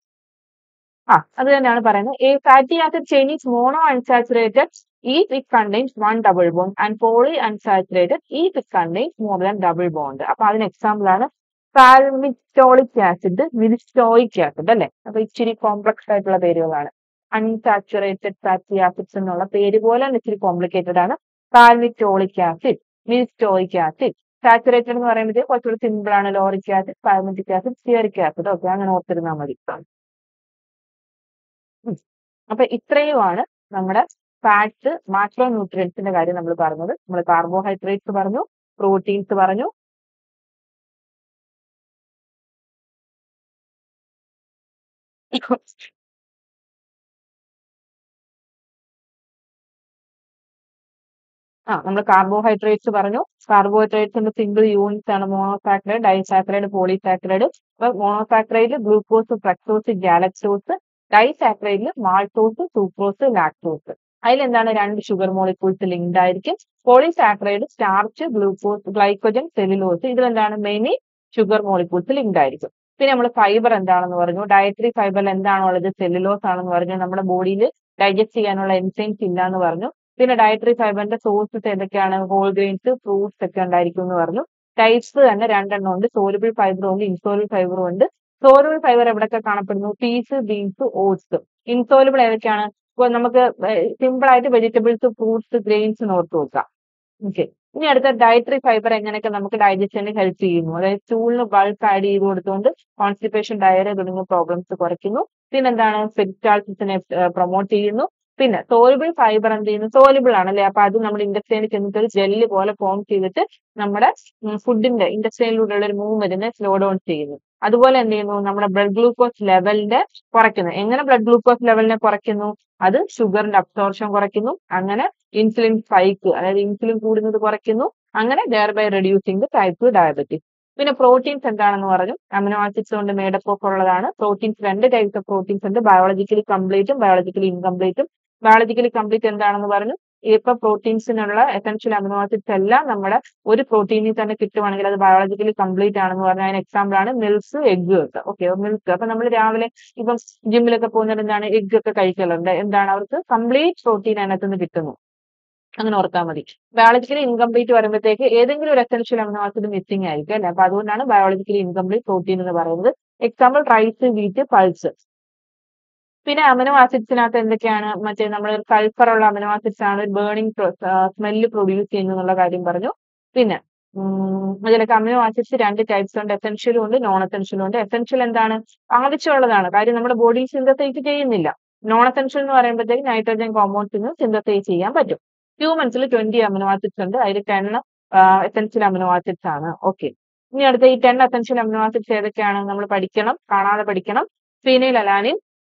ആ അത് തന്നെയാണ് പറയുന്നത് ഈ fatty acid chain is mono unsaturated if it contains one double bond and polyunsaturated if it contains more than double bond അപ്പൊ അതിന് എക്സാമ്പിൾ ആണ് പാൽമിറ്റോളിക് ആസിഡ് മിലിസ്റ്റോയിക് ആസിഡ് അല്ലെ അപ്പൊ ഇച്ചിരി കോംപ്ലക്സ് ആയിട്ടുള്ള പേരുകളാണ് അൺസാച്ചുറേറ്റഡ് ഫാറ്റി ആസിഡ്സ് എന്നുള്ള പേര് പോലെ തന്നെ ഇച്ചിരി കോംപ്ലിക്കേറ്റഡ് ആണ് palmitoleic acid myristoleic acid saturated എന്ന് പറയുമ്പോൾ കുറച്ചുകൂടി സിമ്പിൾ ആണ് lauric acid palmitic acid stearic acid ഒക്കെ അങ്ങനെ ഓർത്തിരുന്നാൽ മതി അപ്പൊ ഇത്രയുമാണ് നമ്മുടെ ഫാറ്റ്സ് മാക്രോ ന്യൂട്രിയൻസിന്റെ കാര്യം നമ്മൾ പറഞ്ഞത് നമ്മൾ കാർബോഹൈഡ്രേറ്റ്സ് പറഞ്ഞു പ്രോട്ടീൻസ് പറഞ്ഞു ആ നമ്മൾ കാർബോഹൈഡ്രേറ്റ്സ് പറഞ്ഞു കാർബോഹൈഡ്രേറ്റ്സിന്റെ സിംഗിൾ യൂണിറ്റ്സ് ആണ് മോണോസാക്രൈഡ് ഡൈസാക്രൈഡ് പോളിസാക്രൈഡ് ഇപ്പൊ മോണോസാക്രൈഡിൽ ഗ്ലൂക്കോസ് ഫ്രക്ടോസ് ഗാലക്ടോസ് ഡൈസാക്രൈഡിൽ മാൾട്ടോസ് സൂക്രോസ് ലാക്ടോസ് അതിലെന്താണ് രണ്ട് ഷുഗർ മോളിക്യൂൾസ് ലിങ്ക്ഡ് ആയിരിക്കും polysaccharide starch glucose glycogen cellulose ഇതിലെന്താണ് മെനി ഷുഗർ മോളിക്യൂൾസ് ലിങ്ക്ഡ് ആയിരിക്കും പിന്നെ നമ്മൾ ഫൈബർ എന്താണെന്ന് പറഞ്ഞു ഡയറ്ററി ഫൈബറിൽ എന്താണുള്ളത് സെല്ലുലോസ് ആണെന്ന് പറഞ്ഞു നമ്മുടെ ബോഡിയിൽ ഡൈജസ്റ്റ് ചെയ്യാനുള്ള എൻസൈംസ് ഇല്ല എന്ന് പറഞ്ഞു പിന്നെ ഡയറ്ററി ഫൈബറിന്റെ സോഴ്സസ് ഏതൊക്കെയാണ് ഹോൾ ഗ്രെയിൻസ് ഫ്രൂട്ട്സ് ഒക്കെ ഉണ്ടായിരിക്കും എന്ന് പറഞ്ഞു ടൈപ്സ് തന്നെ രണ്ടെണ്ണം ഉണ്ട് സോലുബിൾ ഫൈബറും ഉണ്ട് ഇൻസോലുബിൾ ഫൈബറും ഉണ്ട് സോലുബിൾ ഫൈബർ എവിടെയൊക്കെ കാണപ്പെടുന്നു പീസ് ബീൻസ് ഓട്സ് ഇൻസോലുബിൾ ഏതൊക്കെയാണ് ഇപ്പോൾ നമുക്ക് സിമ്പിൾ ആയിട്ട് വെജിറ്റബിൾസ് ഫ്രൂട്ട്സ് ഗ്രെയിൻസ് ഓർത്ത് വെക്കാം ഓക്കെ ഇനി അടുത്ത ഡയറ്ററി ഫൈബർ എങ്ങനെയൊക്കെ നമുക്ക് ഡൈജഷന് ഹെൽപ്പ് ചെയ്യുന്നു അതായത് സ്റ്റൂളിന് ബൾക്ക് ആഡ് ചെയ്ത് കൊടുത്തുകൊണ്ട് കോൺസ്റ്റിപ്പേഷൻ ഡയറിയ തുടങ്ങിയ പ്രോബ്ലംസ് കുറയ്ക്കുന്നു പിന്നെന്താണ് ഫെറ്റാൾസിനെ പ്രൊമോട്ട് ചെയ്യുന്നു പിന്നെ സോലിബിൾ ഫൈബർ എന്ത് ചെയ്യുന്നു സോലിബിൾ ആണല്ലേ അപ്പൊ അത് നമ്മുടെ ഇൻഡസ്ട്രിയിൽ ചെന്നിട്ട് ഒരു ജെല്ല് പോലെ ഫോം ചെയ്തിട്ട് നമ്മുടെ ഫുഡിന്റെ ഇൻഡസ്ട്രിയിലൂടെയുള്ള ഒരു മൂവ്മെന്റിനെ സ്ലോ ഡൗൺ ചെയ്യുന്നു അതുപോലെ എന്ത് ചെയ്യുന്നു നമ്മുടെ ബ്ലഡ് ഗ്ലൂക്കോസ് ലെവലിന്റെ കുറയ്ക്കുന്നു എങ്ങനെ ബ്ലഡ് ഗ്ലൂക്കോസ് ലെവലിനെ കുറയ്ക്കുന്നു അത് ഷുഗറിന്റെ അബ്സോർഷൻ കുറയ്ക്കുന്നു അങ്ങനെ ഇൻസുലിൻ സ്പൈക്ക് അതായത് ഇൻസുലിൻ കൂടുന്നത് കുറയ്ക്കുന്നു അങ്ങനെ thereby reducing type diabetes പിന്നെ പ്രോട്ടീൻസ് എന്താണെന്ന് പറഞ്ഞു അമിനോ ആസിഡ്സ് കൊണ്ട് മേഡപ്പ് ഒക്കെ ഉള്ളതാണ് പ്രോട്ടീൻസ് രണ്ട് ടൈപ്സ് ഓഫ് പ്രോട്ടീൻസ് ഉണ്ട് ബയോളജിക്കലി കംപ്ലീറ്റും ബയോളജിക്കലി ഇൻകംപ്ലീറ്റും ബയോളജിക്കലി കംപ്ലീറ്റ് എന്താണെന്ന് പറഞ്ഞു ഇപ്പൊ പ്രോട്ടീൻസിനുള്ള എസെൻഷ്യൽ അമിനോ ആസിഡ്സ് എല്ലാം നമ്മുടെ ഒരു പ്രോട്ടീനിൽ തന്നെ കിട്ടുവാണെങ്കിൽ അത് ബയോളജിക്കലി കംപ്ലീറ്റ് ആണെന്ന് പറഞ്ഞാൽ അതിന് എക്സാമ്പിൾ ആണ് മിൽക്സ് എഗ് ഒക്കെ ഓക്കെ മിൽക്ക് അപ്പൊ നമ്മൾ രാവിലെ ഇപ്പം ജിമ്മിലൊക്കെ പോകുന്നത് എന്താണ് എഗ് ഒക്കെ കഴിക്കലുണ്ട് എന്താണ് അവർക്ക് കംപ്ലീറ്റ് പ്രോട്ടീൻ അതിനകത്ത് നിന്ന് കിട്ടുന്നു അങ്ങനെ ഓർത്താൽ മതി ബയോളജിക്കലി ഇൻകംപ്ലീറ്റ് വരുമ്പോഴത്തേക്ക് ഏതെങ്കിലും ഒരു എസെൻഷ്യൽ അമിനോ ആസിഡ് മിസ്സിംഗ് ആയിരിക്കും അല്ലെ അപ്പൊ അതുകൊണ്ടാണ് ബയോളജിക്കലി ഇൻകംപ്ലീറ്റ് പ്രോട്ടീൻ എന്ന് പറയുന്നത് എക്സാമ്പിൾ റൈസ് വീറ്റ് പൾസ് പിന്നെ അമിനോ ആസിഡ്സിനകത്ത് എന്തൊക്കെയാണ് മറ്റേ നമ്മൾ സൾഫർ ഉള്ള അമിനോ ആസിഡ്സ് ആണ് ബേണിംഗ് സ്മെല്ല് പ്രൊഡ്യൂസ് ചെയ്യുന്നുള്ള കാര്യം പറഞ്ഞു പിന്നെ അതിലൊക്കെ അമിനോ ആസിഡ്സ് രണ്ട് ടൈപ്സ് ഉണ്ട് എസെൻഷ്യലും ഉണ്ട് നോൺ എസെൻഷ്യലും ഉണ്ട് എസെൻഷ്യൽ എന്താണ് ആവശ്യമുള്ളതാണ് കാര്യം നമ്മുടെ ബോഡി സിന്തസൈസ് ചെയ്യുന്നില്ല നോൺ എസെൻഷ്യൽ എന്ന് പറയുമ്പോഴത്തേക്ക് നൈട്രജൻ കോമ്പൗണ്ട്സിന് സിന്തസൈസ് ചെയ്യാൻ പറ്റും ഹ്യൂമൻസിൽ ട്വന്റി അമിനോ ആസിഡ്സ് ഉണ്ട് അതിൽ ടെൻ എസെൻഷ്യൽ അമിനോ ആസിഡ്സ് ആണ് ഓക്കെ ഇനി അടുത്ത ഈ ടെൻ എസെൻഷ്യൽ അമിനോ ആസിഡ്സ് ഏതൊക്കെയാണ് നമ്മൾ പഠിക്കണം കാണാതെ പഠിക്കണം phenylalanine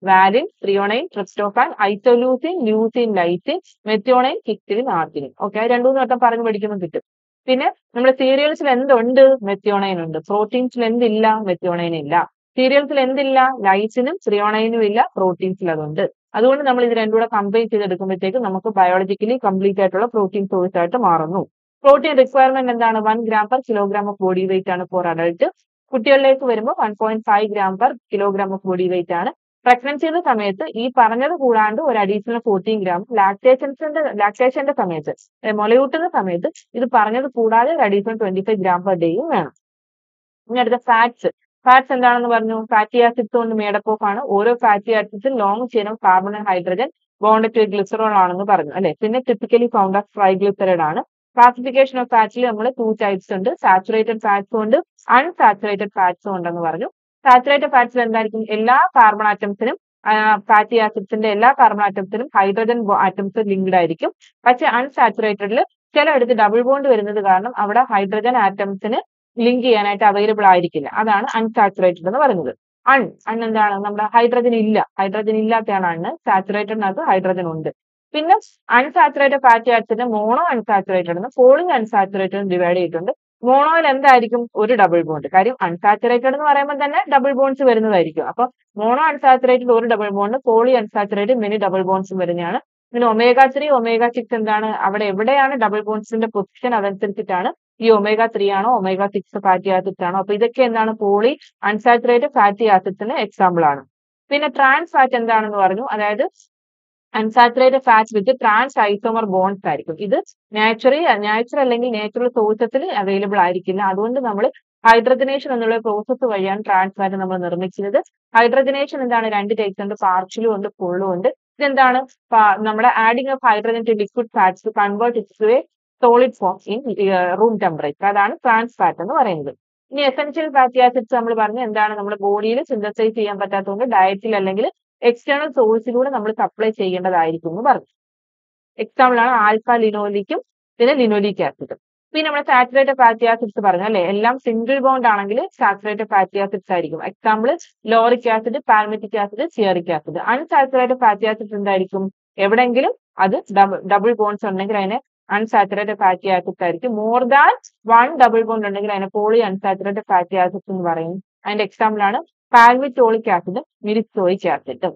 valine threonine tryptophan isoleucine leucine lysine methionine histidine arginine okay രണ്ടു മൂന്ന് വട്ടം പറഞ്ഞു പഠിക്കുമ്പോൾ കിട്ടും പിന്നെ നമ്മുടെ സീരിയൽസിൽ എന്തുണ്ട് മെത്തിയോണൈൻ ഉണ്ട് പ്രോട്ടീൻസിൽ എന്തില്ല മെത്തിയോണൈൻ ഇല്ല സീരിയൽസിൽ എന്തില്ല ലൈസിനും ത്രിയോണൈനും ഇല്ല പ്രോട്ടീൻസിൽ അതുണ്ട് അതുകൊണ്ട് നമ്മൾ ഇത് രണ്ടും കൂടെ കമ്പൈൻ ചെയ്തെടുക്കുമ്പോഴത്തേക്ക് നമുക്ക് ബയോളജിക്കലി കംപ്ലീറ്റ് ആയിട്ടുള്ള പ്രോട്ടീൻ സോഴ്സ് ആയിട്ട് മാറുന്നു പ്രോട്ടീൻ റിക്വയർമെന്റ് എന്താണ് one gram per kilogram of body weight ആണ് ഫോർ അഡൾട്ട് കുട്ടികളിലേക്ക് വരുമ്പോൾ one point five gram per kilogram of body weight ആണ് പ്രഗ്നൻസിയുടെ സമയത്ത് ഈ പറഞ്ഞത് കൂടാണ്ട് ഒരു അഡീഷണൽ ഫോർട്ടീൻ ഗ്രാം ലാക്ടേഷൻസിന്റെ ലാക്ടേഷന്റെ സമയത്ത് ഏ, മുലയൂട്ടുന്ന സമയത്ത് ഇത് പറഞ്ഞത് കൂടാതെ ഒരു additional twenty five gram per ഡേയും വേണം ഇനി അടുത്ത ഫാറ്റ്സ് ഫാറ്റ്സ് എന്താണെന്ന് പറഞ്ഞു ഫാറ്റി ആസിഡ്സ് കൊണ്ട് മേഡപ്പ് ഓഫ് ആണ് ഓരോ ഫാറ്റി ആസിഡ്സും long chain of carbon and hydrogen bonded to glycerol ആണെന്ന് പറഞ്ഞു അല്ലെ പിന്നെ ടിപ്പിക്കലി ഫൗണ്ട് ഓഫ് ട്രൈഗ്ലിസറൈഡ് ആണ് ക്ലാസിഫിക്കേഷൻ ഓഫ് ഫാറ്റിൽ നമ്മൾ ടു ടൈപ്സ് ഉണ്ട് സാച്ചുറേറ്റഡ് ഫാറ്റ്സും ഉണ്ട് അൺസാച്ചുറേറ്റഡ് ഫാറ്റ്സും ഉണ്ടെന്ന് പറഞ്ഞു സാച്ചുറേറ്റഡ് ഫാറ്റ്സിൽ എന്തായിരിക്കും എല്ലാ കാർബൺ ആറ്റംസിനും ഫാറ്റി ആസിഡ്സിന്റെ എല്ലാ കാർബൺ ആറ്റംസിനും ഹൈഡ്രജൻ ആറ്റംസ് ലിങ്ക്ഡ് ആയിരിക്കും പക്ഷെ അൺസാച്ചുറേറ്റഡിൽ ചിലയിടത്ത് ഡബിൾ ബോണ്ട് വരുന്നത് കാരണം അവിടെ ഹൈഡ്രജൻ ആറ്റംസിന് ലിങ്ക് ചെയ്യാനായിട്ട് അവൈലബിൾ ആയിരിക്കില്ല അതാണ് അൺസാച്ചുറേറ്റഡ് എന്ന് പറയുന്നത് അൺ അൺ എന്താണ് നമ്മുടെ ഹൈഡ്രജൻ ഇല്ല ഹൈഡ്രജൻ ഇല്ലാത്തതാണ് അണ്ണ് സാച്ചുറേറ്റഡിനകത്ത് ഹൈഡ്രജൻ ഉണ്ട് പിന്നെ unsaturated fatty acid mono unsaturated എന്ന് പോളിംഗ് അൺസാച്ചുറേറ്റഡ് ഡിവൈഡ് ചെയ്തിട്ടുണ്ട് മോണോയിൽ എന്തായിരിക്കും ഒരു ഡബിൾ ബോണ്ട് കാര്യം അൺസാച്ചുറേറ്റഡ് എന്ന് പറയുമ്പോൾ തന്നെ ഡബിൾ ബോണ്ട്സ് വരുന്നതായിരിക്കും അപ്പൊ മോണോ അൺസാച്ചുറേറ്റഡ് ഒരു double bond poly unsaturated many double ബോണ്ട്സും വരുന്നതാണ് പിന്നെ ഒമേഗ ത്രീ ഒമേഗ സിക്സ് എന്താണ് അവിടെ എവിടെയാണ് ഡബിൾ ബോണ്ട്സിന്റെ പൊസിഷൻ അതനുസരിച്ചിട്ടാണ് ഈ ഒമേഗ ത്രീ ആണോ ഒമേഗ സിക്സ് ഫാറ്റി ആസിഡ്സ് ആണോ അപ്പൊ ഇതൊക്കെ എന്താണ് പോളി അൺസാച്ചുറേറ്റഡ് ഫാറ്റി ആസിഡ്സിന് എക്സാമ്പിൾ ആണ് പിന്നെ ട്രാൻസ് ഫാറ്റ് എന്താണെന്ന് പറഞ്ഞു അതായത് unsaturated fat with trans isomer bonds ആയിരിക്കും ഇത് നാച്ചുറൽ നാച്ചുറൽ അല്ലെങ്കിൽ നാച്ചുറൽ സോഴ്സസിൽ അവൈലബിൾ ആയിരിക്കില്ല അതുകൊണ്ട് നമ്മൾ ഹൈഡ്രജനേഷൻ എന്നുള്ള പ്രോസസ്സ് വഴിയാണ് ട്രാൻസ് ഫാറ്റ് നമ്മൾ നിർമ്മിക്കുന്നത് ഹൈഡ്രജനേഷൻ എന്താണ് രണ്ട് ടൈപ്സ് ഉണ്ട് പാർഷ്യലും ഉണ്ട് ഫുള്ളും ഉണ്ട് ഇതെന്താണ് പ- നമ്മുടെ adding of hydrogen to liquid fats convert to a solid form in room temperature അതാണ് ട്രാൻസ് ഫാറ്റ് എന്ന് പറയുന്നത് ഇനി എസെൻഷ്യൽ ഫാറ്റി ആസിഡ്സ് നമ്മൾ പറഞ്ഞു എന്താണ് നമ്മുടെ ബോഡിയിൽ സിന്തസൈസ് ചെയ്യാൻ പറ്റാത്തതുകൊണ്ട് ഡയറ്റിൽ അല്ലെങ്കിൽ എക്സ്റ്റേണൽ സോഴ്സിലൂടെ നമ്മൾ സപ്ലൈ ചെയ്യേണ്ടതായിരിക്കും എന്ന് പറഞ്ഞു എക്സാമ്പിൾ ആണ് ആൽഫ ലിനോലിക്കും പിന്നെ ലിനോലിക് ആസിഡും പിന്നെ നമ്മൾ സാച്ചുറേറ്റഡ് ഫാറ്റി ആസിഡ്സ് പറഞ്ഞു അല്ലെ എല്ലാം സിംഗിൾ ബോണ്ട് ആണെങ്കിൽ സാച്ചുറേറ്റഡ് ഫാറ്റി ആസിഡ്സ് ആയിരിക്കും example lauric acid palmitic acid stearic acid unsaturated fatty acids എന്തായിരിക്കും എവിടെങ്കിലും അത് ഡബിൾ ബോണ്ട്സ് ഉണ്ടെങ്കിൽ അതിനെ അൺസാച്ചുറേറ്റഡ് ഫാറ്റി ആസിഡ്സ് ആയിരിക്കും more than one double bond ഉണ്ടെങ്കിൽ അതിനെ പോളി അൺസാച്ചുറേറ്റഡ് ഫാറ്റി ആസിഡ്സ് എന്ന് പറയും അതിന്റെ എക്സാമ്പിൾ ആണ് പാൽവിറ്റോളിക് ആസിഡും മിരിസ്റ്റോയിക് ആസിഡും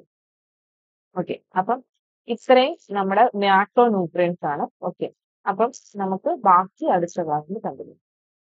ഓക്കെ അപ്പം ഇത്രയും നമ്മുടെ മാക്രോ ന്യൂട്രിയൻസ് ആണ് ഓക്കെ അപ്പം നമുക്ക് ബാക്കി അടുത്ത ക്ലാസ്സിൽ കണ്ടുപിടിക്കാം